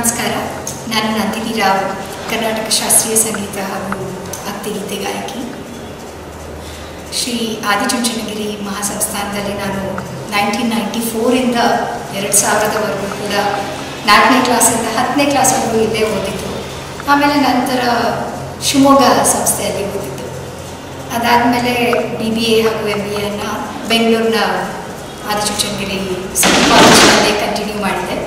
ನಮಸ್ಕಾರ ನಾನು ನಂದಿನಿ ರಾವ್ ಕರ್ನಾಟಕ ಶಾಸ್ತ್ರೀಯ ಸಂಗೀತ ಹಾಗೂ ಭಕ್ತಿಗೀತೆ ಗಾಯಕಿ ಶ್ರೀ ಆದಿಚುಂಚನಗಿರಿ ಮಹಾಸಂಸ್ಥಾನದಲ್ಲಿ ನಾನು ನೈನ್ಟೀನ್ ನೈಂಟಿ ಫೋರಿಂದ ಎರಡು ಸಾವಿರದವರೆಗೂ ಕೂಡ ನಾಲ್ಕನೇ ಕ್ಲಾಸಿಂದ ಹತ್ತನೇ ಕ್ಲಾಸ್ವರೆಗೂ ಇಲ್ಲೇ ಓದಿದ್ದು ಆಮೇಲೆ ನಂತರ ಶಿವಮೊಗ್ಗ ಸಂಸ್ಥೆಯಲ್ಲಿ ಓದಿದ್ದು ಅದಾದಮೇಲೆ ಬಿ ಬಿ ಎ ಹಾಗೂ ಎಮ್ ಬಿ ಎನ್ನು ಬೆಂಗಳೂರಿನ ಆದಿಚುಂಚನಗಿರಿ ಕಾಲೇಜಿನಲ್ಲೇ ಕಂಟಿನ್ಯೂ ಮಾಡಿದೆ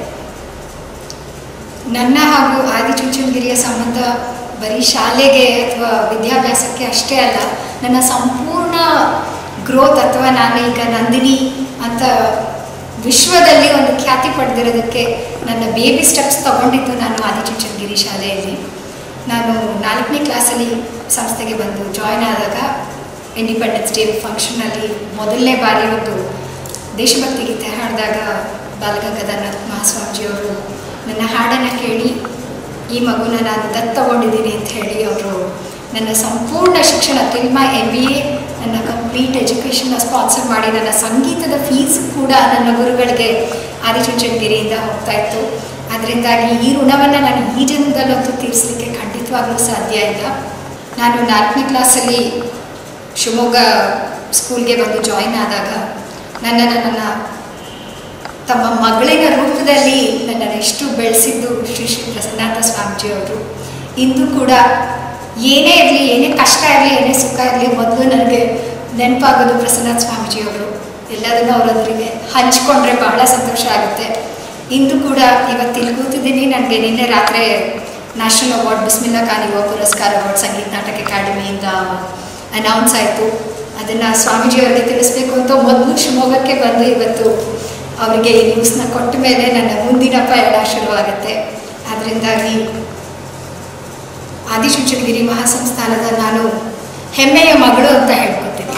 ನನ್ನ ಹಾಗೂ ಆದಿಚುಂಚನಗಿರಿಯ ಸಂಬಂಧ ಬರೀ ಶಾಲೆಗೆ ಅಥವಾ ವಿದ್ಯಾಭ್ಯಾಸಕ್ಕೆ ಅಷ್ಟೇ ಅಲ್ಲ ನನ್ನ ಸಂಪೂರ್ಣ ಗ್ರೋತ್ ಅಥವಾ ನಾನು ಈಗ ನಂದಿನಿ ಅಂತ ವಿಶ್ವದಲ್ಲಿ ಒಂದು ಖ್ಯಾತಿ ಪಡೆದಿರೋದಕ್ಕೆ ನನ್ನ ಬೇಬಿ ಸ್ಟೆಪ್ಸ್ ತಗೊಂಡಿದ್ದು ನಾನು ಆದಿಚುಂಚನಗಿರಿ ಶಾಲೆಯಲ್ಲಿ ನಾನು ನಾಲ್ಕನೇ ಕ್ಲಾಸಲ್ಲಿ ಸಂಸ್ಥೆಗೆ ಬಂದು ಜಾಯ್ನ್ ಆದಾಗ ಇಂಡಿಪೆಂಡೆನ್ಸ್ ಡೇ ಫಂಕ್ಷನಲ್ಲಿ ಮೊದಲನೇ ಬಾರಿ ಒಂದು ದೇಶಭಕ್ತಿ ಗೀತೆ ಹಾಡಿದಾಗ ಬಾಲಗಂಗಾಧರನಾಥ್ ಮಹಾಸ್ವಾಮೀಜಿಯವರು ನನ್ನ ಹಾಡನ್ನು ಕೇಳಿ ಈ ಮಗುನ ನಾನು ದತ್ತು ತಗೊಂಡಿದ್ದೀನಿ ಅಂತ ಹೇಳಿ ಅವರು ನನ್ನ ಸಂಪೂರ್ಣ ಶಿಕ್ಷಣ ತಿಲ್ಮ ಎಮ್ ಬಿ ಎ ನನ್ನ ಕಂಪ್ಲೀಟ್ ಎಜುಕೇಷನ್ನ ಸ್ಪಾನ್ಸರ್ ಮಾಡಿ ನನ್ನ ಸಂಗೀತದ ಫೀಸ್ ಕೂಡ ನನ್ನ ಗುರುಗಳಿಗೆ ಆದಿಚುಂಚನಗಿರಿಯಿಂದ ಹೋಗ್ತಾ ಇತ್ತು ಅದರಿಂದಾಗಿ ಈ ಋಣವನ್ನು ನಾನು ಈ ಜನ್ಮದಲ್ಲಂತೂ ತೀರಿಸಲಿಕ್ಕೆ ಖಂಡಿತವಾಗ್ಲೂ ಸಾಧ್ಯ ಇಲ್ಲ ನಾನು ನಾಲ್ಕನೇ ಕ್ಲಾಸಲ್ಲಿ ಶಿವಮೊಗ್ಗ ಸ್ಕೂಲ್ಗೆ ಬಂದು ಜಾಯಿನ್ ಆದಾಗ ನನ್ನನ್ನು ನನ್ನ ತಮ್ಮ ಮಗಳಿನ ರೂಪದಲ್ಲಿ ನನ್ನನ್ನು ಎಷ್ಟು ಬೆಳೆಸಿದ್ದು ಶ್ರೀ ಶ್ರೀ ಪ್ರಸನ್ನಾಥ ಸ್ವಾಮೀಜಿಯವರು ಇಂದು ಕೂಡ ಏನೇ ಇರಲಿ ಏನೇ ಕಷ್ಟ ಇರಲಿ ಏನೇ ಸುಖ ಇರಲಿ ಮೊದಲು ನನಗೆ ನೆನಪಾಗೋದು ಪ್ರಸನ್ನಾಥ ಸ್ವಾಮೀಜಿಯವರು ಎಲ್ಲದನ್ನೂ ಅವರೊಂದಿಗೆ ಹಂಚ್ಕೊಂಡ್ರೆ ಬಹಳ ಸಂತೋಷ ಆಗುತ್ತೆ ಇಂದು ಕೂಡ ಇವತ್ತು ಇಲ್ಲಿ ಕೂತಿದ್ದೀನಿ ನನಗೆ ನಿನ್ನೆ ರಾತ್ರಿ ನ್ಯಾಷನಲ್ ಅವಾರ್ಡ್ ಬಿಸ್ಮಿಲ್ಲಾ ಖಾನ್ ಯುವ ಪುರಸ್ಕಾರ ಅವಾರ್ಡ್ ಸಂಗೀತ ನಾಟಕ ಅಕಾಡೆಮಿಯಿಂದ ಅನೌನ್ಸ್ ಆಯಿತು ಅದನ್ನು ಸ್ವಾಮೀಜಿಯವರಿಗೆ ತಿಳಿಸ್ಬೇಕು ಅಂತ ಮೊದಲು ಶಿವಮೊಗ್ಗಕ್ಕೆ ಬಂದು ಇವತ್ತು ಅವರಿಗೆ ಈ ನ್ಯೂಸ್ನ ಕೊಟ್ಟ ಮೇಲೆ ನನ್ನ ಮುಂದಿನ ಪಯಣ ಶುರುವಾಗುತ್ತೆ ಅದರಿಂದಾಗಿ ಆದಿಚುಂಚನಗಿರಿ ಮಹಾಸಂಸ್ಥಾನದ ನಾನು ಹೆಮ್ಮೆಯ ಮಗಳು ಅಂತ ಹೇಳ್ಕೊತೀನಿ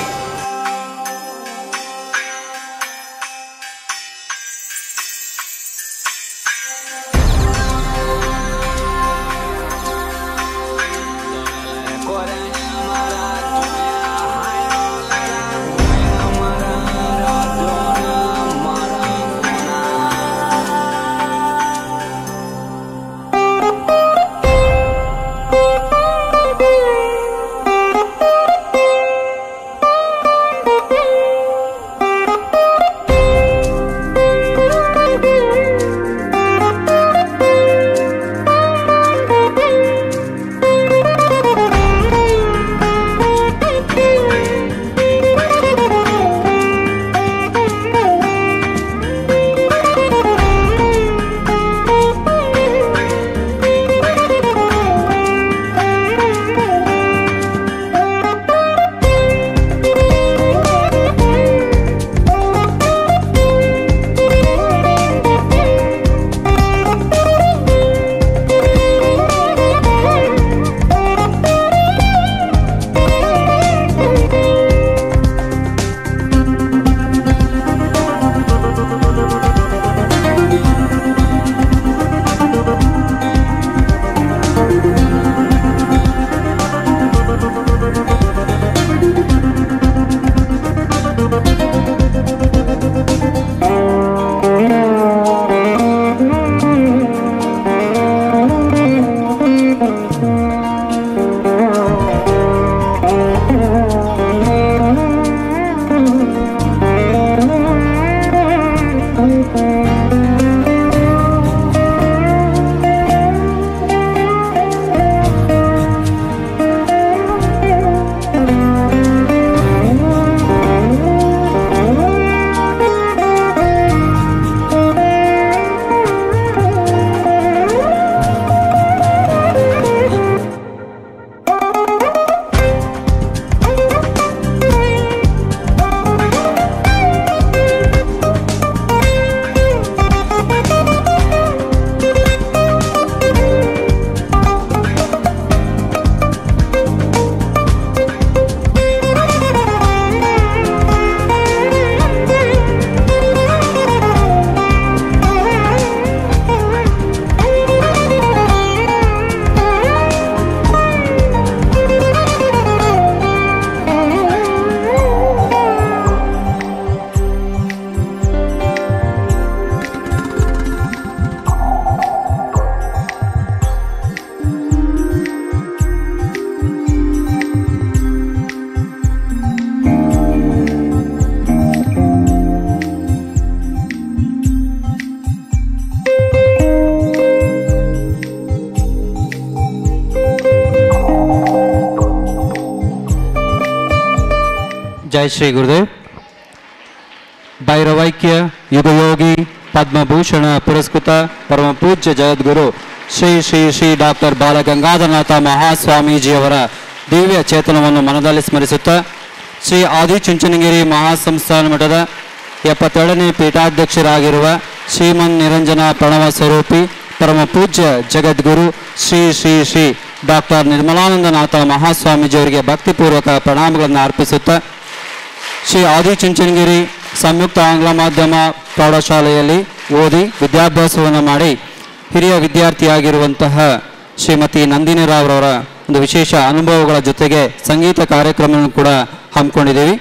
ಜೈ ಶ್ರೀ ಗುರುದೇವ್ ಭೈರವೈಕ್ಯ ಯುಗಯೋಗಿ ಪದ್ಮಭೂಷಣ ಪುರಸ್ಕೃತ ಪರಮ ಪೂಜ್ಯ ಜಗದ್ಗುರು ಶ್ರೀ ಶ್ರೀ ಶ್ರೀ ಡಾಕ್ಟರ್ ಬಾಲಗಂಗಾಧರನಾಥ ಮಹಾಸ್ವಾಮೀಜಿಯವರ ದಿವ್ಯ ಚೇತನವನ್ನು ಮನದಲ್ಲಿ ಸ್ಮರಿಸುತ್ತಾ ಶ್ರೀ ಆದಿಚುಂಚನಗಿರಿ ಮಹಾಸಂಸ್ಥಾನ ಮಠದ ಎಪ್ಪತ್ತೇಳನೇ ಪೀಠಾಧ್ಯಕ್ಷರಾಗಿರುವ ಶ್ರೀಮನ್ ನಿರಂಜನ ಪ್ರಣವ ಸ್ವರೂಪಿ ಪರಮ ಪೂಜ್ಯ ಜಗದ್ಗುರು ಶ್ರೀ ಶ್ರೀ ಶ್ರೀ ಡಾಕ್ಟರ್ ನಿರ್ಮಲಾನಂದನಾಥ ಮಹಾಸ್ವಾಮೀಜಿಯವರಿಗೆ ಭಕ್ತಿಪೂರ್ವಕ ಪ್ರಣಾಮಗಳನ್ನು ಅರ್ಪಿಸುತ್ತಾ ಶ್ರೀ ಆದಿಚುಂಚನಗಿರಿ ಸಂಯುಕ್ತ ಆಂಗ್ಲ ಮಾಧ್ಯಮ ಪ್ರೌಢಶಾಲೆಯಲ್ಲಿ ಓದಿ ವಿದ್ಯಾಭ್ಯಾಸವನ್ನು ಮಾಡಿ ಹಿರಿಯ ವಿದ್ಯಾರ್ಥಿಯಾಗಿರುವಂತಹ ಶ್ರೀಮತಿ ನಂದಿನಿ ರಾವ್ರವರ ಒಂದು ವಿಶೇಷ ಅನುಭವಗಳ ಜೊತೆಗೆ ಸಂಗೀತ ಕಾರ್ಯಕ್ರಮವನ್ನು ಕೂಡ ಹಮ್ಮಿಕೊಂಡಿದ್ದೀವಿ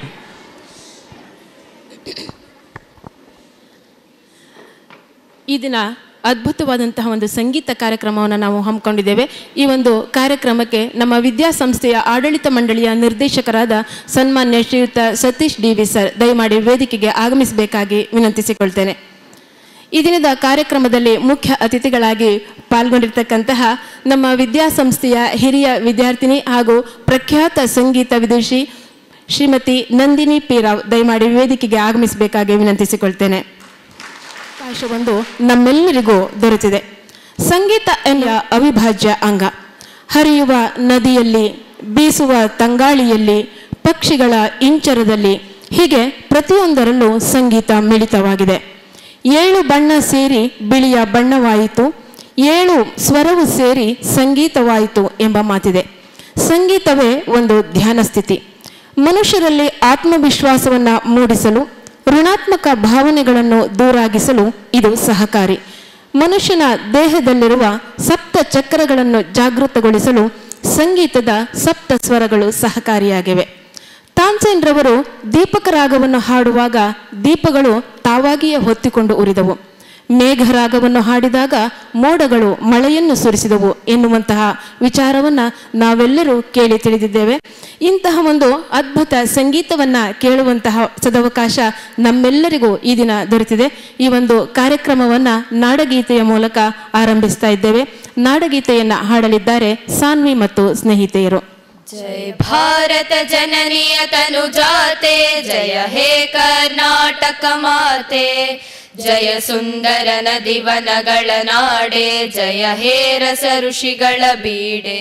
ಈ ದಿನ ಅದ್ಭುತವಾದಂತಹ ಒಂದು ಸಂಗೀತ ಕಾರ್ಯಕ್ರಮವನ್ನು ನಾವು ಹಮ್ಮಿಕೊಂಡಿದ್ದೇವೆ ಈ ಒಂದು ಕಾರ್ಯಕ್ರಮಕ್ಕೆ ನಮ್ಮ ವಿದ್ಯಾಸಂಸ್ಥೆಯ ಆಡಳಿತ ಮಂಡಳಿಯ ನಿರ್ದೇಶಕರಾದ ಸನ್ಮಾನ್ಯ ಶ್ರೀಯುತ ಸತೀಶ್ ಡಿ ವಿ ಸರ್ ದಯಮಾಡಿ ವೇದಿಕೆಗೆ ಆಗಮಿಸಬೇಕಾಗಿ ವಿನಂತಿಸಿಕೊಳ್ತೇನೆ ಈ ದಿನದ ಕಾರ್ಯಕ್ರಮದಲ್ಲಿ ಮುಖ್ಯ ಅತಿಥಿಗಳಾಗಿ ಪಾಲ್ಗೊಂಡಿರ್ತಕ್ಕಂತಹ ನಮ್ಮ ವಿದ್ಯಾಸಂಸ್ಥೆಯ ಹಿರಿಯ ವಿದ್ಯಾರ್ಥಿನಿ ಹಾಗೂ ಪ್ರಖ್ಯಾತ ಸಂಗೀತ ವಿದುಷಿ ಶ್ರೀಮತಿ ನಂದಿನಿ ಪಿ ರಾವ್ ದಯಮಾಡಿ ವೇದಿಕೆಗೆ ಆಗಮಿಸಬೇಕಾಗಿ ವಿನಂತಿಸಿಕೊಳ್ತೇನೆ ಅವಕಾಶವೊಂದು ನಮ್ಮೆಲ್ಲರಿಗೂ ದೊರೆತಿದೆ ಸಂಗೀತ ಎನ್ನುವ ಅವಿಭಾಜ್ಯ ಅಂಗ ಹರಿಯುವ ನದಿಯಲ್ಲಿ ಬೀಸುವ ತಂಗಾಳಿಯಲ್ಲಿ ಪಕ್ಷಿಗಳ ಇಂಚರದಲ್ಲಿ ಹೀಗೆ ಪ್ರತಿಯೊಂದರಲ್ಲೂ ಸಂಗೀತ ಮಿಳಿತವಾಗಿದೆ ಏಳು ಬಣ್ಣ ಸೇರಿ ಬಿಳಿಯ ಬಣ್ಣವಾಯಿತು ಏಳು ಸ್ವರವು ಸೇರಿ ಸಂಗೀತವಾಯಿತು ಎಂಬ ಮಾತಿದೆ ಸಂಗೀತವೇ ಒಂದು ಧ್ಯಾನ ಸ್ಥಿತಿ ಮನುಷ್ಯರಲ್ಲಿ ಆತ್ಮವಿಶ್ವಾಸವನ್ನು ಮೂಡಿಸಲು ಋಣಾತ್ಮಕ ಭಾವನೆಗಳನ್ನು ದೂರಾಗಿಸಲು ಇದು ಸಹಕಾರಿ ಮನುಷ್ಯನ ದೇಹದಲ್ಲಿರುವ ಸಪ್ತ ಚಕ್ರಗಳನ್ನು ಜಾಗೃತಗೊಳಿಸಲು ಸಂಗೀತದ ಸಪ್ತ ಸ್ವರಗಳು ಸಹಕಾರಿಯಾಗಿವೆ ತಾನ್ಸೇನ್ ರವರು ದೀಪಕ ರಾಗವನ್ನು ಹಾಡುವಾಗ ದೀಪಗಳು ತಾವಾಗಿಯೇ ಹೊತ್ತಿಕೊಂಡು ಉರಿದವು ಮೇಘರಾಗವನ್ನು ಹಾಡಿದಾಗ ಮೋಡಗಳು ಮಳೆಯನ್ನು ಸುರಿಸಿದವು ಎನ್ನುವಂತಹ ವಿಚಾರವನ್ನ ನಾವೆಲ್ಲರೂ ಕೇಳಿ ತಿಳಿದಿದ್ದೇವೆ ಇಂತಹ ಒಂದು ಅದ್ಭುತ ಸಂಗೀತವನ್ನ ಕೇಳುವಂತಹ ಸದವಕಾಶ ನಮ್ಮೆಲ್ಲರಿಗೂ ಈ ದಿನ ದೊರೆತಿದೆ ಈ ಒಂದು ಕಾರ್ಯಕ್ರಮವನ್ನ ನಾಡಗೀತೆಯ ಮೂಲಕ ಆರಂಭಿಸ್ತಾ ಇದ್ದೇವೆ ನಾಡಗೀತೆಯನ್ನ ಹಾಡಲಿದ್ದಾರೆ ಸಾನ್ವಿ ಮತ್ತು ಸ್ನೇಹಿತೆಯರು जय भारत जननीय तनु जाते जय हे कर्नाटक माते ಜಯ ಸುಂದರ ನದಿವನಗಳ ನಾಡೆ ಜಯ ಹೇ ರಸ ಋಷಿಗಳ ಬೀಡೆ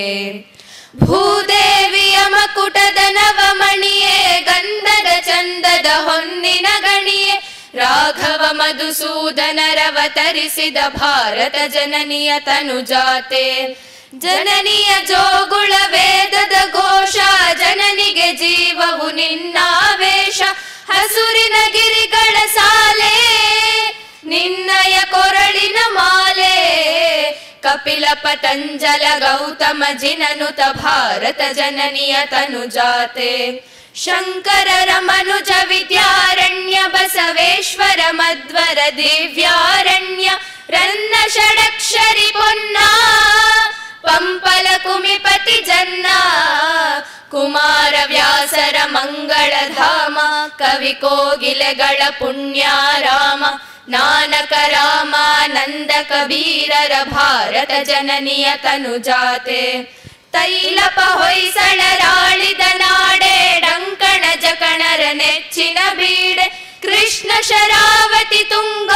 ಭೂದೇವಿಯ ಮಕುಟದ ನವಮಣಿಯೇ ಗಂಧದ ಚಂದದ ಹೊನ್ನಿನ ಗಣಿಯೇ ರಾಘವ ಮಧುಸೂದನರವತರಿಸಿದ ಭಾರತ ಜನನಿಯ ತನುಜಾತೆ ಜನನಿಯ ಜೋಗುಳ ವೇದದ ಘೋಷ ಜನನಿಗೆ ಜೀವವು ನಿನ್ನಾವೇಶ ಹಸುರಿನ ಗಿರಿಗಳ ಸಾಲೆ ನಿನ್ನಯ ಕೊರಳಿನ ಮಾಲೆ ಕಪಿಲ ಪತಂಜಲ ಗೌತಮ ಜಿನನುತ ಭಾರತ ಜನನಿಯ ತನುಜಾತೆ ಶಂಕರರ ಮನುಜ ವಿದ್ಯಾರಣ್ಯ ಬಸವೇಶ್ವರ ಮಧ್ವರ ದಿವ್ಯಾರಣ್ಯ ರನ್ನ ಷಡಕ್ಷರಿ ಪೊನ್ನ ಪಂಪಲ ಕುಮಿಪತಿ ಜನ್ನ ಕುಮಾರ ವ್ಯಾಸರ ಮಂಗಳ ಧಾಮ ಕವಿ ಕೋಗಿಲೆಗಳ ಪುಣ್ಯಾರಾಮ ನಾನಕ ರಾಮಾನಂದ ಕಬೀರರ ಭಾರತ ಜನನಿಯ ತನುಜಾತೆ ತೈಲಪ ಹೊಯ್ಸಳರಾಳಿದ ನಾಡೆ ಡಂಕಣ ಜಕಣರ ನೆಚ್ಚಿನ ಬೀಡೆ ಕೃಷ್ಣ ಶರಾವತಿ ತುಂಗ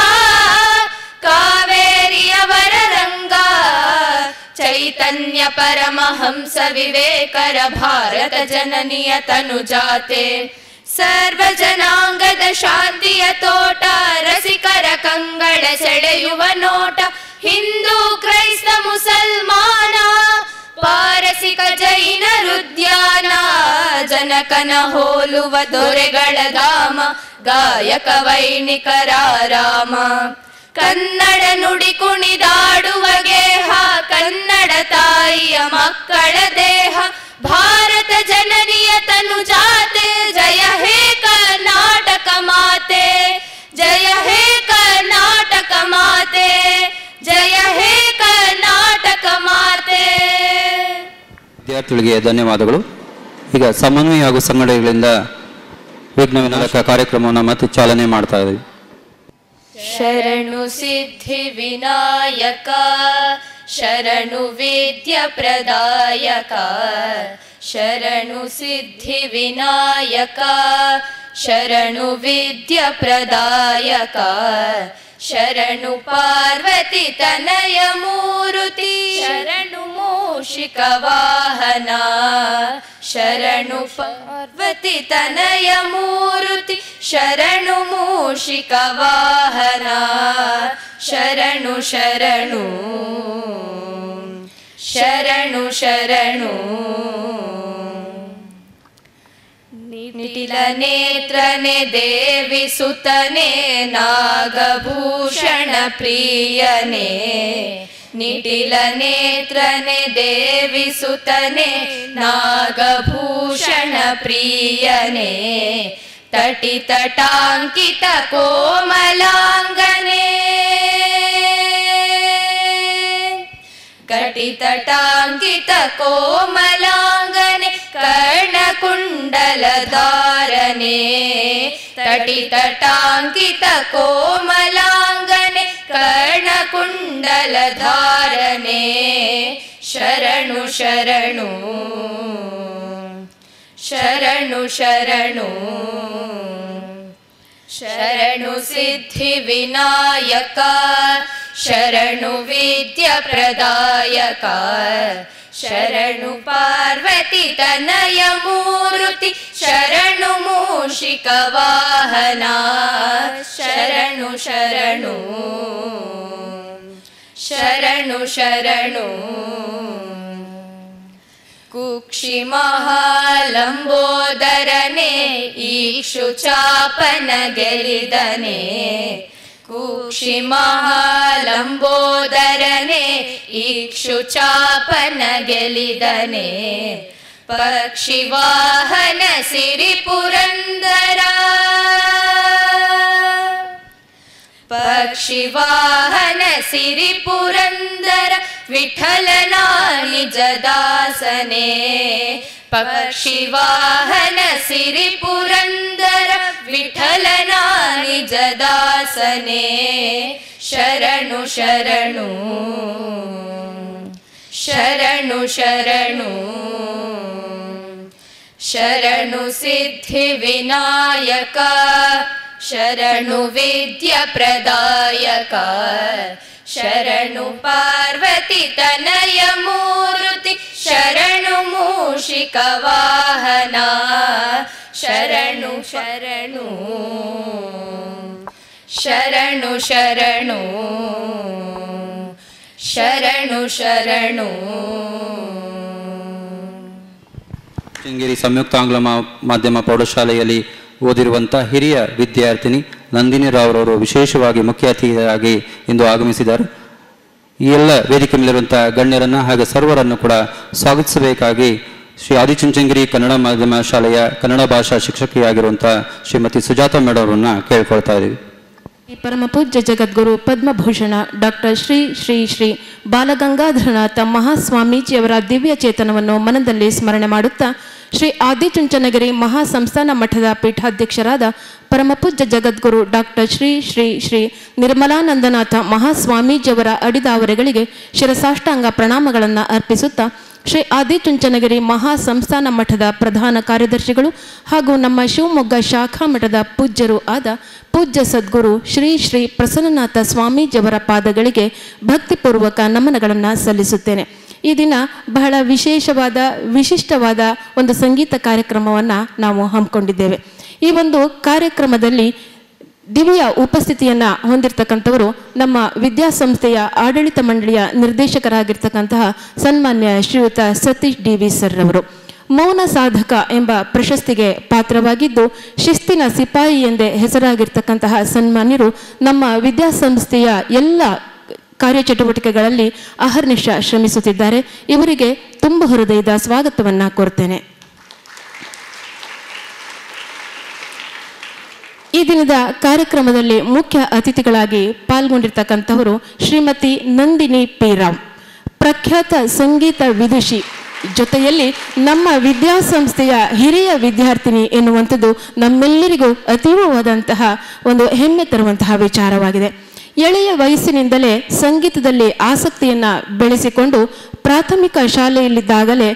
ಕಾವೇರಿಯವರ ರಂಗ ಚೈತನ್ಯ ಪರಮಹಂಸ ವಿವೇಕರ ಭಾರತ ಜನನಿಯ ತನುಜಾತೆ ಸರ್ವ ಜನಾಂಗದ ಶಾಂತಿಯ ತೋಟ ರಸಿಕರ ಕಂಗಳ ಸೆಳೆಯುವ ನೋಟ ಹಿಂದೂ ಕ್ರೈಸ್ತ ಮುಸಲ್ಮಾನ ಪಾರಸಿಕ ಜೈನರುದ್ಯಾನ ಜನಕನ ಹೋಲುವ ದೊರೆಗಳ ಧಾಮ ಗಾಯಕ ವೈಣಿಕರ ರಾಮ ಕನ್ನಡ ನುಡಿ ಕುಣಿದಾಡುವ ಗೇಹ ಕನ್ನಡ ತಾಯಿಯ ಮಕ್ಕಳ ದೇಹ ಭಾರತ ಜನನಿಯ ತನು ಜಾತೆ ಜಯ ಹೇ ಕರ್ನಾಟಕ ಮಾತೆ ಜಯ ಹೇ ಕರ್ನಾಟಕ ಮಾತೆ ಜಯ ಹೇ ಕರ್ನಾಟಕ ಮಾತೆ ವಿದ್ಯಾರ್ಥಿಗಳಿಗೆ ಧನ್ಯವಾದಗಳು ಈಗ ಸಮನ್ವಯ ಹಾಗೂ ಸಂಘಟನೆಗಳಿಂದ ವಿಘ್ನ ವಿನಾಯಕ ಕಾರ್ಯಕ್ರಮವನ್ನು ಮತ್ತೆ ಚಾಲನೆ ಮಾಡ್ತಾ ಇದ್ದೀವಿ ಶರಣು ಸಿದ್ಧಿ ವಿನಾಯಕ ಶರಣು ವೇದ್ಯ ಪ್ರದಾಯಕ ಶರಣು ಸಿದ್ಧಿ ವಿನಾಯಕ ಶರಣು ವಿದ್ಯ ಪ್ರದಾಯಕ ಶರಣು ಪಾರ್ವತಿ ತನಯ ಮೂರುತಿ ಶರಣು ಮೂಷಿಕ ವಾಹನ ಶರಣು ಪಾರ್ವತಿ ತನಯ ಮೂರುತಿ ಶರಣು ಮೂಷಿಕ ವಾಹನ ಶರಣು ಶರಣು ಶರಣು ಶರಣು ನಿಟಿಲ ನೇತ್ರನೆ ದೇವಿ ಸುತನೆ ನಾಗಭೂಷಣ ಪ್ರಿಯನೆ ನಿಟಿಲ ನೇತ್ರನೆ ದೇವಿ ಸುತನೆ ನಾಗಭೂಷಣ ಪ್ರಿಯನೆ ತಟಿ ತಟಾಂಕಿತ ಕೋಮಲಾಂಗನೆ ಕಟಿತಟಾಂಕಿತ ಕೋಮಲಾಂಗನೆ ಕರ್ಣಕುಂಡಲಧಾರನೆ ತಟಿತಟಾಂಕಿತ ಕೋಮಲಾಂಗನೆ ಕರ್ಣಕುಂಡಲಧಾರನೆ ಶರಣು ಶರಣು ಶರಣು ಶರಣು ಶರಣು ಸಿದ್ಧಿ ವಿನಾಯಕ ಶರಣು ವಿದ್ಯ ಪ್ರದಾಯಕ ಶರಣು ಪಾರ್ವತಿ ತನಯ ಮೂರುತಿ ಶರಣು ಮೂಷಿಕ ವಾಹನ ಶರಣು ಶರಣು ಶರಣು ಶರಣು ಕುಕ್ಷಿ ಮಹಾಲಂಬೋದರನೆ ಈಕ್ಷು ಚಾಪನ ಗೆಲಿದನೆ ಕುಕ್ಷಿ ಮಹಾಲಂಬೋದರನೆ ಈಕ್ಷು ಚಾಪನ ಗೆಲಿದನೆ ಪಕ್ಷಿ ವಾಹನ ಸಿರಿ ಪುರಂದರ ಪಕ್ಷಿ ವಾಹನ ಸಿರಿ ಪುರಂದರ ವಿಠಲನ ನಿಜ ದಾಸನೆ ಪಕ್ಷಿ ವಾಹನ ಸಿರಿ ಪುರಂದರ ವಿಠಲನ ನಿಜ ದಾಸನೆ ಶರಣು ಶರಣು ಶರಣು ಶರಣು ಶರಣು ಸಿದ್ಧಿ ವಿನಾಯಕ ಶರಣು ವಿದ್ಯ ಪ್ರದಾಯಕ ಶರಣು ಪಾರ್ವತಿ ತನಯ ಮೂರುತಿ ಶರಣು ಮೂಷಿಕ ವಾಹನ ಶರಣು ಶರಣು ಶರಣು ಶರಣು ಶರಣು ಶರಣು ಶೃಂಗೇರಿ ಸಂಯುಕ್ತ ಆಂಗ್ಲ ಮಾ- ಮಾಧ್ಯಮ ಪ್ರೌಢಶಾಲೆಯಲ್ಲಿ ಓದಿರುವಂಥ ಹಿರಿಯ ವಿದ್ಯಾರ್ಥಿನಿ ನಂದಿನಿ ರಾವ್ರವರು ವಿಶೇಷವಾಗಿ ಮುಖ್ಯ ಅತಿಥಿಯಾಗಿ ಇಂದು ಆಗಮಿಸಿದ್ದಾರೆ ಈ ಎಲ್ಲ ವೇದಿಕೆ ಮೇಲಿರುವಂಥ ಗಣ್ಯರನ್ನು ಹಾಗೆ ಸರ್ವರನ್ನು ಕೂಡ ಸ್ವಾಗತಿಸಬೇಕಾಗಿ ಶ್ರೀ ಆದಿಚುಂಚನಗಿರಿ ಕನ್ನಡ ಮಾಧ್ಯಮ ಶಾಲೆಯ ಕನ್ನಡ ಭಾಷಾ ಶಿಕ್ಷಕಿಯಾಗಿರುವಂಥ ಶ್ರೀಮತಿ ಸುಜಾತ ಮೇಡಮ್ ಅವರನ್ನ ಕೇಳ್ಕೊಳ್ತಾ ಇದ್ದೀವಿ ಈ ಪರಮ ಪೂಜ್ಯ ಜಗದ್ಗುರು ಪದ್ಮಭೂಷಣ ಡಾಕ್ಟರ್ ಶ್ರೀ ಶ್ರೀ ಶ್ರೀ ಬಾಲಗಂಗಾಧರನಾಥ ಮಹಾಸ್ವಾಮೀಜಿಯವರ ದಿವ್ಯ ಚೇತನವನ್ನು ಮನದಲ್ಲಿ ಸ್ಮರಣೆ ಮಾಡುತ್ತಾ ಶ್ರೀ ಆದಿಚುಂಚನಗಿರಿ ಮಹಾಸಂಸ್ಥಾನ ಮಠದ ಪೀಠಾಧ್ಯಕ್ಷರಾದ ಪರಮಪೂಜ್ಯ ಜಗದ್ಗುರು ಡಾಕ್ಟರ್ ಶ್ರೀ ಶ್ರೀ ಶ್ರೀ ನಿರ್ಮಲಾನಂದನಾಥ ಮಹಾಸ್ವಾಮೀಜಿಯವರ ಅಡಿದಾವರೆಗಳಿಗೆ ಶಿರಸಾಷ್ಟಾಂಗ ಪ್ರಣಾಮಗಳನ್ನು ಅರ್ಪಿಸುತ್ತಾ ಶ್ರೀ ಆದಿಚುಂಚನಗಿರಿ ಮಹಾಸಂಸ್ಥಾನ ಮಠದ ಪ್ರಧಾನ ಕಾರ್ಯದರ್ಶಿಗಳು ಹಾಗೂ ನಮ್ಮ ಶಿವಮೊಗ್ಗ ಶಾಖಾ ಮಠದ ಪೂಜ್ಯರು ಆದ ಪೂಜ್ಯ ಸದ್ಗುರು ಶ್ರೀ ಶ್ರೀ ಪ್ರಸನ್ನನಾಥ ಸ್ವಾಮೀಜಿಯವರ ಪಾದಗಳಿಗೆ ಭಕ್ತಿಪೂರ್ವಕ ನಮನಗಳನ್ನು ಸಲ್ಲಿಸುತ್ತೇನೆ ಈ ದಿನ ಬಹಳ ವಿಶೇಷವಾದ ವಿಶಿಷ್ಟವಾದ ಒಂದು ಸಂಗೀತ ಕಾರ್ಯಕ್ರಮವನ್ನು ನಾವು ಹಮ್ಮಿಕೊಂಡಿದ್ದೇವೆ ಈ ಒಂದು ಕಾರ್ಯಕ್ರಮದಲ್ಲಿ ದಿವ್ಯ ಉಪಸ್ಥಿತಿಯನ್ನು ಹೊಂದಿರತಕ್ಕಂಥವರು ನಮ್ಮ ವಿದ್ಯಾಸಂಸ್ಥೆಯ ಆಡಳಿತ ಮಂಡಳಿಯ ನಿರ್ದೇಶಕರಾಗಿರ್ತಕ್ಕಂತಹ ಸನ್ಮಾನ್ಯ ಶ್ರೀಯುತ ಸತೀಶ್ ಡಿ ವಿ ಸರ್ ಅವರು ಮೌನ ಸಾಧಕ ಎಂಬ ಪ್ರಶಸ್ತಿಗೆ ಪಾತ್ರವಾಗಿದ್ದು ಶಿಸ್ತಿನ ಸಿಪಾಯಿ ಎಂದೇ ಹೆಸರಾಗಿರ್ತಕ್ಕಂತಹ ಸನ್ಮಾನ್ಯರು ನಮ್ಮ ವಿದ್ಯಾಸಂಸ್ಥೆಯ ಎಲ್ಲ ಕಾರ್ಯಚಟುವಟಿಕೆಗಳಲ್ಲಿ ಅಹರ್ನಿಶ ಶ್ರಮಿಸುತ್ತಿದ್ದಾರೆ ಇವರಿಗೆ ತುಂಬ ಹೃದಯದ ಸ್ವಾಗತವನ್ನು ಕೋರ್ತೇನೆ ಈ ದಿನದ ಕಾರ್ಯಕ್ರಮದಲ್ಲಿ ಮುಖ್ಯ ಅತಿಥಿಗಳಾಗಿ ಪಾಲ್ಗೊಂಡಿರ್ತಕ್ಕಂಥವರು ಶ್ರೀಮತಿ ನಂದಿನಿ ಪಿ ರಾವ್ ಪ್ರಖ್ಯಾತ ಸಂಗೀತ ವಿದುಷಿ ಜೊತೆಯಲ್ಲಿ ನಮ್ಮ ವಿದ್ಯಾಸಂಸ್ಥೆಯ ಹಿರಿಯ ವಿದ್ಯಾರ್ಥಿನಿ ಎನ್ನುವಂಥದ್ದು ನಮ್ಮೆಲ್ಲರಿಗೂ ಅತೀವವಾದಂತಹ ಒಂದು ಹೆಮ್ಮೆ ತರುವಂತಹ ವಿಚಾರವಾಗಿದೆ ಎಳೆಯ ವಯಸ್ಸಿನಿಂದಲೇ ಸಂಗೀತದಲ್ಲಿ ಆಸಕ್ತಿಯನ್ನು ಬೆಳೆಸಿಕೊಂಡು ಪ್ರಾಥಮಿಕ ಶಾಲೆಯಲ್ಲಿದ್ದಾಗಲೇ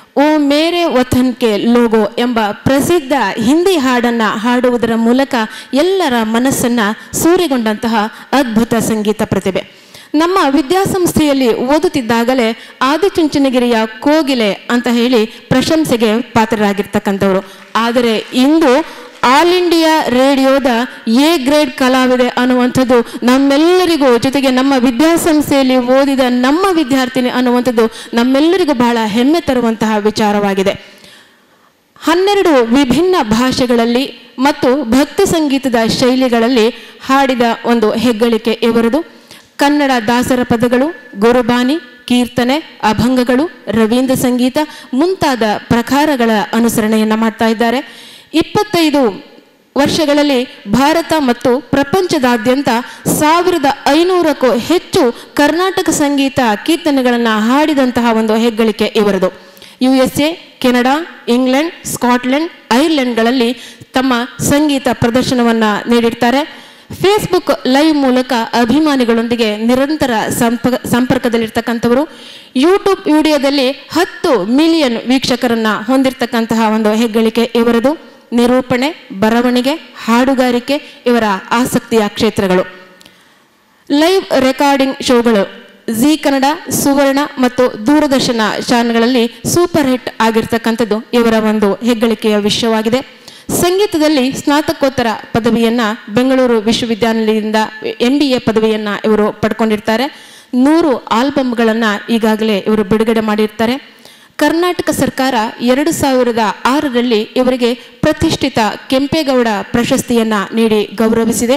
ಓ ಮೇರೆ ವತನ್ ಕೆ ಲೋಗೋ ಎಂಬ ಪ್ರಸಿದ್ಧ ಹಿಂದಿ ಹಾಡನ್ನು ಹಾಡುವುದರ ಮೂಲಕ ಎಲ್ಲರ ಮನಸ್ಸನ್ನು ಸೂರೆಗೊಂಡಂತಹ ಅದ್ಭುತ ಸಂಗೀತ ಪ್ರತಿಭೆ ನಮ್ಮ ವಿದ್ಯಾಸಂಸ್ಥೆಯಲ್ಲಿ ಓದುತ್ತಿದ್ದಾಗಲೇ ಆದಿಚುಂಚನಗಿರಿಯ ಕೋಗಿಲೆ ಅಂತ ಹೇಳಿ ಪ್ರಶಂಸೆಗೆ ಪಾತ್ರರಾಗಿರ್ತಕ್ಕಂಥವ್ರು ಆದರೆ ಇಂದು ಆಲ್ ಇಂಡಿಯಾ ರೇಡಿಯೋದ ಎ ಗ್ರೇಡ್ ಕಲಾವಿದೆ ಅನ್ನುವಂಥದ್ದು ನಮ್ಮೆಲ್ಲರಿಗೂ ಜೊತೆಗೆ ನಮ್ಮ ವಿದ್ಯಾಸಂಸ್ಥೆಯಲ್ಲಿ ಓದಿದ ನಮ್ಮ ವಿದ್ಯಾರ್ಥಿನಿ ಅನ್ನುವಂಥದ್ದು ನಮ್ಮೆಲ್ಲರಿಗೂ ಬಹಳ ಹೆಮ್ಮೆ ತರುವಂತಹ ವಿಚಾರವಾಗಿದೆ ಹನ್ನೆರಡು ವಿಭಿನ್ನ ಭಾಷೆಗಳಲ್ಲಿ ಮತ್ತು ಭಕ್ತಿ ಸಂಗೀತದ ಶೈಲಿಗಳಲ್ಲಿ ಹಾಡಿದ ಒಂದು ಹೆಗ್ಗಳಿಕೆ ಇವರದು ಕನ್ನಡ ದಾಸರ ಪದಗಳು ಗುರುಬಾನಿ ಕೀರ್ತನೆ ಅಭಂಗಗಳು ರವೀಂದ್ರ ಸಂಗೀತ ಮುಂತಾದ ಪ್ರಕಾರಗಳ ಅನುಸರಣೆಯನ್ನು ಮಾಡ್ತಾ ಇದ್ದಾರೆ ಇಪ್ಪತ್ತೈದು ವರ್ಷಗಳಲ್ಲಿ ಭಾರತ ಮತ್ತು ಪ್ರಪಂಚದಾದ್ಯಂತ ಸಾವಿರದ ಐನೂರಕ್ಕೂ ಹೆಚ್ಚು ಕರ್ನಾಟಕ ಸಂಗೀತ ಕೀರ್ತನೆಗಳನ್ನು ಹಾಡಿದಂತಹ ಒಂದು ಹೆಗ್ಗಳಿಕೆ ಇವರದು U S A Canada England Scotland ಐರ್ಲೆಂಡ್ಗಳಲ್ಲಿ ತಮ್ಮ ಸಂಗೀತ ಪ್ರದರ್ಶನವನ್ನು ನೀಡಿರ್ತಾರೆ ಫೇಸ್ಬುಕ್ ಲೈವ್ ಮೂಲಕ ಅಭಿಮಾನಿಗಳೊಂದಿಗೆ ನಿರಂತರ ಸಂಪ ಸಂಪರ್ಕದಲ್ಲಿರ್ತಕ್ಕಂಥವರು ಯೂಟ್ಯೂಬ್ ವಿಡಿಯೋದಲ್ಲಿ ಹತ್ತು ಮಿಲಿಯನ್ ವೀಕ್ಷಕರನ್ನ ಹೊಂದಿರತಕ್ಕಂತಹ ಒಂದು ಹೆಗ್ಗಳಿಕೆ ಇವರದು ನಿರೂಪಣೆ ಬರವಣಿಗೆ ಹಾಡುಗಾರಿಕೆ ಇವರ ಆಸಕ್ತಿಯ ಕ್ಷೇತ್ರಗಳು ಲೈವ್ ರೆಕಾರ್ಡಿಂಗ್ ಶೋಗಳು ಜಿ ಕನ್ನಡ ಸುವರ್ಣ ಮತ್ತು ದೂರದರ್ಶನ ಚಾನೆಲ್ಗಳಲ್ಲಿ ಸೂಪರ್ ಹಿಟ್ ಆಗಿರ್ತಕ್ಕಂಥದ್ದು ಇವರ ಒಂದು ಹೆಗ್ಗಳಿಕೆಯ ವಿಷಯವಾಗಿದೆ ಸಂಗೀತದಲ್ಲಿ ಸ್ನಾತಕೋತ್ತರ ಪದವಿಯನ್ನ ಬೆಂಗಳೂರು ವಿಶ್ವವಿದ್ಯಾನಿಲಯದಿಂದ ಎಂ ಬಿ ಎ ಪದವಿಯನ್ನ ಇವರು ಪಡ್ಕೊಂಡಿರ್ತಾರೆ ನೂರು ಆಲ್ಬಮ್ಗಳನ್ನು ಈಗಾಗಲೇ ಇವರು ಬಿಡುಗಡೆ ಮಾಡಿರ್ತಾರೆ ಕರ್ನಾಟಕ ಸರ್ಕಾರ ಎರಡು ಸಾವಿರದ ಆರರಲ್ಲಿ ಇವರಿಗೆ ಪ್ರತಿಷ್ಠಿತ ಕೆಂಪೇಗೌಡ ಪ್ರಶಸ್ತಿಯನ್ನ ನೀಡಿ ಗೌರವಿಸಿದೆ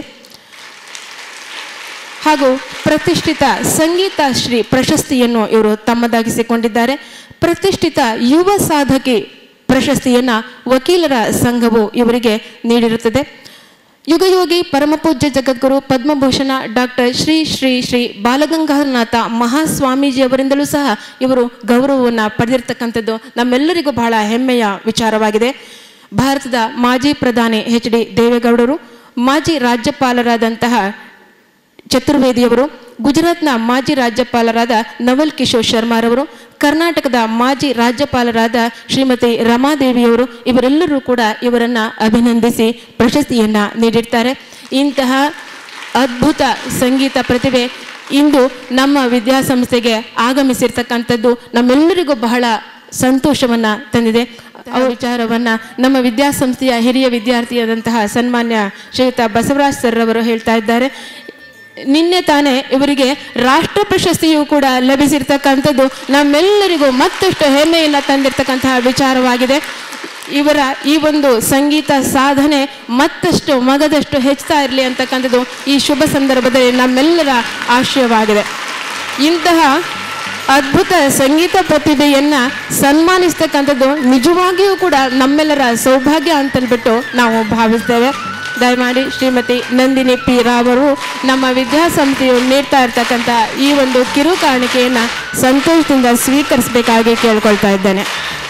ಹಾಗೂ ಪ್ರತಿಷ್ಠಿತ ಸಂಗೀತ ಶ್ರೀ ಪ್ರಶಸ್ತಿಯನ್ನು ಇವರು ತಮ್ಮದಾಗಿಸಿಕೊಂಡಿದ್ದಾರೆ ಪ್ರತಿಷ್ಠಿತ ಯುವ ಸಾಧಕಿ ಪ್ರಶಸ್ತಿಯನ್ನ ವಕೀಲರ ಸಂಘವು ಇವರಿಗೆ ನೀಡಿರುತ್ತದೆ ಯುಗಯೋಗಿ ಪರಮಪೂಜ್ಯ ಜಗದ್ಗುರು ಪದ್ಮಭೂಷಣ ಡಾಕ್ಟರ್ ಶ್ರೀ ಶ್ರೀ ಶ್ರೀ ಬಾಲಗಂಗಾಧರನಾಥ ಮಹಾಸ್ವಾಮೀಜಿಯವರಿಂದಲೂ ಸಹ ಇವರು ಗೌರವವನ್ನು ಪಡೆದಿರ್ತಕ್ಕಂಥದ್ದು ನಮ್ಮೆಲ್ಲರಿಗೂ ಬಹಳ ಹೆಮ್ಮೆಯ ವಿಚಾರವಾಗಿದೆ ಭಾರತದ ಮಾಜಿ ಪ್ರಧಾನಿ ಎಚ್ ಡಿ ದೇವೇಗೌಡರು ಮಾಜಿ ರಾಜ್ಯಪಾಲರಾದಂತಹ ಚತುರ್ವೇದಿಯವರು ಗುಜರಾತ್ನ ಮಾಜಿ ರಾಜ್ಯಪಾಲರಾದ ನವಲ್ ಕಿಶೋರ್ ಶರ್ಮಾರವರು ಕರ್ನಾಟಕದ ಮಾಜಿ ರಾಜ್ಯಪಾಲರಾದ ಶ್ರೀಮತಿ ರಮಾದೇವಿಯವರು ಇವರೆಲ್ಲರೂ ಕೂಡ ಇವರನ್ನ ಅಭಿನಂದಿಸಿ ಪ್ರಶಸ್ತಿಯನ್ನ ನೀಡಿರ್ತಾರೆ ಇಂತಹ ಅದ್ಭುತ ಸಂಗೀತ ಪ್ರತಿಭೆ ಇಂದು ನಮ್ಮ ವಿದ್ಯಾಸಂಸ್ಥೆಗೆ ಆಗಮಿಸಿರ್ತಕ್ಕಂಥದ್ದು ನಮ್ಮೆಲ್ಲರಿಗೂ ಬಹಳ ಸಂತೋಷವನ್ನ ತಂದಿದೆ ಆ ವಿಚಾರವನ್ನ ನಮ್ಮ ವಿದ್ಯಾಸಂಸ್ಥೆಯ ಹಿರಿಯ ವಿದ್ಯಾರ್ಥಿಯಾದಂತಹ ಸನ್ಮಾನ್ಯ ಶ್ರೀಯುತ ಬಸವರಾಜ್ ಸರ್ ಅವರು ಹೇಳ್ತಾ ಇದ್ದಾರೆ ನಿನ್ನೆ ತಾನೇ ಇವರಿಗೆ ರಾಷ್ಟ್ರ ಪ್ರಶಸ್ತಿಯೂ ಕೂಡ ಲಭಿಸಿರ್ತಕ್ಕಂಥದ್ದು ನಮ್ಮೆಲ್ಲರಿಗೂ ಮತ್ತಷ್ಟು ಹೆಮ್ಮೆಯನ್ನು ತಂದಿರತಕ್ಕಂತಹ ವಿಚಾರವಾಗಿದೆ ಇವರ ಈ ಒಂದು ಸಂಗೀತ ಸಾಧನೆ ಮತ್ತಷ್ಟು ಮಗದಷ್ಟು ಹೆಚ್ಚುತ್ತಾ ಇರಲಿ ಅಂತಕ್ಕಂಥದ್ದು ಈ ಶುಭ ಸಂದರ್ಭದಲ್ಲಿ ನಮ್ಮೆಲ್ಲರ ಆಶಯವಾಗಿದೆ ಇಂತಹ ಅದ್ಭುತ ಸಂಗೀತ ಪ್ರತಿಭೆಯನ್ನ ಸನ್ಮಾನಿಸ್ತಕ್ಕಂಥದ್ದು ನಿಜವಾಗಿಯೂ ಕೂಡ ನಮ್ಮೆಲ್ಲರ ಸೌಭಾಗ್ಯ ಅಂತಲ್ಬಿಟ್ಟು ನಾವು ಭಾವಿಸ್ತೇವೆ ದಯಮಾಡಿ ಶ್ರೀಮತಿ ನಂದಿನಿ ಪಿ ರಾವರು ನಮ್ಮ ವಿದ್ಯಾಸಂಸ್ಥೆಯು ನೀಡ್ತಾ ಇರ್ತಕ್ಕಂಥ ಈ ಒಂದು ಕಿರು ಕಾಣಿಕೆಯನ್ನು ಸಂತೋಷದಿಂದ ಸ್ವೀಕರಿಸಬೇಕಾಗಿ ಕೇಳ್ಕೊಳ್ತಾ ಇದ್ದೇನೆ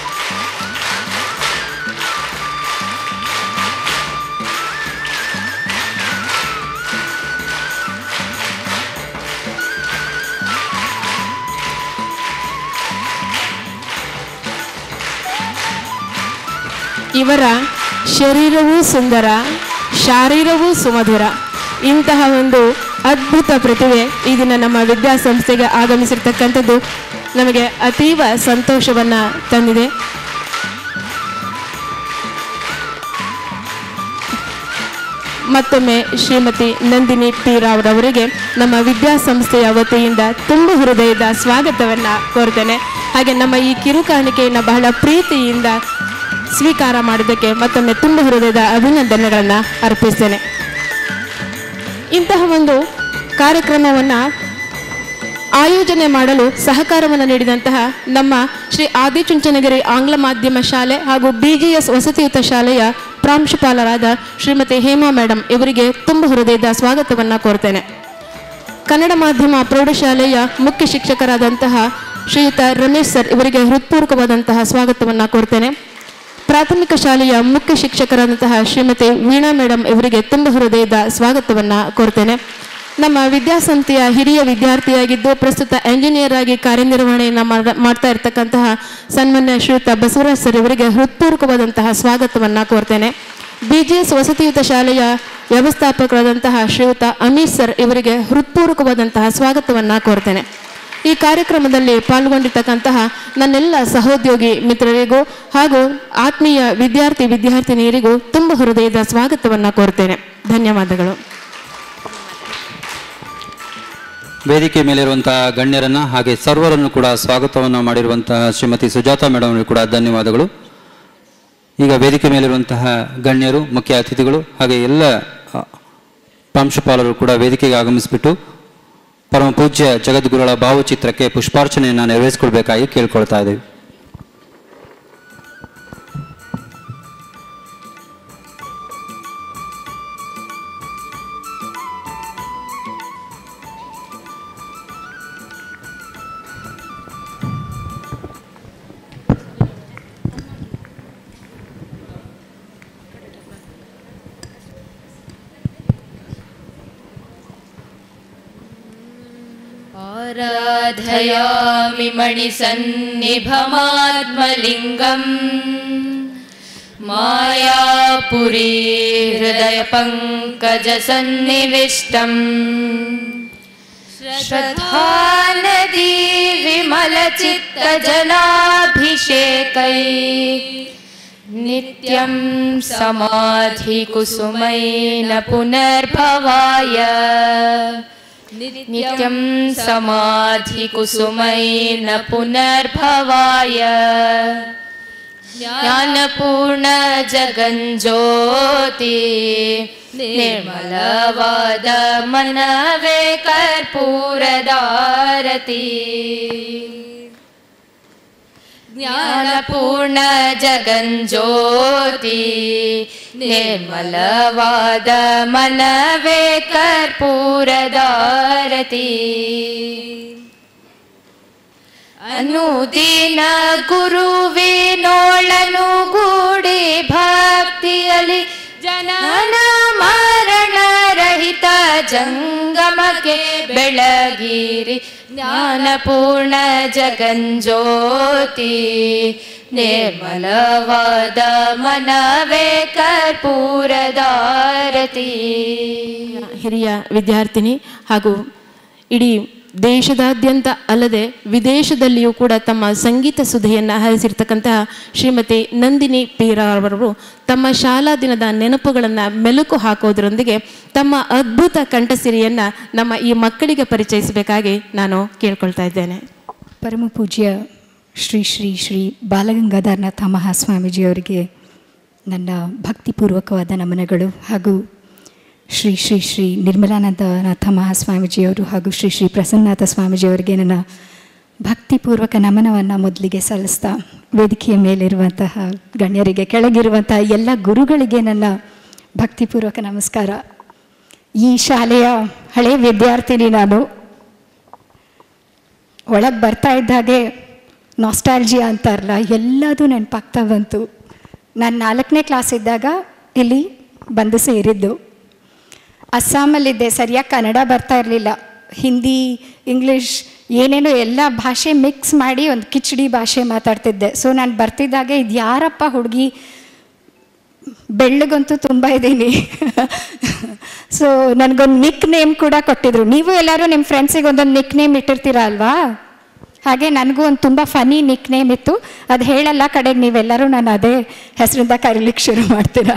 ಇವರ ಶರೀರವೂ ಸುಂದರ ಶಾರೀರವೂ ಸುಮಧುರ ಇಂತಹ ಒಂದು ಅದ್ಭುತ ಪ್ರತಿಭೆ ಈ ದಿನ ನಮ್ಮ ವಿದ್ಯಾಸಂಸ್ಥೆಗೆ ಆಗಮಿಸಿರ್ತಕ್ಕಂಥದ್ದು ನಮಗೆ ಅತೀವ ಸಂತೋಷವನ್ನು ತಂದಿದೆ ಮತ್ತೊಮ್ಮೆ ಶ್ರೀಮತಿ ನಂದಿನಿ ಪಿ ರಾವ್ರವರಿಗೆ ನಮ್ಮ ವಿದ್ಯಾಸಂಸ್ಥೆಯ ವತಿಯಿಂದ ತುಂಬ ಹೃದಯದ ಸ್ವಾಗತವನ್ನು ಕೋರ್ತೇನೆ ಹಾಗೆ ನಮ್ಮ ಈ ಕಿರುಕಾಣಿಕೆಯನ್ನು ಬಹಳ ಪ್ರೀತಿಯಿಂದ ಸ್ವೀಕಾರ ಮಾಡೋದಕ್ಕೆ ಮತ್ತೊಮ್ಮೆ ತುಂಬ ಹೃದಯದ ಅಭಿನಂದನೆಗಳನ್ನು ಅರ್ಪಿಸ್ತೇನೆ ಇಂತಹ ಒಂದು ಕಾರ್ಯಕ್ರಮವನ್ನು ಆಯೋಜನೆ ಮಾಡಲು ಸಹಕಾರವನ್ನು ನೀಡಿದಂತಹ ನಮ್ಮ ಶ್ರೀ ಆದಿಚುಂಚನಗಿರಿ ಆಂಗ್ಲ ಮಾಧ್ಯಮ ಶಾಲೆ ಹಾಗೂ ಬಿ ಜಿ ಎಸ್ ವಸತಿಯುತ ಶಾಲೆಯ ಪ್ರಾಂಶುಪಾಲರಾದ ಶ್ರೀಮತಿ ಹೇಮಾ ಮೇಡಮ್ ಇವರಿಗೆ ತುಂಬ ಹೃದಯದ ಸ್ವಾಗತವನ್ನು ಕೋರ್ತೇನೆ ಕನ್ನಡ ಮಾಧ್ಯಮ ಪ್ರೌಢಶಾಲೆಯ ಮುಖ್ಯ ಶಿಕ್ಷಕರಾದಂತಹ ಶ್ರೀಯುತ ರಮೇಶ್ ಸರ್ ಇವರಿಗೆ ಹೃತ್ಪೂರ್ವಕವಾದಂತಹ ಸ್ವಾಗತವನ್ನು ಕೋರ್ತೇನೆ ಪ್ರಾಥಮಿಕ ಶಾಲೆಯ ಮುಖ್ಯ ಶಿಕ್ಷಕರಾದಂತಹ ಶ್ರೀಮತಿ ವೀಣಾ ಮೇಡಮ್ ಇವರಿಗೆ ತುಂಬ ಹೃದಯದ ಸ್ವಾಗತವನ್ನು ಕೋರ್ತೇನೆ ನಮ್ಮ ವಿದ್ಯಾಸಂಸ್ಥೆಯ ಹಿರಿಯ ವಿದ್ಯಾರ್ಥಿಯಾಗಿದ್ದು ಪ್ರಸ್ತುತ ಎಂಜಿನಿಯರ್ ಆಗಿ ಕಾರ್ಯನಿರ್ವಹಣೆಯನ್ನು ಮಾಡ- ಮಾಡ್ತಾ ಇರತಕ್ಕಂತಹ ಸನ್ಮಾನ್ಯ ಶ್ರೀಯುತ ಬಸವರಾಜ್ ಸರ್ ಇವರಿಗೆ ಹೃತ್ಪೂರ್ವಕವಾದಂತಹ ಸ್ವಾಗತವನ್ನು ಕೋರ್ತೇನೆ ಬಿ ಜಿ ಎಸ್ ವಸತಿಯುತ ಶಾಲೆಯ ವ್ಯವಸ್ಥಾಪಕರಾದಂತಹ ಶ್ರೀಯುತ ಅಮೀರ್ ಸರ್ ಇವರಿಗೆ ಹೃತ್ಪೂರ್ವಕವಾದಂತಹ ಸ್ವಾಗತವನ್ನು ಕೋರ್ತೇನೆ ಈ ಕಾರ್ಯಕ್ರಮದಲ್ಲಿ ಪಾಲ್ಗೊಂಡಿರ್ತಕ್ಕಂತಹ ನನ್ನೆಲ್ಲ ಸಹೋದ್ಯೋಗಿ ಮಿತ್ರರಿಗೂ ಹಾಗೂ ಆತ್ಮೀಯ ವಿದ್ಯಾರ್ಥಿ ವಿದ್ಯಾರ್ಥಿನಿಯರಿಗೂ ತುಂಬ ಹೃದಯದ ಸ್ವಾಗತವನ್ನು ಕೋರ್ತೇನೆ ಧನ್ಯವಾದಗಳು ವೇದಿಕೆ ಮೇಲಿರುವಂತಹ ಗಣ್ಯರನ್ನ ಹಾಗೆ ಸರ್ವರನ್ನು ಕೂಡ ಸ್ವಾಗತವನ್ನು ಮಾಡಿರುವಂತಹ ಶ್ರೀಮತಿ ಸುಜಾತ ಮೇಡಮ್ ಅವರಿಗೆ ಕೂಡ ಧನ್ಯವಾದಗಳು ಈಗ ವೇದಿಕೆ ಮೇಲಿರುವಂತಹ ಗಣ್ಯರು ಮುಖ್ಯ ಅತಿಥಿಗಳು ಹಾಗೆ ಎಲ್ಲ ಆ, ಪ್ರಾಂಶುಪಾಲರು ಕೂಡ ವೇದಿಕೆಗೆ ಆಗಮಿಸಿಬಿಟ್ಟು ಪರಮ ಪೂಜ್ಯ ಜಗದ್ಗುರುಗಳ ಭಾವಚಿತ್ರಕ್ಕೆ ಪುಷ್ಪಾರ್ಚನೆಯನ್ನು ನೆರವೇರಿಸಿಕೊಳ್ಬೇಕಾಗಿ ಕೇಳ್ಕೊಳ್ತಾ ಇದ್ದೀವಿ आराधयामि मणिसन्निभमात्मलिङ्गम् मायापुरी हृदयपङ्कजसन्निविष्टम् श्रद्धानदी विमलचित्तजलाभिषेकै नित्यं समाधिकुसुमैन पुनर्भवाय नित्यं समाधिकुसुमैन पुनर्भवाय ज्ञानपूर्ण जगञ्ज्योति निर्मलवाद मनवे कर्पूरदारती ज्ञानपूर्ण जगञ्ज्योति निर्मलवाद मनवे कर्पूरदारती ಅನುದಿನ ಗುರುವಿನೋಳನು ಗೂಡಿ ಭಕ್ತಿಯಲಿ ಜನನ ಮರಣ ರಹಿತ ಜಂಗಮಕ್ಕೆ ಬೆಳಗಿರಿ ಜ್ಞಾನಪೂರ್ಣ ಜಗಂಜ್ಯೋತಿ ನಿರ್ಮಲವಾದ ಮನವೇ ಕರ್ಪೂರದಾರತಿ ಹಿರಿಯ ವಿದ್ಯಾರ್ಥಿನಿ ಹಾಗೂ ಇಡೀ ದೇಶದಾದ್ಯಂತ ಅಲ್ಲದೆ ವಿದೇಶದಲ್ಲಿಯೂ ಕೂಡ ತಮ್ಮ ಸಂಗೀತ ಸುಧೆಯನ್ನು ಹರಿಸಿರ್ತಕ್ಕಂತಹ ಶ್ರೀಮತಿ ನಂದಿನಿ ಪೀರವರು ತಮ್ಮ ಶಾಲಾ ದಿನದ ನೆನಪುಗಳನ್ನು ಮೆಲುಕು ಹಾಕೋದ್ರೊಂದಿಗೆ ತಮ್ಮ ಅದ್ಭುತ ಕಂಠಸಿರಿಯನ್ನು ನಮ್ಮ ಈ ಮಕ್ಕಳಿಗೆ ಪರಿಚಯಿಸಬೇಕಾಗಿ ನಾನು ಕೇಳ್ಕೊಳ್ತಾ ಇದ್ದೇನೆ ಪರಮ ಪೂಜ್ಯ ಶ್ರೀ ಶ್ರೀ ಶ್ರೀ ಬಾಲಗಂಗಾಧರನಾಥ ಮಹಾಸ್ವಾಮೀಜಿಯವರಿಗೆ ನನ್ನ ಭಕ್ತಿಪೂರ್ವಕವಾದ ನಮನಗಳು ಹಾಗೂ ಶ್ರೀ ಶ್ರೀ ಶ್ರೀ ನಿರ್ಮಲಾನಂದನಾಥ ಮಹಾಸ್ವಾಮೀಜಿಯವರು ಹಾಗೂ ಶ್ರೀ ಶ್ರೀ ಪ್ರಸನ್ನನಾಥ ಸ್ವಾಮೀಜಿಯವರಿಗೆ ನನ್ನ ಭಕ್ತಿಪೂರ್ವಕ ನಮನವನ್ನು ಮೊದಲಿಗೆ ಸಲ್ಲಿಸ್ತಾ ವೇದಿಕೆಯ ಮೇಲಿರುವಂತಹ ಗಣ್ಯರಿಗೆ ಕೆಳಗಿರುವಂತಹ ಎಲ್ಲ ಗುರುಗಳಿಗೆ ನನ್ನ ಭಕ್ತಿಪೂರ್ವಕ ನಮಸ್ಕಾರ ಈ ಶಾಲೆಯ ಹಳೆಯ ವಿದ್ಯಾರ್ಥಿನಿ ನಾನು ಒಳಗೆ ಬರ್ತಾ ಇದ್ದಾಗೆ ನಾಸ್ಟಾಲ್ಜಿಯಾ ಅಂತಾರಲ್ಲ ಎಲ್ಲದೂ ನೆನಪಾಗ್ತಾ ಬಂತು ನಾನು ನಾಲ್ಕನೇ ಕ್ಲಾಸ್ ಇದ್ದಾಗ ಇಲ್ಲಿ ಬಂದು ಸೇರಿದ್ದು ಅಸ್ಸಾಮಲ್ಲಿದ್ದೆ ಸರಿಯಾಗಿ ಕನ್ನಡ ಬರ್ತಾ ಇರಲಿಲ್ಲ ಹಿಂದಿ ಇಂಗ್ಲೀಷ್ ಏನೇನೋ ಎಲ್ಲ ಭಾಷೆ ಮಿಕ್ಸ್ ಮಾಡಿ ಒಂದು ಕಿಚಡಿ ಭಾಷೆ ಮಾತಾಡ್ತಿದ್ದೆ ಸೊ ನಾನು ಬರ್ತಿದ್ದಾಗೆ ಇದು ಯಾರಪ್ಪ ಹುಡುಗಿ ಬೆಳ್ಳಗಂತೂ ತುಂಬ ಇದ್ದೀನಿ ಸೊ ನನಗೊಂದು ನಿಕ್ ನೇಮ್ ಕೂಡ ಕೊಟ್ಟಿದ್ರು ನೀವು ಎಲ್ಲರೂ ನಿಮ್ಮ ಫ್ರೆಂಡ್ಸಿಗೆ ಒಂದೊಂದು ನಿಕ್ ನೇಮ್ ಇಟ್ಟಿರ್ತೀರ ಅಲ್ವಾ ಹಾಗೆ ನನಗೂ ಒಂದು ತುಂಬ ಫನಿ ನಿಕ್ ನೇಮ್ ಇತ್ತು ಅದು ಹೇಳಲ್ಲ ಕಡೆಗೆ ನೀವೆಲ್ಲರೂ ನಾನು ಅದೇ ಹೆಸರಿಂದ ಕರೀಲಿಕ್ಕೆ ಶುರು ಮಾಡ್ತೀರಾ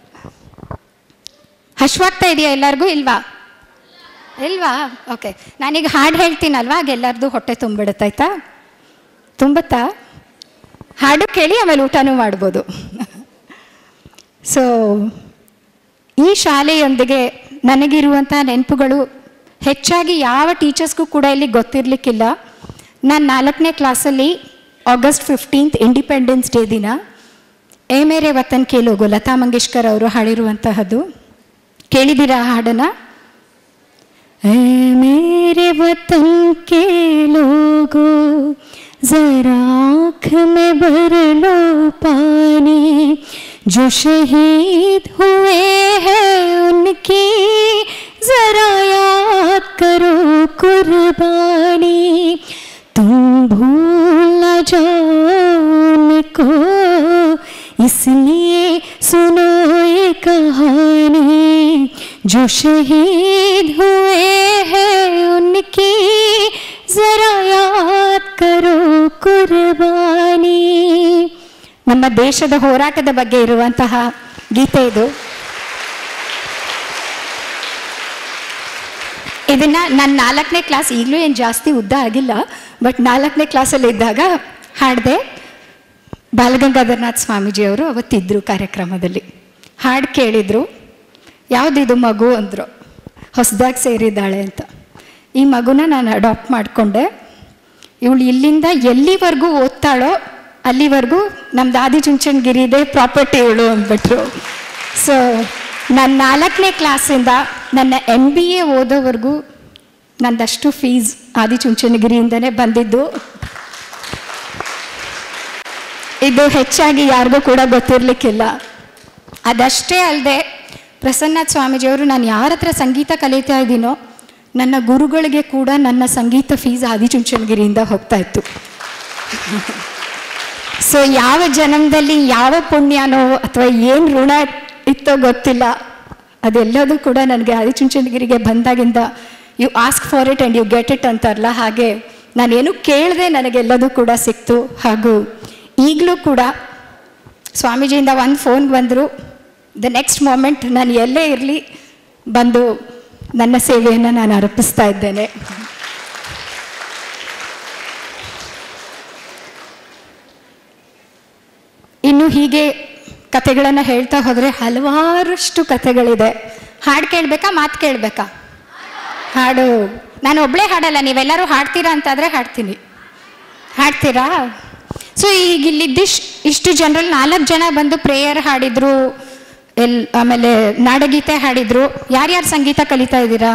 ಹಶ್ವಾಗ್ತಾ ಇದೆಯಾ ಎಲ್ಲರಿಗೂ ಇಲ್ವಾ ಇಲ್ವಾ ಓಕೆ ನಾನೀಗ ಹಾಡು ಹೇಳ್ತೀನಲ್ವಾ ಆಗ ಎಲ್ಲರದು ಹೊಟ್ಟೆ ತುಂಬಿಡುತ್ತಾಯ್ತಾ ತುಂಬುತ್ತಾ ಹಾಡು ಕೇಳಿ ಆಮೇಲೆ ಊಟನೂ ಮಾಡ್ಬೋದು ಸೊ ಈ ಶಾಲೆಯೊಂದಿಗೆ ನನಗಿರುವಂಥ ನೆನಪುಗಳು ಹೆಚ್ಚಾಗಿ ಯಾವ ಟೀಚರ್ಸ್ಗೂ ಕೂಡ ಇಲ್ಲಿ ಗೊತ್ತಿರಲಿಕ್ಕಿಲ್ಲ ನಾನು ನಾಲ್ಕನೇ ಕ್ಲಾಸಲ್ಲಿ ಆಗಸ್ಟ್ ಫಿಫ್ಟೀನ್ತ್ ಇಂಡಿಪೆಂಡೆನ್ಸ್ ಡೇ ದಿನ ಏ ಮೇರೆ ವತನ್ ಕೆ ಲೋಗೋ ಲತಾ ಮಂಗೇಶ್ಕರ್ ಅವರು ಹಾಡಿರುವಂತಹದ್ದು ಕೇಳಿದ್ದೀರಾ ಆ ಹಾಡನ್ನು ऐ मेरे वतन के लोगो जरा आँख में भर लो पानी जो शहीद हुए हैं उनकी जरा याद जो शहीद हुए हैं उनकी जरा याद करो कुर्बानी ನಮ್ಮ ದೇಶದ ಹೋರಾಟದ ಬಗ್ಗೆ ಇರುವಂತಹ ಗೀತೆ ಇದು ಇದನ್ನ ನಾನು ನಾಲ್ಕನೇ ಕ್ಲಾಸ್ ಈಗಲೂ ಏನು ಜಾಸ್ತಿ ಉದ್ದ ಆಗಿಲ್ಲ ಬಟ್ ನಾಲ್ಕನೇ ಕ್ಲಾಸಲ್ಲಿ ಇದ್ದಾಗ ಹಾಡಿದೆ ಬಾಲಗಂಗಾಧರನಾಥ್ ಸ್ವಾಮೀಜಿಯವರು ಅವತ್ತಿದ್ದರು ಕಾರ್ಯಕ್ರಮದಲ್ಲಿ ಹಾಡು ಕೇಳಿದರು ಯಾವುದಿದು ಮಗು ಅಂದರು ಹೊಸದಾಗಿ ಸೇರಿದ್ದಾಳೆ ಅಂತ ಈ ಮಗುನ ನಾನು ಅಡಾಪ್ಟ್ ಮಾಡಿಕೊಂಡೆ ಇವಳು ಇಲ್ಲಿಂದ ಎಲ್ಲಿವರೆಗೂ ಓದ್ತಾಳೋ ಅಲ್ಲಿವರೆಗೂ ನಮ್ದು ಆದಿಚುಂಚನಗಿರಿದೇ ಪ್ರಾಪರ್ಟಿ ಇವಳು ಅಂದ್ಬಿಟ್ರು ಸೊ ನಾನು ನಾಲ್ಕನೇ ಕ್ಲಾಸಿಂದ ನನ್ನ ಎಮ್ ಬಿ ಎ ಓದೋವರೆಗೂ ನಂದಷ್ಟು ಫೀಸ್ ಆದಿಚುಂಚನಗಿರಿಯಿಂದನೇ ಬಂದಿದ್ದು ಇದು ಹೆಚ್ಚಾಗಿ ಯಾರಿಗೂ ಕೂಡ ಗೊತ್ತಿರಲಿಕ್ಕಿಲ್ಲ ಅದಷ್ಟೇ ಅಲ್ಲದೆ ಪ್ರಸನ್ನನಾಥ್ ಸ್ವಾಮೀಜಿಯವರು ನಾನು ಯಾರ ಹತ್ರ ಸಂಗೀತ ಕಲಿತಾ ಇದ್ದೀನೋ ನನ್ನ ಗುರುಗಳಿಗೆ ಕೂಡ ನನ್ನ ಸಂಗೀತ ಫೀಸ್ ಆದಿಚುಂಚನಗಿರಿಯಿಂದ ಹೋಗ್ತಾ ಇತ್ತು ಸೊ ಯಾವ ಜನ್ಮದಲ್ಲಿ ಯಾವ ಪುಣ್ಯನೋ ಅಥವಾ ಏನು ಋಣ ಇತ್ತೋ ಗೊತ್ತಿಲ್ಲ ಅದೆಲ್ಲದೂ ಕೂಡ ನನಗೆ ಆದಿಚುಂಚನಗಿರಿಗೆ ಬಂದಾಗಿಂದ you ask for it and you get it ಅಂತಾರಲ್ಲ ಹಾಗೆ ನಾನೇನು ಕೇಳದೆ ನನಗೆಲ್ಲದೂ ಕೂಡ ಸಿಕ್ತು ಹಾಗೂ ಈಗಲೂ ಕೂಡ ಸ್ವಾಮೀಜಿಯಿಂದ ಒಂದು ಫೋನ್ ಬಂದರು ದ ನೆಕ್ಸ್ಟ್ ಮೂಮೆಂಟ್ ನಾನು ಎಲ್ಲೇ ಇರಲಿ ಬಂದು ನನ್ನ ಸೇವೆಯನ್ನು ನಾನು ಅರ್ಪಿಸ್ತಾ ಇದ್ದೇನೆ ಇನ್ನು ಹೀಗೆ ಕತೆಗಳನ್ನು ಹೇಳ್ತಾ ಹೋದರೆ ಹಲವಾರಷ್ಟು ಕತೆಗಳಿದೆ ಹಾಡು ಕೇಳಬೇಕಾ ಮಾತು ಕೇಳಬೇಕಾ ಹಾಡು ನಾನು ಒಬ್ಬಳೇ ಹಾಡಲ್ಲ ನೀವೆಲ್ಲರೂ ಹಾಡ್ತೀರಾ ಅಂತಾದರೆ ಹಾಡ್ತೀನಿ ಹಾಡ್ತೀರಾ ಸೊ ಈಗ ಇಲ್ಲಿದ್ದಿಶ್ ಇಷ್ಟು ಜನರಲ್ಲಿ ನಾಲ್ಕು ಜನ ಬಂದು ಪ್ರೇಯರ್ ಹಾಡಿದ್ರು ಎಲ್ ಆಮೇಲೆ ನಾಡಗೀತೆ ಹಾಡಿದ್ರು ಯಾರ್ಯಾರು ಸಂಗೀತ ಕಲಿತಾ ಇದ್ದೀರಾ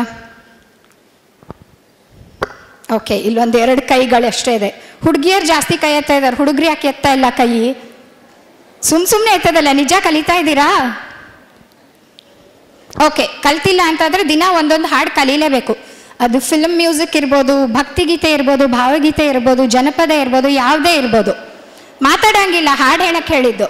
ಓಕೆ ಇಲ್ಲೊಂದು ಎರಡು ಕೈಗಳು ಅಷ್ಟೇ ಇದೆ ಹುಡುಗಿಯರು ಜಾಸ್ತಿ ಕೈ ಎತ್ತಾ ಇದ್ದಾರೆ ಹುಡುಗರು ಯಾಕೆ ಎತ್ತಾ ಇಲ್ಲ ಕೈ ಸುಮ್ ಸುಮ್ಮನೆ ಎತ್ತದಲ್ಲ ನಿಜ ಕಲಿತಾ ಇದ್ದೀರಾ ಓಕೆ ಕಲ್ತಿಲ್ಲ ಅಂತಂದ್ರೆ ದಿನ ಒಂದೊಂದು ಹಾಡು ಕಲೀಲೇಬೇಕು ಅದು ಫಿಲ್ಮ್ ಮ್ಯೂಸಿಕ್ ಇರ್ಬೋದು ಭಕ್ತಿಗೀತೆ ಇರ್ಬೋದು ಭಾವಗೀತೆ ಇರ್ಬೋದು ಜನಪದ ಇರ್ಬೋದು ಯಾವುದೇ ಇರ್ಬೋದು ಮಾತಾಡಂಗಿಲ್ಲ ಹಾಡು ಹೇಳಕ್ಕೆ ಹೇಳಿದ್ದು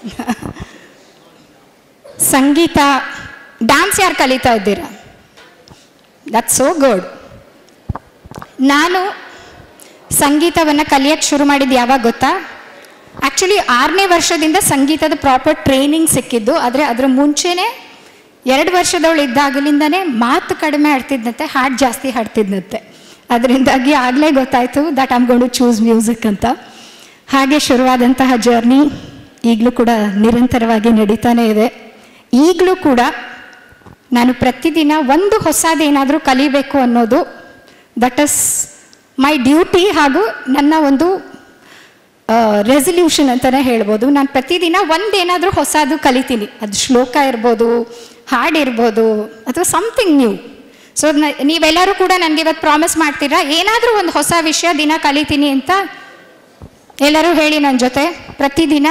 ಸಂಗೀತ ಡ್ಯಾನ್ಸ್ ಯಾರು ಕಲಿತಾ ಇದ್ದೀರಾ ದಟ್ ಸೋ ಗುಡ್ ನಾನು ಸಂಗೀತವನ್ನು ಕಲಿಯಕ್ಕೆ ಶುರು ಮಾಡಿದ್ದು ಯಾವಾಗ ಗೊತ್ತಾ ಆ್ಯಕ್ಚುಲಿ ಆರನೇ ವರ್ಷದಿಂದ ಸಂಗೀತದ ಪ್ರಾಪರ್ ಟ್ರೈನಿಂಗ್ ಸಿಕ್ಕಿದ್ದು ಆದರೆ ಅದರ ಮುಂಚೆನೇ ಎರಡು ವರ್ಷದವಳು ಇದ್ದಾಗಲಿಂದನೇ ಮಾತು ಕಡಿಮೆ ಆಡ್ತಿದ್ದಂತೆ ಹಾಡು ಜಾಸ್ತಿ ಹಾಡ್ತಿದ್ದಂತೆ ಅದರಿಂದಾಗಿ ಆಗಲೇ ಗೊತ್ತಾಯಿತು that am god choose music ಅಂತ ಹಾಗೆ ಶುರುವಾದಂತಹ ಜರ್ನಿ ಈಗಲೂ ಕೂಡ ನಿರಂತರವಾಗಿ ನಡೀತಾನೇ ಇದೆ ಈಗಲೂ ಕೂಡ ನಾನು ಪ್ರತಿದಿನ ಒಂದು ಹೊಸದೇನಾದರೂ ಕಲಿಬೇಕು ಅನ್ನೋದು ದಟ್ ಇಸ್ ಮೈ ಡ್ಯೂಟಿ ಹಾಗೂ ನನ್ನ ಒಂದು ರೆಸಲ್ಯೂಷನ್ ಅಂತಲೇ ಹೇಳ್ಬೋದು ನಾನು ಪ್ರತಿದಿನ ಒಂದೇನಾದರೂ ಹೊಸದು ಕಲಿತೀನಿ ಅದು ಶ್ಲೋಕ ಇರ್ಬೋದು ಹಾಡಿರ್ಬೋದು ಅಥವಾ ಸಮಥಿಂಗ್ ನ್ಯೂ ಸೊ ನೀವೆಲ್ಲರೂ ಕೂಡ ನನಗೆ ಇವತ್ತು ಪ್ರಾಮಿಸ್ ಮಾಡ್ತೀರಾ ಏನಾದರೂ ಒಂದು ಹೊಸ ವಿಷಯ ದಿನ ಕಲಿತೀನಿ ಅಂತ ಎಲ್ಲರೂ ಹೇಳಿ ನನ್ನ ಜೊತೆ ಪ್ರತಿದಿನ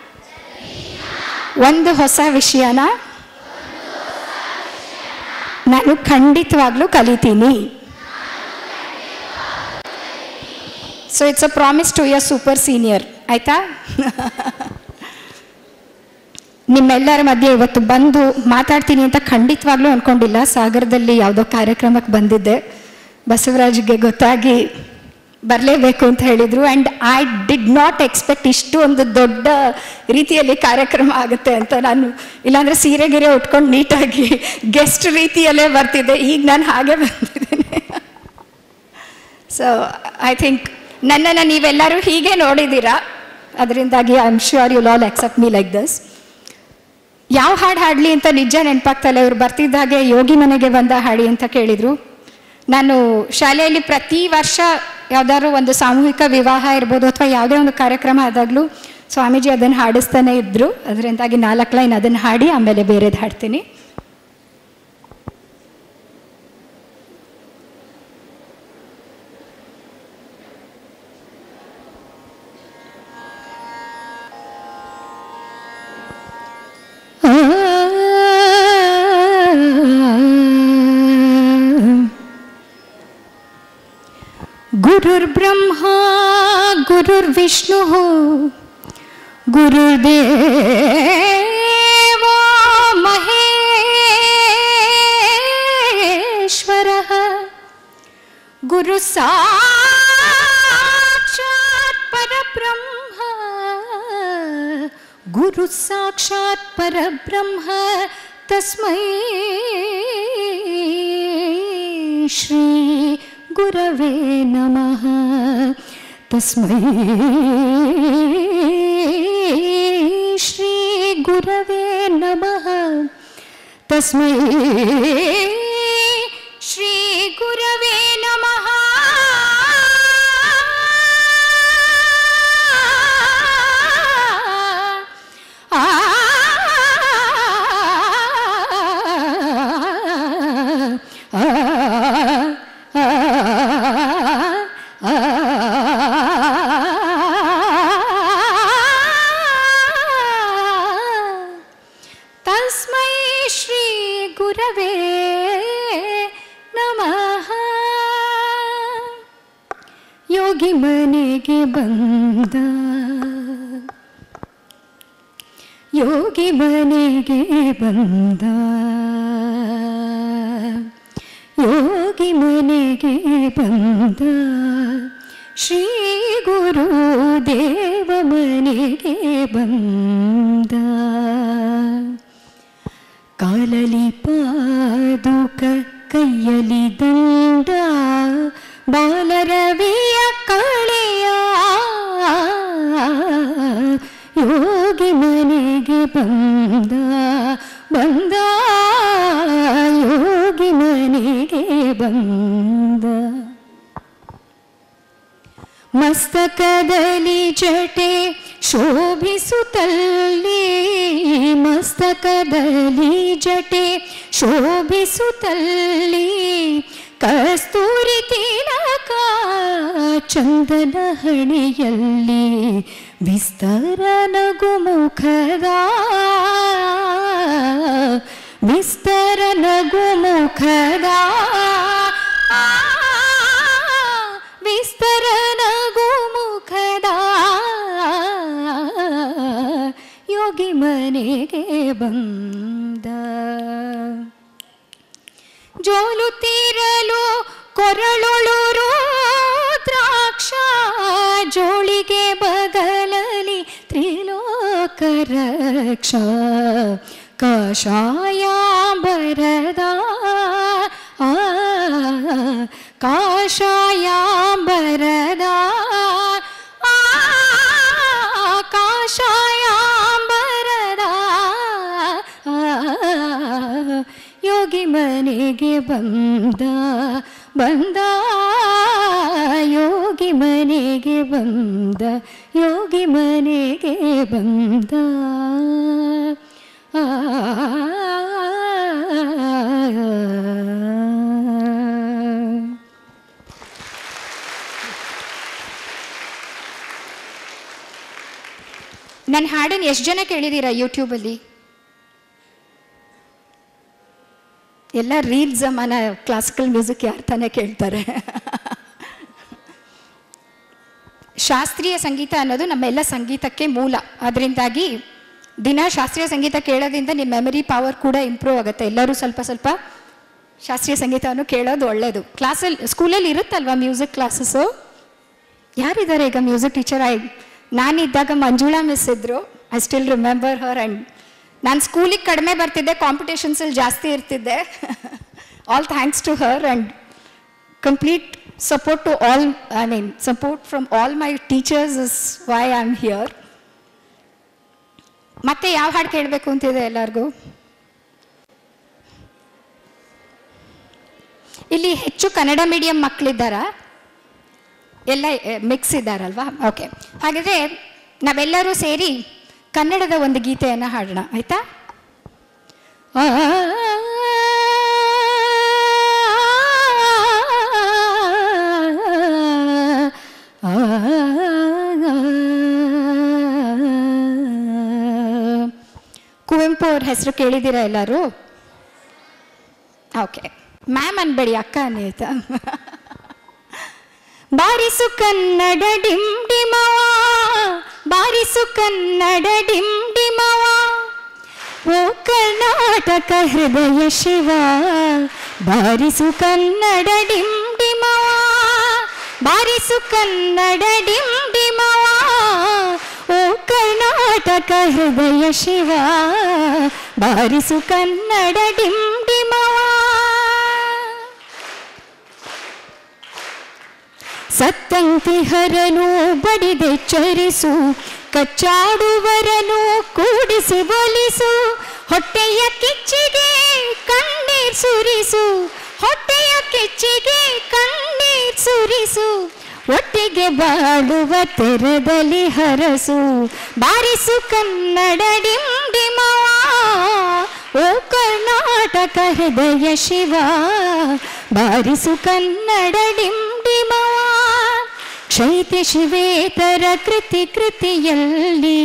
ಒಂದು ಹೊಸ ವಿಷಯನ ನಾನು ಖಂಡಿತವಾಗ್ಲೂ ಕಲಿತೀನಿ so it's a promise to your super senior ಆಯ್ತಾ ನಿಮ್ಮೆಲ್ಲರ ಮಧ್ಯೆ ಇವತ್ತು ಬಂದು ಮಾತಾಡ್ತೀನಿ ಅಂತ ಖಂಡಿತವಾಗ್ಲೂ ಅಂದ್ಕೊಂಡಿಲ್ಲ ಸಾಗರದಲ್ಲಿ ಯಾವುದೋ ಕಾರ್ಯಕ್ರಮಕ್ಕೆ ಬಂದಿದ್ದೆ ಬಸವರಾಜ್ಗೆ ಗೊತ್ತಾಗಿ ಬರಲೇಬೇಕು ಅಂತ ಹೇಳಿದರು and I did not expect ಇಷ್ಟು ಒಂದು ದೊಡ್ಡ ರೀತಿಯಲ್ಲಿ ಕಾರ್ಯಕ್ರಮ ಆಗುತ್ತೆ ಅಂತ ನಾನು ಇಲ್ಲಾಂದರೆ ಸೀರೆ ಗಿರೆ ಉಟ್ಕೊಂಡು ನೀಟಾಗಿ ಗೆಸ್ಟ್ ರೀತಿಯಲ್ಲೇ ಬರ್ತಿದ್ದೆ ಈಗ ನಾನು ಹಾಗೆ ಬಂದಿದ್ದೇನೆ ಸೊ ಐ ಥಿಂಕ್ ನನ್ನನ್ನು ನೀವೆಲ್ಲರೂ ಹೀಗೆ ನೋಡಿದ್ದೀರಾ ಅದರಿಂದಾಗಿ I am sure you'll accept me like this ಯಾವ ಹಾಡು ಹಾಡಲಿ ಅಂತ ನಿಜ ನೆನಪಾಗ್ತಲ್ಲ ಇವ್ರು ಬರ್ತಿದ್ದಾಗೆ ಯೋಗಿ ಮನೆಗೆ ಬಂದ ಹಾಡಿ ಅಂತ ಕೇಳಿದರು ನಾನು ಶಾಲೆಯಲ್ಲಿ ಪ್ರತಿ ವರ್ಷ ಯಾವ್ದಾದ್ರು ಒಂದು ಸಾಮೂಹಿಕ ವಿವಾಹ ಇರ್ಬೋದು ಅಥವಾ ಯಾವುದೇ ಒಂದು ಕಾರ್ಯಕ್ರಮ ಆದಾಗಲೂ ಸ್ವಾಮೀಜಿ ಅದನ್ನು ಹಾಡಿಸ್ತಾನೆ ಇದ್ದರು ಅದರಿಂದಾಗಿ ನಾಲ್ಕು ಲೈನ್ ಅದನ್ನು ಹಾಡಿ ಆಮೇಲೆ ಬೇರೆದು ಹಾಡ್ತೀನಿ गुरुर्ब्रह्मा गुरुर्विष्णुः गुरुर्देवो महेश्वरः ಗುರು ಸಾಕ್ಷಾತ್ ಪರಬ್ರಹ್ಮ ಗುರು ಸಾಕ್ಷಾತ್ ಪರಬ್ರಹ್ಮ ತಸ್ಮೈ ಶ್ರೀ ಗುರವೇ ನಮಃ ತಸ್ಮೈ ಶ್ರೀ ಗುರವೇ ನಮಃ ತಸ್ಮೈ ಶ್ರೀ ಗುರವೇ ನಮಃ ಆ ತಸ್ಮೈ ಶ್ರೀ ಗುರವೇ ನಮಃ ಯೋಗಿ ಮನೆಗೆ ಬಂದ ಯೋಗಿ ಮನೆಗೆ ಬಂದ ಯೋಗಿ ಮನೆಗೆ ಬಂದ ಶ್ರೀ ಗುರು ದೇವ ಮನೆಗೆ ಬಂದ ಕಾಲಲಿ ಪಾದುಕ ಕೈಯಲಿ ದಂಡ ಬಾಲರವಿಯ ಕಳೆಯ ಯೋಗಿ ಮನೆಗೆ ಬಂದ ಬಂದ ಯೋಗಿ ಮನೆಗೆ ಬಂದ ಮಸ್ತಕದಲ್ಲಿ ಜಟೆ ಶೋಭಿಸುತ್ತಲ್ಲಿ ಮಸ್ತಕದಲ್ಲಿ ಜಟೆ ಶೋಭಿಸುತ್ತಲ್ಲಿ ಕಸ್ತೂರಿ ತಿಲಕ ಚಂದನ ಹಣೆಯಲ್ಲಿ ವಿಸ್ತಾರ ನಗು ಮುಖದ ವಿಸ್ತಾರ ನಗು ಮುಖದ ವಿಸ್ತರ ನಗು ಮುಖದ ಯೋಗಿ ಮನೆಗೆ ಬಂದ ಜೋಲುತ್ತಿರಲು ಕೊರಳೊಳು ರುದ್ರಾಕ್ಷ ಜೋಳಿಗೆ ಬಗಲಲಿ ತ್ರಿಲೋಕ ರಕ್ಷ ಕಾಷಾಯಾಂಬರದ ಆ ಕಾಷಾಯಾಂಬರದ ಆ ಕಾಷಾಯಾಂಬರದ ಆ ಯೋಗಿ ಮನೆಗೆ ಬಂದ ಬಂದ ಯೋಗಿ ಮನೆಗೆ ಬಂದ ಯೋಗಿ ಮನೆಗೆ ಬಂದ ಆ ನನ್ನ ಹಾಡನ್ನು ಎಷ್ಟು ಜನ ಕೇಳಿದ್ದೀರಾ ಯೂಟ್ಯೂಬಲ್ಲಿ ಎಲ್ಲ ರೀಲ್ಸ್ ಜಮಾನ ಕ್ಲಾಸಿಕಲ್ ಮ್ಯೂಸಿಕ್ ಯಾರು ತಾನೇ ಕೇಳ್ತಾರೆ ಶಾಸ್ತ್ರೀಯ ಸಂಗೀತ ಅನ್ನೋದು ನಮ್ಮೆಲ್ಲ ಸಂಗೀತಕ್ಕೆ ಮೂಲ ಅದರಿಂದಾಗಿ ದಿನ ಶಾಸ್ತ್ರೀಯ ಸಂಗೀತ ಕೇಳೋದ್ರಿಂದ ನಿಮ್ಮ ಮೆಮರಿ ಪವರ್ ಕೂಡ ಇಂಪ್ರೂವ್ ಆಗುತ್ತೆ ಎಲ್ಲರೂ ಸ್ವಲ್ಪ ಸ್ವಲ್ಪ ಶಾಸ್ತ್ರೀಯ ಸಂಗೀತವನ್ನು ಕೇಳೋದು ಒಳ್ಳೆಯದು ಕ್ಲಾಸಲ್ಲಿ ಸ್ಕೂಲಲ್ಲಿ ಇರುತ್ತಲ್ವಾ ಮ್ಯೂಸಿಕ್ ಕ್ಲಾಸಸ್ಸು ಯಾರಿದ್ದಾರೆ ಈಗ ಮ್ಯೂಸಿಕ್ ಟೀಚರ್ ಐ ನಾನಿದ್ದಾಗ ಮಂಜುಳಾ ಮಿಸ್ ಇದ್ರು I still remember her and ನಾನು ಸ್ಕೂಲಿಗೆ ಕಡಿಮೆ ಬರ್ತಿದ್ದೆ ಕಾಂಪಿಟೇಷನ್ಸಲ್ಲಿ ಜಾಸ್ತಿ ಇರ್ತಿದ್ದೆ all thanks to her and complete support to all I mean support from all my teachers is why I am here ಮತ್ತೆ ಯಾವ ಹಾಡು ಕೇಳಬೇಕು ಅಂತಿದೆ ಎಲ್ಲರಿಗೂ ಇಲ್ಲಿ ಹೆಚ್ಚು ಕನ್ನಡ ಮೀಡಿಯಂ ಮಕ್ಕಳಿದ್ದಾರಾ ಎಲ್ಲ ಮಿಕ್ಸ್ ಇದ್ದಾರಲ್ವಾ ಓಕೆ ಹಾಗಾದರೆ ನಾವೆಲ್ಲರೂ ಸೇರಿ ಕನ್ನಡದ ಒಂದು ಗೀತೆಯನ್ನು ಹಾಡೋಣ ಆಯ್ತಾ ಆ, ಆ, ಕುವೆಂಪು ಅವ್ರ ಹೆಸರು ಕೇಳಿದ್ದೀರಾ ಎಲ್ಲರೂ ಓಕೆ ಮ್ಯಾಮ್ ಅನ್ಬೇಡಿ ಅಕ್ಕ ಅನ್ನಿ ಆಯ್ತಾ ಬಾರಿಸು ಕನ್ನಡ ಡಿಮ್ ಡಿಮವ ಬಾರಿಸು ಕನ್ನಡ ಡಿಮ್ ಡಿಮವ ಓ ಕರ್ನಾಟಕ ಹೃದಯ ಶಿವ ಬಾರಿಸು ಕನ್ನಡ ಡಿಮ್ ಡಿಮವ ಬಾರಿಸು ಕನ್ನಡ ಡಿಂಡಿಮವ ಓ ಕರ್ನಾಟಕ ಹೃದಯ ಶಿವ ಬಾರಿಸು ಕನ್ನಡ ಡಿಂಡಿಮವ ಸತ್ತಂತಿಹರನು ಬಡಿದೆಚ್ಚರಿಸು ಕಚ್ಚಾಡುವರನು ಕೂಡಿಸಿ ಒಲಿಸು ಹೊಟ್ಟೆಯ ಕಿಚ್ಚಿಗೆ ಕಣ್ಣೀರ್ ಸುರಿಸು ಹೊಟ್ಟೆಯ ಕಿಚ್ಚಿಗೆ ಕಣ್ಣೀರ್ ಸುರಿಸು ಒಟ್ಟಿಗೆ ಬಾಳುವ ತೆರದಲ್ಲಿ ಹರಸು ಬಾರಿಸು ಕನ್ನಡ ಡಿಂಡಿಮವ ಓ ಕರ್ನಾಟಕ ಹೃದಯ ಶಿವ ಬಾರಿಸು ಕನ್ನಡ ಡಿಂಡಿಮವ ಕ್ಷೈತ್ಯ ಶಿವೇತರ ಕೃತಿ ಕೃತಿಯಲ್ಲಿ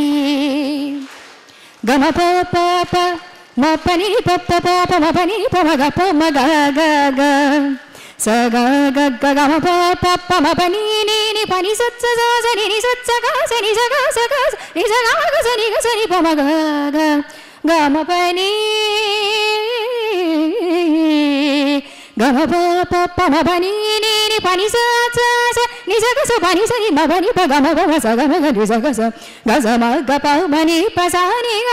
ಗಮ ಪ ಪ ಪ ಮ ಪ ನಿ ಪ ಪ ಪ ಪ ಮ ಪ ನಿ ಪ ಮ ಗ ಪ ಮ ಗ ಗ ಗ ಸ ಗ ಗ ಗ ಗ ಮ ಪ ಪ ಪ ಮ ಪ ನಿ ನಿ ನಿ ಪ ನಿ ಸತ್ ಸ ಸ ಸ ನಿ ನಿ ಸತ್ ಸ ಗ ಸ ನಿ ಸ ಗ ಸ ಗ ಸ ನಿ ಸ ಗ ಮ ಗ ಸ ನಿ ಗ ಸ ನಿ ಪ ಮ ಗ ಗ ಗ ಮ ಪ ನಿ ಗ ಮ ಪ ಪ ಪ ಮ ಪ ನಿ ನಿ ನಿ ಪ ನಿ ಸ ಸ ಸ ನಿ ಸ ಗ ಸ ಪ ನಿ ಸ ನಿ ಮ ಪ ನಿ ಪ ಗ ಮ ಪ ಮ ಸ ಗ ಮ ಗ ನಿ ಸ ಗ ಸ ಗ ಸ ಮ ಗ ಪ ಮ ನಿ ಪ ಸ ನಿ ಗ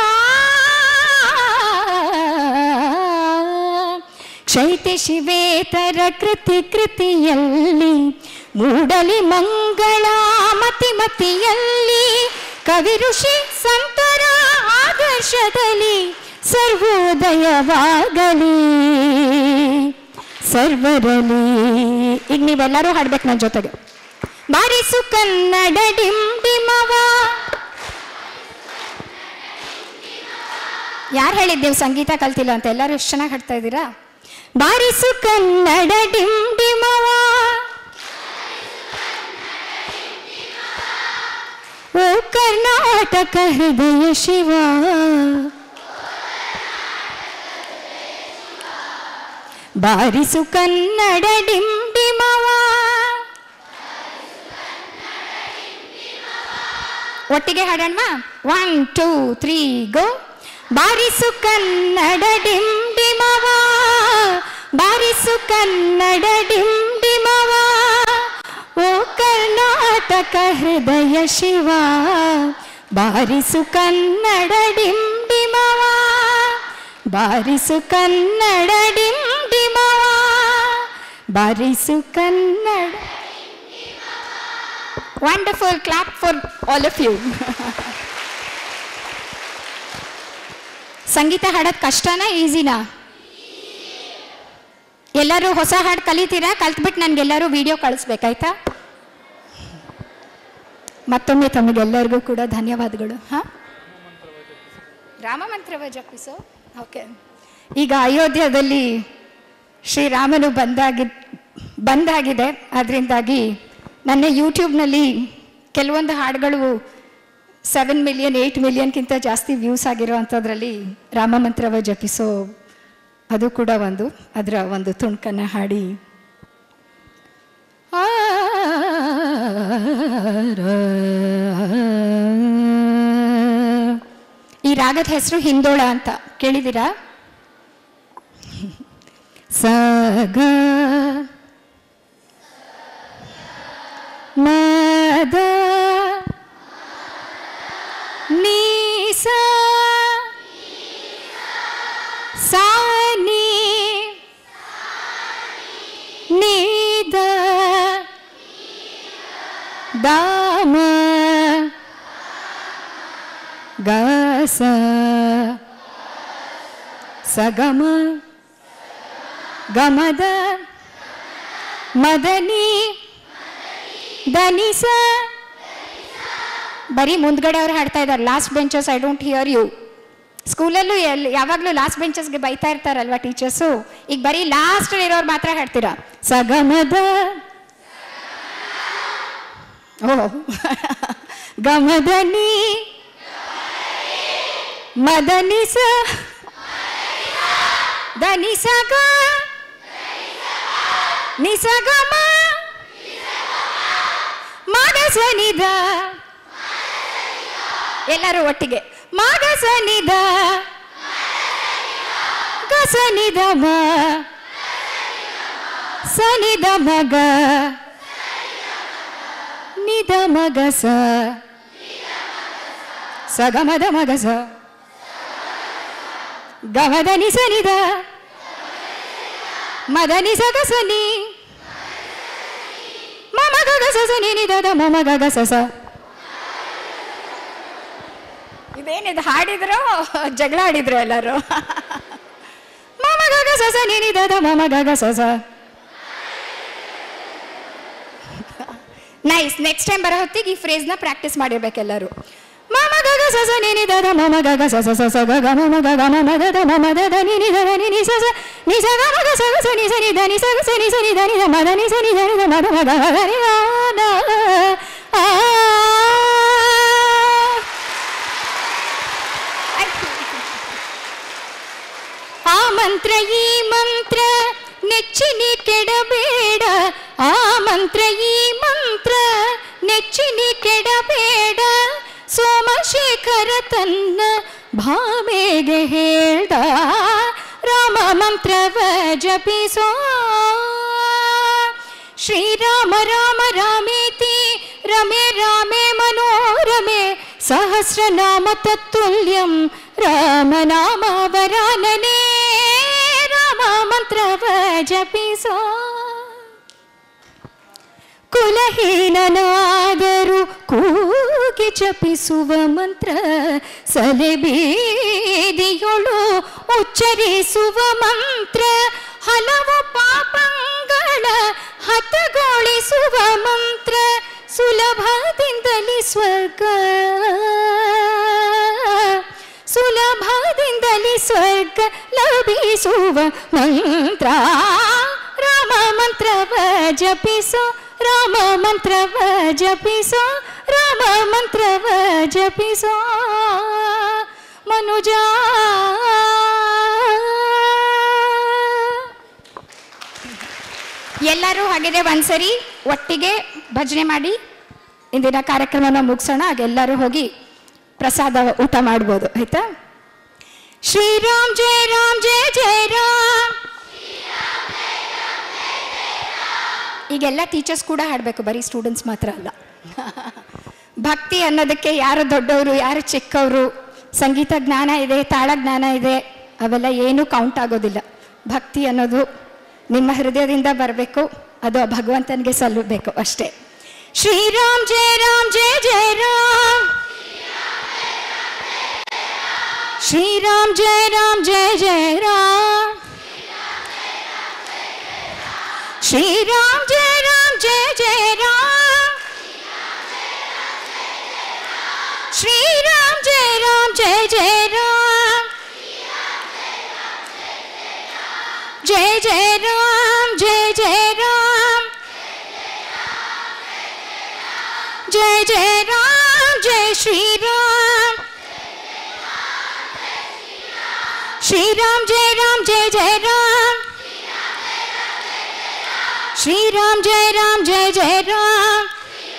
ಕ್ಷೈತ್ಯ ಶಿವೇತರ ಕೃತಿ ಕೃತಿಯಲ್ಲಿ ಮೂಡಲಿ ಮಂಗಳ ಮತಿ ಮತಿಯಲ್ಲಿ ಕವಿ ಋಷಿ ಸಂತರ ಆದರ್ಶದಲ್ಲಿ ಸರ್ವೋದಯವಾಗಲಿ ಸರ್ವರಲಿ ಈಗ ನೀವೆಲ್ಲರೂ ಹಾಡ್ಬೇಕು ನನ್ನ ಜೊತೆಗೆ ಬಾರಿಸು ಕನ್ನಡ ಡಿಂಡಿಮವ ಯಾರು ಹೇಳಿದ್ದೀವಿ ಸಂಗೀತ ಕಲ್ತಿಲ್ಲ ಅಂತ ಎಲ್ಲರೂ ಎಷ್ಟು ಚೆನ್ನಾಗಿ ಹಾಡ್ತಾ ಇದ್ದೀರಾ ಬಾರಿಸು ಕನ್ನಡ ಡಿಂಡಿಮವ ಓ ಕರ್ನಾಟಕ ಹೃದಯ ಶಿವ ಬಾರಿಸು ಕನ್ನಡ ಡಿಂಡಿಮವ ಒಟ್ಟಿಗೆ ಹಾಡೋಣ ಒನ್ ಟೂ ತ್ರೀ ಗೋ ಬಾರಿಸು ಕನ್ನಡ ಡಿಂಡಿಮವ ಬಾರಿಸು ಕನ್ನಡ ಡಿಂಡಿಮವ ಓ ಕರ್ನಾಟಕ ಹೃದಯ ಶಿವ ಬಾರಿಸು ಕನ್ನಡ ಡಿಂಡಿಮವ ಬಾರಿಸು ಕನ್ನಡ ಡಿಂಡಿಮವ ಬಾರಿಸು Kannada wonderful clap for all of you ಸಂಗೀತ ಹಾಡೋದು ಕಷ್ಟನಾ ಈಸಿನಾ ಎಲ್ಲರೂ ಹೊಸ ಹಾಡು ಕಲಿತೀರಾ ಕಲ್ತ್ಬಿಟ್ಟು ನನಗೆಲ್ಲರೂ ವಿಡಿಯೋ ಕಳಿಸ್ಬೇಕಾಯ್ತಾ ಮತ್ತೊಮ್ಮೆ ತಮಗೆಲ್ಲರಿಗೂ ಕೂಡ ಧನ್ಯವಾದಗಳು ಹಾಂ ರಾಮ ಮಂತ್ರವ ಜಪಿಸೋ ಓಕೆ ಈಗ ಅಯೋಧ್ಯದಲ್ಲಿ ಶ್ರೀರಾಮನು ಬಂದಾಗಿ ಬಂದಾಗಿದೆ ಅದರಿಂದಾಗಿ ನನ್ನ ಯೂಟ್ಯೂಬ್ನಲ್ಲಿ ಕೆಲವೊಂದು ಹಾಡುಗಳು ಸೆವೆನ್ ಮಿಲಿಯನ್ ಏಯ್ಟ್ ಮಿಲಿಯನ್ಗಿಂತ ಜಾಸ್ತಿ ವ್ಯೂಸ್ ಆಗಿರೋ ಅಂಥದ್ರಲ್ಲಿ ರಾಮ ಮಂತ್ರವ ಜಪಿಸೋ ಅದು ಕೂಡ ಒಂದು ಅದರ ಒಂದು ತುಣುಕನ್ನು ಹಾಡಿ ಆ ಈ ರಾಗದ ಹೆಸರು ಹಿಂದೋಳ ಅಂತ ಕೇಳಿದ್ದೀರಾ ಸಗ ಮದ ನೀಸ ಸಾನಿ ನೀದ ದಾಮ ಗಸ ಸಗಮ ಗಮದ ಮದನಿ ದನಿಸ ಬರೀ ಮುಂದ್ಗಡೆ ಅವ್ರು ಹಾಡ್ತಾ ಇದ್ದಾರೆ last benches I don't hear you ಸ್ಕೂಲಲ್ಲೂ ಎಲ್ಲಿ ಯಾವಾಗಲೂ ಲಾಸ್ಟ್ ಬೆಂಚಸ್ಗೆ ಬೈತಾ ಇರ್ತಾರಲ್ವಾ ಟೀಚರ್ಸು ಈಗ ಬರೀ ಲಾಸ್ಟ್ ಇರೋರು ಮಾತ್ರ ಹಾಡ್ತೀರಾ ಸಗಮದ ಓ ಗಮದನಿ ಮದನಿಸ ದನಿಸಗ ನಿಸಗಮ ಮಗಸನಿದ ಎಲ್ಲರೂ ಒಟ್ಟಿಗೆ ಮಗಸನಿದ ಗಸನಿದ ಮ ಸನಿದ ಮಗ ನಿದ ಮಗಸ ಸಗಮದ ಮಗಸ ಗಮದ ನಿಸನಿದ ಮದ ನಿಸಗಸನಿ ಮಮ ಗಗಸ ಸನಿ ನಿದದ ಮಮ ಗಗಸ ಸ ಇದೇನಿದು ಹಾಡಿದ್ರು ಜಗಳ ಆಡಿದ್ರು ಎಲ್ಲರೂ ಮಮ ಗಗಸ ಸನಿ ನಿದದ ಮಮ ಗಗಸ ಸ ನೈಸ್ ನೆಕ್ಸ್ಟ್ ಟೈಮ್ ಬರೋ ಹೊತ್ತಿಗೆ ಈ ಫ್ರೇಸ್ನ ಪ್ರಾಕ್ಟೀಸ್ ಮಾಡಿರ್ಬೇಕೆಲ್ಲರೂ ಮಮ ಗಗ ಸ ಸ ನಿ ನಿ ದ ದ ಮಮ ಗಗ ಸ ಸ ಸ ಸ ಗ ಗ ಮಮ ಗ ಗ ಮಮ ದ ದ ಮಮ ದ ದ ನಿ ನಿ ದ ದ ನಿ ನಿ ಸ ಸ ನಿ ಸ ಗ ಮ ಗ ಸ ಗ ಸ ನಿ ಸ ನಿ ದ ನಿ ಸ ಗ ಸ ನಿ ಸ ನಿ ದ ನಿ ದ ಮ ದ ನಿ ಸ ನಿ ದ ನಿ ದ ಮ ದ ಮ ಗ ಗ ಗ ನಿ ಗ ನ ಆ ಆ ಮಂತ್ರ ಈ ಮಂತ್ರ ನೆಚ್ಚಿನಿ ಕೆಡಬೇಡ ಆ ಮಂತ್ರ ಈ ಮಂತ್ರ ನೆಚ್ಚಿನಿ ಕೆಡಬೇಡ ಸೋಮಶೇಖರ ತನ್ನ ಭಾವೆಗೆ ಹೇಳ್ದ ರಾಮ ಮಂತ್ರವ ಜಪಿಸೋ ಶ್ರೀರಾಮ ರಾಮ ರಾಮೇತಿ ರಮೆ ರಾಮೇ ಮನೋರಮೆ ಸಹಸ್ರನಾಮ ತತ್ತುಲ್ಯಂ ರಾಮನಾಮ ವರಾನನೆ ರಾಮ ಮಂತ್ರವ ಜಪಿಸೋ ಕುಲಹೀನನಾದರೂ ಕೂಗಿ ಜಪಿಸುವ ಮಂತ್ರ ಸಲೆಬೀದಿಯೊಳು ಉಚ್ಚರಿಸುವ ಮಂತ್ರ ಹಲವು ಪಾಪಗಳ ಹತಗೊಳಿಸುವ ಮಂತ್ರ ಸುಲಭದಿಂದಲೇ ಸ್ವರ್ಗ ಸುಲಭದಿಂದಲೇ ಸ್ವರ್ಗ ಲಭಿಸುವ ಮಂತ್ರ ರಾಮ ಮಂತ್ರವ ಜಪಿಸೋ ರಾಮ ಮಂತ್ರವ ಜಪಿಸೋ ರಾಮ ಮಂತ್ರವ ಜಪಿಸೋ ಮನುಜ ಎಲ್ಲರೂ ಹಾಗಿದೆ ಒಂದ್ಸರಿ ಒಟ್ಟಿಗೆ ಭಜನೆ ಮಾಡಿ ಇಂದಿನ ಕಾರ್ಯಕ್ರಮನ ಮುಗಿಸೋಣ ಹಾಗೆಲ್ಲರೂ ಹೋಗಿ ಪ್ರಸಾದ ಊಟ ಮಾಡ್ಬೋದು ಆಯ್ತಾ ಶ್ರೀರಾಮ್ ಜಯ ರಾಮ್ ಜಯ ಜಯ ರಾಮ್ ಈಗೆಲ್ಲ ಟೀಚರ್ಸ್ ಕೂಡ ಹಾಡಬೇಕು ಬರೀ ಸ್ಟೂಡೆಂಟ್ಸ್ ಮಾತ್ರ ಅಲ್ಲ ಭಕ್ತಿ ಅನ್ನೋದಕ್ಕೆ ಯಾರು ದೊಡ್ಡವರು ಯಾರು ಚಿಕ್ಕವರು ಸಂಗೀತ ಜ್ಞಾನ ಇದೆ ತಾಳ ಜ್ಞಾನ ಇದೆ ಅವೆಲ್ಲ ಏನೂ ಕೌಂಟ್ ಆಗೋದಿಲ್ಲ ಭಕ್ತಿ ಅನ್ನೋದು ನಿಮ್ಮ ಹೃದಯದಿಂದ ಬರಬೇಕು ಅದು ಆ ಭಗವಂತನಿಗೆ ಸಲ್ಲಬೇಕು ಅಷ್ಟೇ ಶ್ರೀರಾಮ್ ಜಯ ರಾಮ್ ಜಯ ಜಯ ರಾಮ್ ಶ್ರೀರಾಮ್ ಜಯ ರಾಮ್ ಜಯ ಜಯ ರಾಮ್ ಶ್ರೀರಾಮ್ ಜಯ ರಾಮ್ ಜಯ ಜಯ ರಾಮ್ ಶ್ರೀರಾಮ್ ಜಯ ರಾಮ್ ಜಯ ಜಯ ರಾಮ್ ಜಯ ಜಯ ರಾಮ್ ಜಯ ಜಯ ರಾಮ್ ಜಯ ಜಯ ರಾಮ್ ಜಯ ಶ್ರೀರಾಮ್ ಶ್ರೀರಾಮ್ ಜಯ ರಾಮ್ ಜಯ ಜಯ ರಾಮ್ ಶ್ರೀರಾಮ್ ಜಯ ರಾಮ್ ಜಯ ಜಯ ರಾಮ್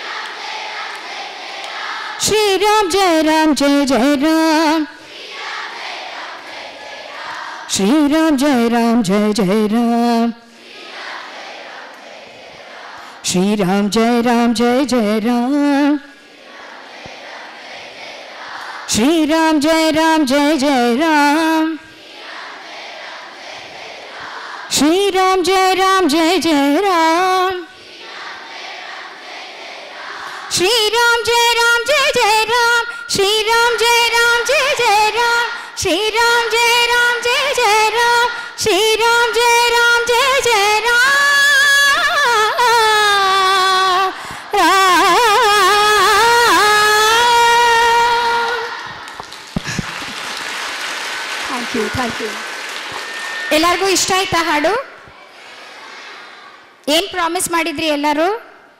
ಶ್ರೀರಾಮ್ ಜಯ ರಾಮ್ ಜಯ ಜಯ ರಾಮ್ ಶ್ರೀರಾಮ್ ಜಯ ರಾಮ್ ಜಯ ಜಯ ರಾಮ್ ಶ್ರೀರಾಮ್ ಜಯ ರಾಮ್ ಜಯ ಜಯ ರಾಮ್ ಶ್ರೀರಾಮ್ ಜಯ ರಾಮ್ ಜಯ ಜಯ ರಾಮ್ ಶ್ರೀರಾಮ್ ಜಯ ರಾಮ್ ಜಯ ಜಯ ರಾಮ್ ಶ್ರೀರಾಮ್ ಜಯ ರಾಮ್ ಜಯ ಜಯ ರಾಮ್ ಶ್ರೀರಾಮ್ ಜಯ ರಾಮ್ ಜಯ ಜಯ ರಾಮ್ ಶ್ರೀರಾಮ್ ಜಯ ರಾಮ್ ಜಯ ಜಯ ರಾಮ್ ಶ್ರೀರಾಮ್ ಜಯ ರಾಮ್ ಜಯ ಜಯ Ram thank you thank you ಎಲ್ಲರಿಗೂ ಇಷ್ಟ ಆಯ್ತಾ ಹಾಡು ಏನು ಪ್ರಾಮಿಸ್ ಮಾಡಿದ್ರಿ ಎಲ್ಲರೂ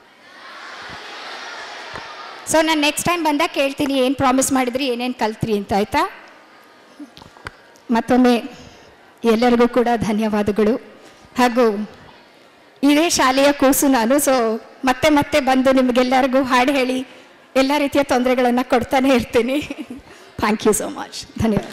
ಸೊ ನಾನು ನೆಕ್ಸ್ಟ್ ಟೈಮ್ ಬಂದಾಗ ಕೇಳ್ತೀನಿ ಏನು ಪ್ರಾಮಿಸ್ ಮಾಡಿದ್ರಿ ಏನೇನು ಕಲ್ತ್ರಿ ಅಂತ ಆಯ್ತಾ ಮತ್ತೊಮ್ಮೆ ಎಲ್ಲರಿಗೂ ಕೂಡ ಧನ್ಯವಾದಗಳು ಹಾಗೂ ಇದೇ ಶಾಲೆಯ ಕೂಸು ನಾನು ಸೊ ಮತ್ತೆ ಮತ್ತೆ ಬಂದು ನಿಮಗೆಲ್ಲರಿಗೂ ಹಾಡು ಹೇಳಿ ಎಲ್ಲ ರೀತಿಯ ತೊಂದರೆಗಳನ್ನು ಕೊಡ್ತಾನೆ ಇರ್ತೀನಿ ಥ್ಯಾಂಕ್ ಯು ಸೋ ಮಚ್ ಧನ್ಯವಾದ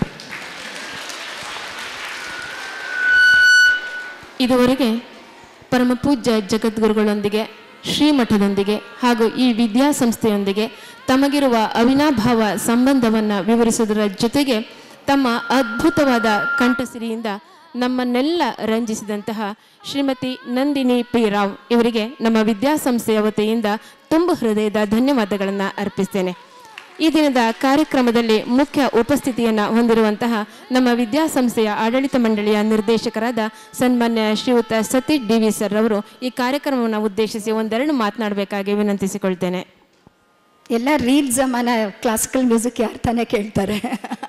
ಇದುವರೆಗೆ ಪರಮ ಪೂಜ್ಯ ಜಗದ್ಗುರುಗಳೊಂದಿಗೆ ಶ್ರೀಮಠದೊಂದಿಗೆ ಹಾಗೂ ಈ ವಿದ್ಯಾಸಂಸ್ಥೆಯೊಂದಿಗೆ ತಮಗಿರುವ ಅವಿನಾಭಾವ ಸಂಬಂಧವನ್ನು ವಿವರಿಸುವುದರ ಜೊತೆಗೆ ತಮ್ಮ ಅದ್ಭುತವಾದ ಕಂಠಸಿರಿಯಿಂದ ನಮ್ಮನ್ನೆಲ್ಲ ರಂಜಿಸಿದಂತಹ ಶ್ರೀಮತಿ ನಂದಿನಿ ಪಿ ರಾವ್ ಇವರಿಗೆ ನಮ್ಮ ವಿದ್ಯಾಸಂಸ್ಥೆಯ ವತಿಯಿಂದ ತುಂಬ ಹೃದಯದ ಧನ್ಯವಾದಗಳನ್ನು ಅರ್ಪಿಸ್ತೇನೆ ಈ ದಿನದ ಕಾರ್ಯಕ್ರಮದಲ್ಲಿ ಮುಖ್ಯ ಉಪಸ್ಥಿತಿಯನ್ನು ಹೊಂದಿರುವಂತಹ ನಮ್ಮ ವಿದ್ಯಾಸಂಸ್ಥೆಯ ಆಡಳಿತ ಮಂಡಳಿಯ ನಿರ್ದೇಶಕರಾದ ಸನ್ಮಾನ್ಯ ಶ್ರೀಯುತ ಸತೀಶ್ ಡಿ ವಿ ಸರ್ ಅವರು ಈ ಕಾರ್ಯಕ್ರಮವನ್ನು ಉದ್ದೇಶಿಸಿ ಒಂದೆರಡು ಮಾತನಾಡಬೇಕಾಗಿ ವಿನಂತಿಸಿಕೊಳ್ತೇನೆ ಎಲ್ಲ ರೀಲ್ ಜಮಾನ ಕ್ಲಾಸಿಕಲ್ ಮ್ಯೂಸಿಕ್ ಯಾರು ತಾನೇ ಕೇಳ್ತಾರೆ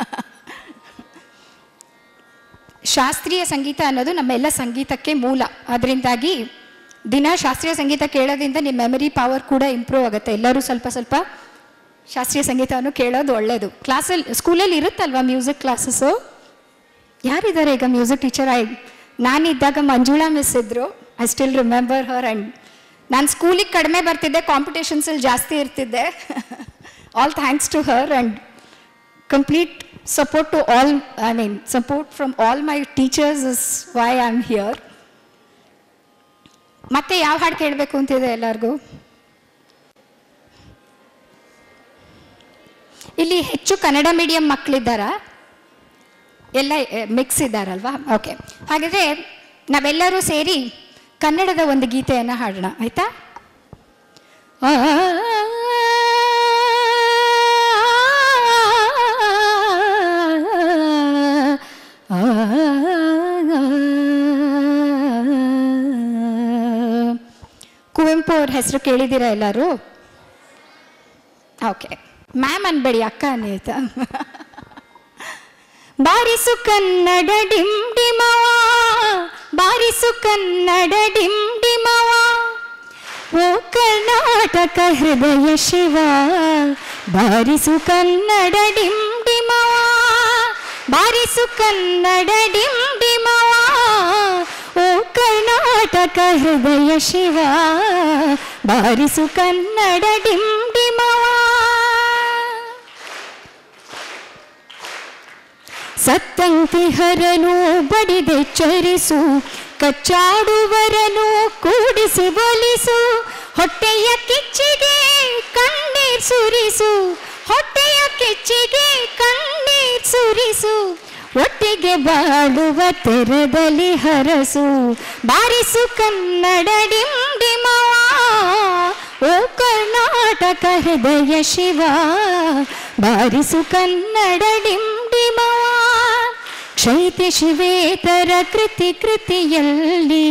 ಶಾಸ್ತ್ರೀಯ ಸಂಗೀತ ಅನ್ನೋದು ನಮ್ಮೆಲ್ಲ ಸಂಗೀತಕ್ಕೆ ಮೂಲ ಅದರಿಂದಾಗಿ ದಿನ ಶಾಸ್ತ್ರೀಯ ಸಂಗೀತ ಕೇಳೋದ್ರಿಂದ ನಿಮ್ಮ ಮೆಮರಿ ಪವರ್ ಕೂಡ ಇಂಪ್ರೂವ್ ಆಗುತ್ತೆ ಎಲ್ಲರೂ ಸ್ವಲ್ಪ ಸ್ವಲ್ಪ ಶಾಸ್ತ್ರೀಯ ಸಂಗೀತವನ್ನು ಕೇಳೋದು ಒಳ್ಳೆಯದು ಕ್ಲಾಸಲ್ಲಿ ಸ್ಕೂಲಲ್ಲಿ ಇರುತ್ತಲ್ವಾ ಮ್ಯೂಸಿಕ್ ಕ್ಲಾಸಸ್ಸು ಯಾರಿದ್ದಾರೆ ಈಗ ಮ್ಯೂಸಿಕ್ ಟೀಚರ್ ಐ ನಾನಿದ್ದಾಗ ಮಂಜುಳಾ ಮಿಸ್ ಇದ್ದರು I still remember her and ನಾನು ಸ್ಕೂಲಿಗೆ ಕಡಿಮೆ ಬರ್ತಿದ್ದೆ ಕಾಂಪಿಟೇಷನ್ಸಲ್ಲಿ ಜಾಸ್ತಿ ಇರ್ತಿದ್ದೆ all thanks to her and complete support to all I mean support from all my teachers is why I am here ಮತ್ತೆ ಯಾವ ಹಾಡು ಕೇಳಬೇಕು ಅಂತಿದೆ ಎಲ್ಲರಿಗೂ ಇಲ್ಲಿ ಹೆಚ್ಚು ಕನ್ನಡ ಮೀಡಿಯಂ ಮಕ್ಕಳಿದ್ದಾರಾ ಎಲ್ಲ ಮಿಕ್ಸ್ ಇದ್ದಾರಲ್ವಾ ಓಕೆ ಹಾಗಾದರೆ ನಾವೆಲ್ಲರೂ ಸೇರಿ ಕನ್ನಡದ ಒಂದು ಗೀತೆಯನ್ನು ಹಾಡೋಣ ಆಯ್ತಾ ಆ, ಆ, ಕುವೆಂಪು ಅವ್ರ ಹೆಸರು ಕೇಳಿದ್ದೀರಾ ಎಲ್ಲರೂ ಓಕೆ ಮ್ಯಾಮ್ ಅನ್ಬೇಡಿ ಅಕ್ಕ ಅನ್ನಿ ಆಯ್ತಾ ಬಾರಿಸು ಕನ್ನಡ ಡಿಮ್ ಡಿಮವ ಬಾರಿಸು ಕನ್ನಡ ಡಿಮ್ ಡಿಮವ ಓ ಕರ್ನಾಟಕ ಹೃದಯ ಶಿವ ಬಾರಿಸು ಕನ್ನಡ ಡಿಮ್ ಡಿಮವ ಬಾರಿಸು ಕನ್ನಡ ಡಿಮ್ ಡಿಮವ ಓ ಕರ್ನಾಟಕ ಹೃದಯ ಶಿವ ಬಾರಿಸು ಕನ್ನಡ ಡಿಮ್ ಡಿಮವ ಸತ್ತಂತಿಹರನು ಬಡಿದೆಚ್ಚರಿಸು ಕಚ್ಚಾಡುವರನು ಕೂಡಿಸಿ ಒಲಿಸು ಹೊಟ್ಟೆಯ ಕಿಚ್ಚಿಗೆ ಕಣ್ಣೀರ್ ಸುರಿಸು ಹೊಟ್ಟೆಯ ಕಿಚ್ಚಿಗೆ ಕಣ್ಣೀರ್ ಸುರಿಸು ಒಟ್ಟಿಗೆ ಬಾಳುವ ತೆರದಲ್ಲಿ ಹರಸು ಬಾರಿಸು ಕನ್ನಡ ಡಿಮ್ ಡಿಮವ ಓ ಕರ್ನಾಟಕ ಹೃದಯ ಶಿವ ಬಾರಿಸು ಕನ್ನಡ ಡಿಮ್ ಡಿಮವ ಕ್ಷೈತ್ಯ ಶಿವೇತರ ಕೃತಿ ಕೃತಿಯಲ್ಲಿ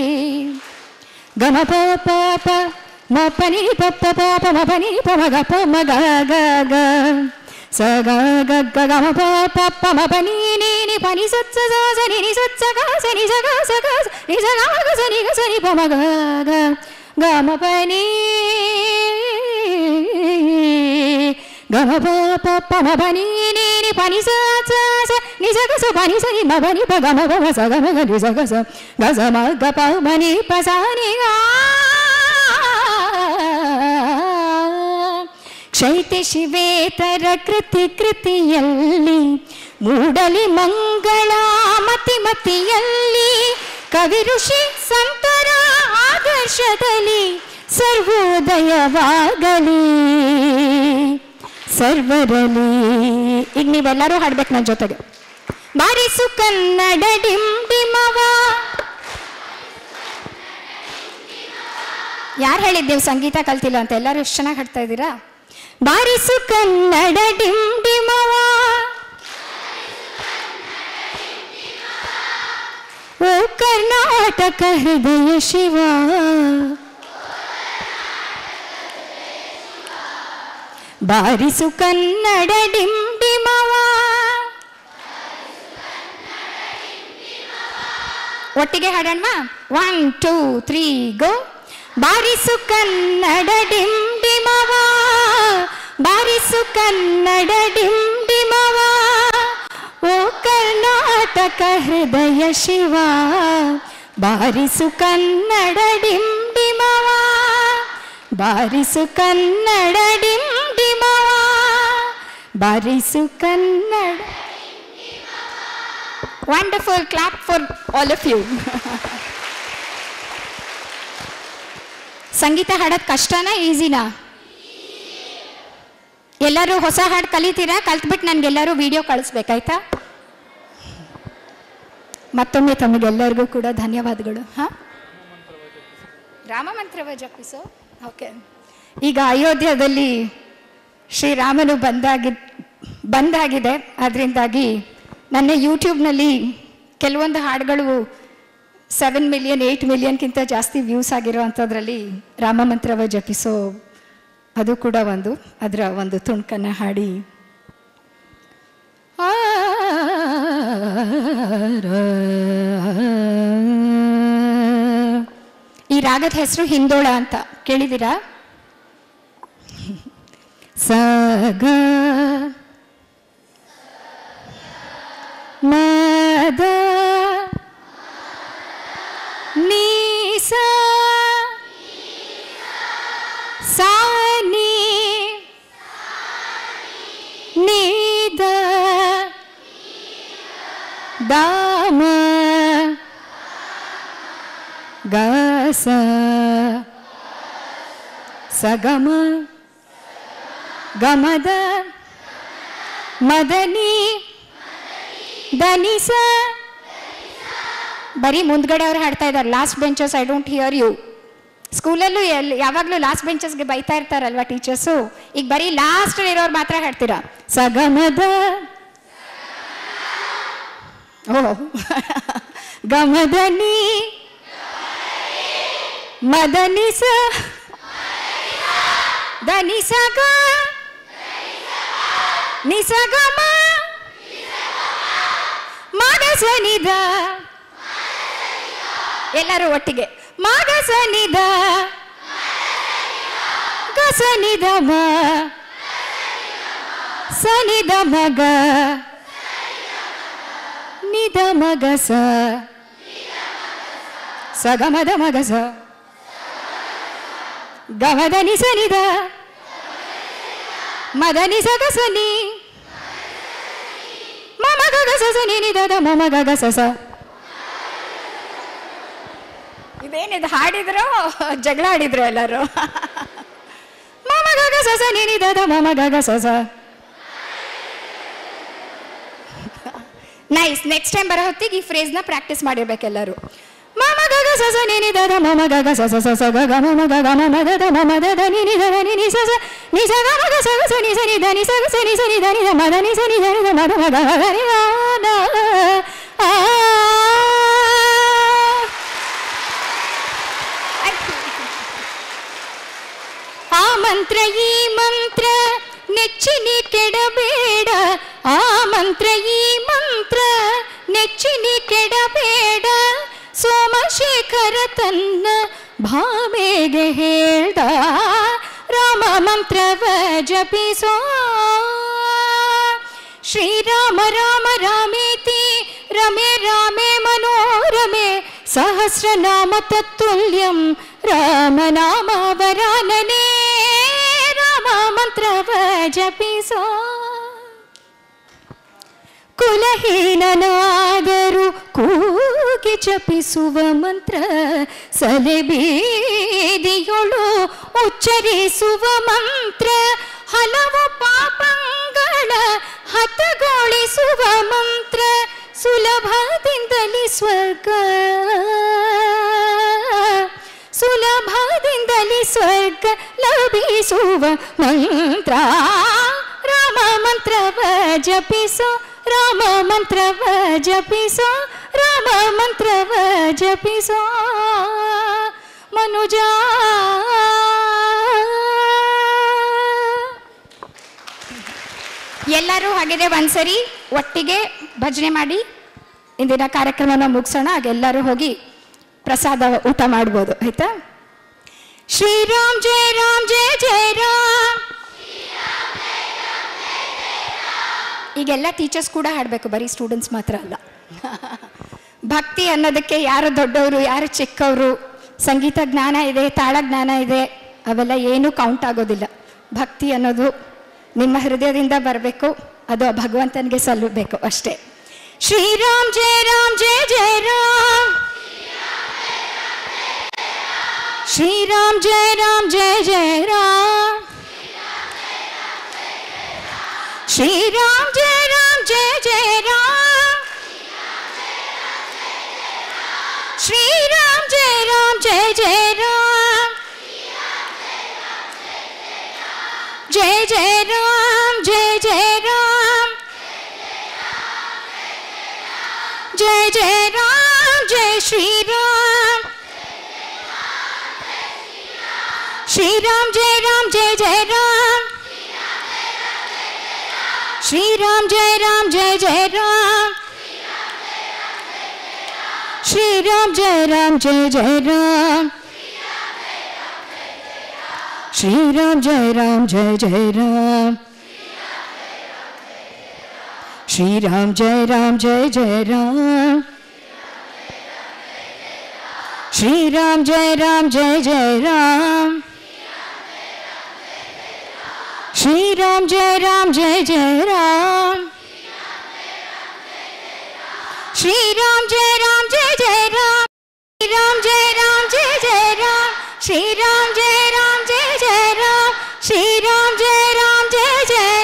ಗಮ ಪ ಪ ಪ ಮ ಪನಿ ಪ ಪ ಪ ಪ ಮ ಪನಿ ಪ ಮ ಗ ಪ ಮ ಗ ಗ ಗ ಸ ಗ ಗ ಗ ಗ ಮ ಪ ಪ ಪ ಮ ಪ ನೀ ನೀ ನಿ ಪ ನಿ ಸ ಸ ಸ ಸ ನಿ ನಿ ಸ ಸ ಗ ಸ ನಿ ಸ ಗ ಸ ಗ ಸ ನಿ ಸ ಗ ಮ ಗ ಸ ನಿ ಗ ಸ ನಿ ಪ ಮ ಗ ಗ ಗ ಮ ಪ ನೀ ಗ ಮ ಪ ಪ ಪ ಮ ಪ ನೀ ನೀ ನಿ ಪ ನಿ ಸ ಸ ಸ ನಿ ಸ ಗ ಸ ಪ ನಿ ಸ ನಿ ಮ ಪ ನಿ ಪ ಗ ಮ ಪ ಮ ಸ ಗ ಮ ಗ ನಿ ಸ ಗ ಸ ಗ ಸ ಮ ಗ ಪ ಮ ನಿ ಪ ಸ ನಿ ಗ ಕ್ಷೈತ್ಯ ಶಿವೇತರ ಕೃತಿ ಕೃತಿಯಲ್ಲಿ ಮೂಡಲಿ ಮಂಗಳ ಮತಿ ಮತಿಯಲ್ಲಿ ಕವಿ ಋಷಿ ಸಂತರ ಆದರ್ಶದಲ್ಲಿ ಸರ್ವೋದಯವಾಗಲಿ ಸರ್ವರಲಿ ಈಗ ನೀವೆಲ್ಲರೂ ಹಾಡ್ಬೇಕು ನನ್ನ ಜೊತೆಗೆ ಬಾರಿಸು ಕನ್ನಡ ಡಿಮ್ ಡಿಮವ ಯಾರು ಹೇಳಿದ್ದೇವು ಸಂಗೀತ ಕಲ್ತಿಲ್ಲ ಅಂತ ಎಲ್ಲರೂ ಎಷ್ಟು ಚೆನ್ನಾಗಿ ಹಾಡ್ತಾ ಇದ್ದೀರಾ ಬಾರಿಸು ಕನ್ನಡ ಡಿಮ್ ಡಿಮವ ಓ ಕರ್ನಾಟಕ ಹೃದಯ ಶಿವ ಬಾರಿಸು ಕನ್ನಡ ಡಿಮ್ ಡಿಮವ ಒಟ್ಟಿಗೆ ಹಾಡೋಣ ಒನ್ ಟೂ ತ್ರೀ ಗೋ ಬಾರಿಸು ಕನ್ನಡ ಡಿಮ್ ಡಿಮವ ಬಾರಿಸು ಕನ್ನಡ ಡಿಮ್ ಡಿಮವ ಓ ಕರ್ನಾಟಕ ಹೃದಯ ಶಿವ ಬಾರಿಸು ಕನ್ನಡ ಡಿಮ್ ಡಿಮವ ಬಾರಿಸು ಕನ್ನಡ ಡಿಮ್ ಡಿಮವ ಬಾರಿಸು Kannada wonderful clap for all of you ಸಂಗೀತ ಹಾಡೋದು ಕಷ್ಟನಾ ಈಸಿನಾ ಎಲ್ಲರೂ ಹೊಸ ಹಾಡು ಕಲಿತೀರಾ ಕಲ್ತ್ಬಿಟ್ಟು ನನಗೆಲ್ಲರೂ ವಿಡಿಯೋ ಕಳಿಸ್ಬೇಕಾಯ್ತಾ ಮತ್ತೊಮ್ಮೆ ತಮಗೆಲ್ಲರಿಗೂ ಕೂಡ ಧನ್ಯವಾದಗಳು ಹಾಂ ರಾಮ ಮಂತ್ರವ ಜಪಿಸೋ ಓಕೆ ಈಗ ಅಯೋಧ್ಯದಲ್ಲಿ ಶ್ರೀರಾಮನು ಬಂದಾಗಿ ಬಂದಾಗಿದೆ ಅದರಿಂದಾಗಿ ನನ್ನ ಯೂಟ್ಯೂಬ್ನಲ್ಲಿ ಕೆಲವೊಂದು ಹಾಡುಗಳು ಸೆವೆನ್ ಮಿಲಿಯನ್ ಏಯ್ಟ್ ಮಿಲಿಯನ್ಗಿಂತ ಜಾಸ್ತಿ ವ್ಯೂಸ್ ಆಗಿರೋ ಅಂಥದ್ರಲ್ಲಿ ರಾಮ ಮಂತ್ರವ ಜಪಿಸೋ ಅದು ಕೂಡ ಒಂದು ಅದರ ಒಂದು ತುಣುಕನ್ನು ಹಾಡಿ ಆ ಈ ರಾಗದ ಹೆಸರು ಹಿಂದೋಳ ಅಂತ ಕೇಳಿದ್ದೀರಾ ಸಗ ಮದ ನೀಸ ಸಾನಿ ನೀದ ದಾಮ ಗಸ ಸಗಮ ಗಮದ ಮದನಿ ದನಿಸ ಬರೀ ಮುಂದ್ಗಡೆ ಅವ್ರು ಹಾಡ್ತಾ ಇದ್ದಾರೆ last benches I don't hear you ಸ್ಕೂಲಲ್ಲೂ ಎಲ್ಲಿ ಯಾವಾಗಲೂ ಲಾಸ್ಟ್ ಬೆಂಚಸ್ಗೆ ಬೈತಾ ಇರ್ತಾರಲ್ವಾ ಟೀಚರ್ಸು ಈಗ ಬರೀ ಲಾಸ್ಟ್ ಇರೋರು ಮಾತ್ರ ಹಾಡ್ತೀರಾ ಸಗಮದ ಓ ಗಮದನಿ ಮದನಿಸ ದನಿಸಗ ನಿಸಗಮ ಮಗಸನಿದ ಎಲ್ಲರೂ ಒಟ್ಟಿಗೆ ಮಗಸನಿದ ಗಸನಿದ ಮ ಸನಿದ ಮಗ ನಿದ ಮಗಸ ಸಗಮದ ಮಗಸ ಗಮದ ನಿಸನಿದ ಮದ ನಿಸಗಸನಿ ಮಮ ಗಗಸ ಸನಿ ನಿದದ ಮಮ ಗಗಸ ಸ ಇದೇನಿದು ಹಾಡಿದ್ರು ಜಗಳ ಆಡಿದ್ರು ಎಲ್ಲರೂ ಮಮ ಗಗಸ ಸನಿ ನಿದದ ಮಮ ಗಗಸ ಸ ನೈಸ್ ನೆಕ್ಸ್ಟ್ ಟೈಮ್ ಬರೋ ಹೊತ್ತಿಗೆ ಈ ಫ್ರೇಸ್ನ ಪ್ರಾಕ್ಟೀಸ್ ಮಾಡಿರ್ಬೇಕೆಲ್ಲರೂ ಮಮ ಗಗ ಸ ಸ ನಿ ನಿ ದ ದ ಮಮ ಗಗ ಸ ಸ ಸ ಸ ಗ ಗ ಮಮ ಗ ಗ ಮಮ ದ ದ ಮಮ ದ ದ ನಿ ನಿ ದ ದ ನಿ ನಿ ಸ ಸ ನಿ ಸ ಗ ಮ ಗ ಸ ಗ ಸ ನಿ ಸ ನಿ ದ ನಿ ಸ ಗ ಸ ನಿ ಸ ನಿ ದ ನಿ ದ ಮ ದ ನಿ ಸ ನಿ ದ ನಿ ದ ಮ ದ ಮ ಗ ಗ ಗ ನಿ ದ ದ ಆ ಆ ಮಂತ್ರ ಈ ಮಂತ್ರ ನೆಚ್ಚಿನಿ ಕೆಡಬೇಡ ಆ ಮಂತ್ರ ಈ ಮಂತ್ರ ನೆಚ್ಚಿನಿ ಕೆಡಬೇಡ ಸೋಮಶೇಖರ ತನ್ನ ಭಾವೆಗೆ ಹೇಳ್ದ ರಾಮ ಮಂತ್ರವ ಜಪಿಸೋ ಶ್ರೀರಾಮ ರಾಮ ರಾಮೇತಿ ರಮೆ ರಾಮೇ ಮನೋರಮೆ ಸಹಸ್ರನಾಮ ತತ್ತುಲ್ಯಂ ರಾಮನಾಮ ವರಾನನೇ ರಾಮ ಮಂತ್ರವ ಜಪಿಸೋ ಕುಲಹೀನನಾದರೂ ಕೂಗಿ ಜಪಿಸುವ ಮಂತ್ರ ಸಲೆಬೀದಿಯೊಳು ಉಚ್ಚರಿಸುವ ಮಂತ್ರ ಹಲವು ಪಾಪಗಳ ಹತಗೊಳಿಸುವ ಮಂತ್ರ ಸುಲಭದಿಂದಲೇ ಸ್ವರ್ಗ ಸುಲಭದಿಂದಲೇ ಸ್ವರ್ಗ ಲಭಿಸುವ ಮಂತ್ರ ರಾಮ ಮಂತ್ರವ ಜಪಿಸೋ ರಾಮ ಮಂತ್ರವ ಜಪಿಸೋ ರಾಮ ಮಂತ್ರವ ಜಪಿಸೋ ಮನುಜ ಎಲ್ಲರೂ ಹಾಗಿದೆ ಒಂದ್ಸರಿ ಒಟ್ಟಿಗೆ ಭಜನೆ ಮಾಡಿ ಇಂದಿನ ಕಾರ್ಯಕ್ರಮನ ಮುಗಿಸೋಣ ಹಾಗೆಲ್ಲರೂ ಹೋಗಿ ಪ್ರಸಾದ ಊಟ ಮಾಡ್ಬೋದು ಆಯ್ತಾ ಶ್ರೀರಾಮ್ ಜಯ ರಾಮ್ ಜಯ ಜಯ ರಾಮ್ ಈಗೆಲ್ಲ ಟೀಚರ್ಸ್ ಕೂಡ ಹಾಡಬೇಕು ಬರೀ ಸ್ಟೂಡೆಂಟ್ಸ್ ಮಾತ್ರ ಅಲ್ಲ ಭಕ್ತಿ ಅನ್ನೋದಕ್ಕೆ ಯಾರು ದೊಡ್ಡವರು ಯಾರು ಚಿಕ್ಕವರು ಸಂಗೀತ ಜ್ಞಾನ ಇದೆ ತಾಳ ಜ್ಞಾನ ಇದೆ ಅವೆಲ್ಲ ಏನೂ ಕೌಂಟ್ ಆಗೋದಿಲ್ಲ ಭಕ್ತಿ ಅನ್ನೋದು ನಿಮ್ಮ ಹೃದಯದಿಂದ ಬರಬೇಕು ಅದು ಆ ಭಗವಂತನಿಗೆ ಸಲ್ಲಬೇಕು ಅಷ್ಟೇ ಶ್ರೀರಾಮ್ ಜಯ ರಾಮ್ ಜಯ ಜಯ ರಾಮ್ श्रीराम जय राम जय जय राम श्रीराम जय राम जय जय राम श्रीराम जय राम जय जय राम जय जय राम जय जय राम जय जय राम जय श्री राम श्री राम जय राम जय जय राम श्री राम जय राम जय जय राम श्री राम जय राम जय जय राम श्री राम जय राम जय जय राम श्री राम जय राम जय जय राम श्री राम जय राम जय जय राम श्री राम जय राम जय जय राम श्री राम जय राम जय जय राम श्री राम जय राम जय जय राम श्री राम जय राम जय जय राम श्री राम जय राम जय जय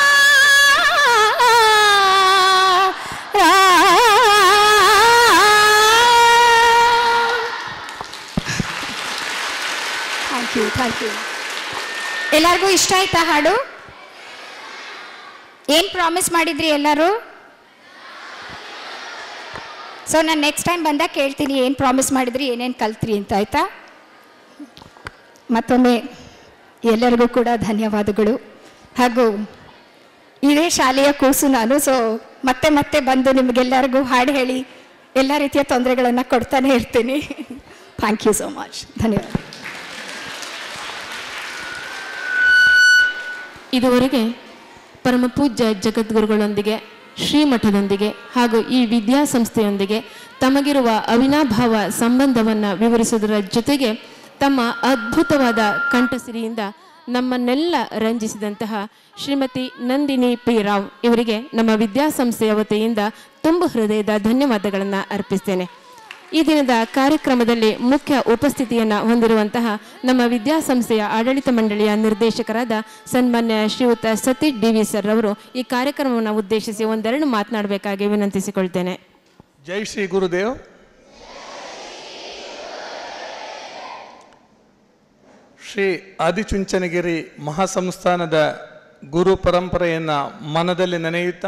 Ram thank you thank you ಎಲ್ಲರಿಗೂ ಇಷ್ಟ ಆಯ್ತಾ ಹಾಡು ಏನು ಪ್ರಾಮಿಸ್ ಮಾಡಿದ್ರಿ ಎಲ್ಲರೂ ಸೊ ನಾನು ನೆಕ್ಸ್ಟ್ ಟೈಮ್ ಬಂದಾಗ ಕೇಳ್ತೀನಿ ಏನು ಪ್ರಾಮಿಸ್ ಮಾಡಿದ್ರಿ ಏನೇನು ಕಲ್ತ್ರಿ ಅಂತ ಆಯ್ತಾ ಮತ್ತೊಮ್ಮೆ ಎಲ್ಲರಿಗೂ ಕೂಡ ಧನ್ಯವಾದಗಳು ಹಾಗೂ ಇದೇ ಶಾಲೆಯ ಕೂಸು ನಾನು ಸೊ ಮತ್ತೆ ಮತ್ತೆ ಬಂದು ನಿಮಗೆಲ್ಲರಿಗೂ ಹಾಡು ಹೇಳಿ ಎಲ್ಲ ರೀತಿಯ ತೊಂದರೆಗಳನ್ನು ಕೊಡ್ತಾನೆ ಇರ್ತೀನಿ ಥ್ಯಾಂಕ್ ಯು ಸೋ ಮಚ್ ಧನ್ಯವಾದ ಇದುವರೆಗೆ ಪರಮಪೂಜ್ಯ ಜಗದ್ಗುರುಗಳೊಂದಿಗೆ ಶ್ರೀಮಠದೊಂದಿಗೆ ಹಾಗೂ ಈ ವಿದ್ಯಾಸಂಸ್ಥೆಯೊಂದಿಗೆ ತಮಗಿರುವ ಅವಿನಾಭಾವ ಸಂಬಂಧವನ್ನು ವಿವರಿಸುವುದರ ಜೊತೆಗೆ ತಮ್ಮ ಅದ್ಭುತವಾದ ಕಂಠಸಿರಿಯಿಂದ ನಮ್ಮನ್ನೆಲ್ಲ ರಂಜಿಸಿದಂತಹ ಶ್ರೀಮತಿ ನಂದಿನಿ ಪಿ ರಾವ್ ಇವರಿಗೆ ನಮ್ಮ ವಿದ್ಯಾಸಂಸ್ಥೆಯ ವತಿಯಿಂದ ತುಂಬ ಹೃದಯದ ಧನ್ಯವಾದಗಳನ್ನು ಅರ್ಪಿಸ್ತೇನೆ ಈ ದಿನದ ಕಾರ್ಯಕ್ರಮದಲ್ಲಿ ಮುಖ್ಯ ಉಪಸ್ಥಿತಿಯನ್ನು ಹೊಂದಿರುವಂತಹ ನಮ್ಮ ವಿದ್ಯಾಸಂಸ್ಥೆಯ ಆಡಳಿತ ಮಂಡಳಿಯ ನಿರ್ದೇಶಕರಾದ ಸನ್ಮಾನ್ಯ ಶ್ರೀಯುತ ಸತೀಶ್ ಡಿ ವಿ ಸರ್ ಅವರು ಈ ಕಾರ್ಯಕ್ರಮವನ್ನು ಉದ್ದೇಶಿಸಿ ಒಂದೆರಡು ಮಾತನಾಡಬೇಕಾಗಿ ವಿನಂತಿಸಿಕೊಳ್ತೇನೆ ಜೈ ಶ್ರೀ ಗುರುದೇವ್ ಶ್ರೀ ಆದಿಚುಂಚನಗಿರಿ ಮಹಾಸಂಸ್ಥಾನದ ಗುರು ಪರಂಪರೆಯನ್ನು ಮನದಲ್ಲಿ ನೆನೆಯುತ್ತಾ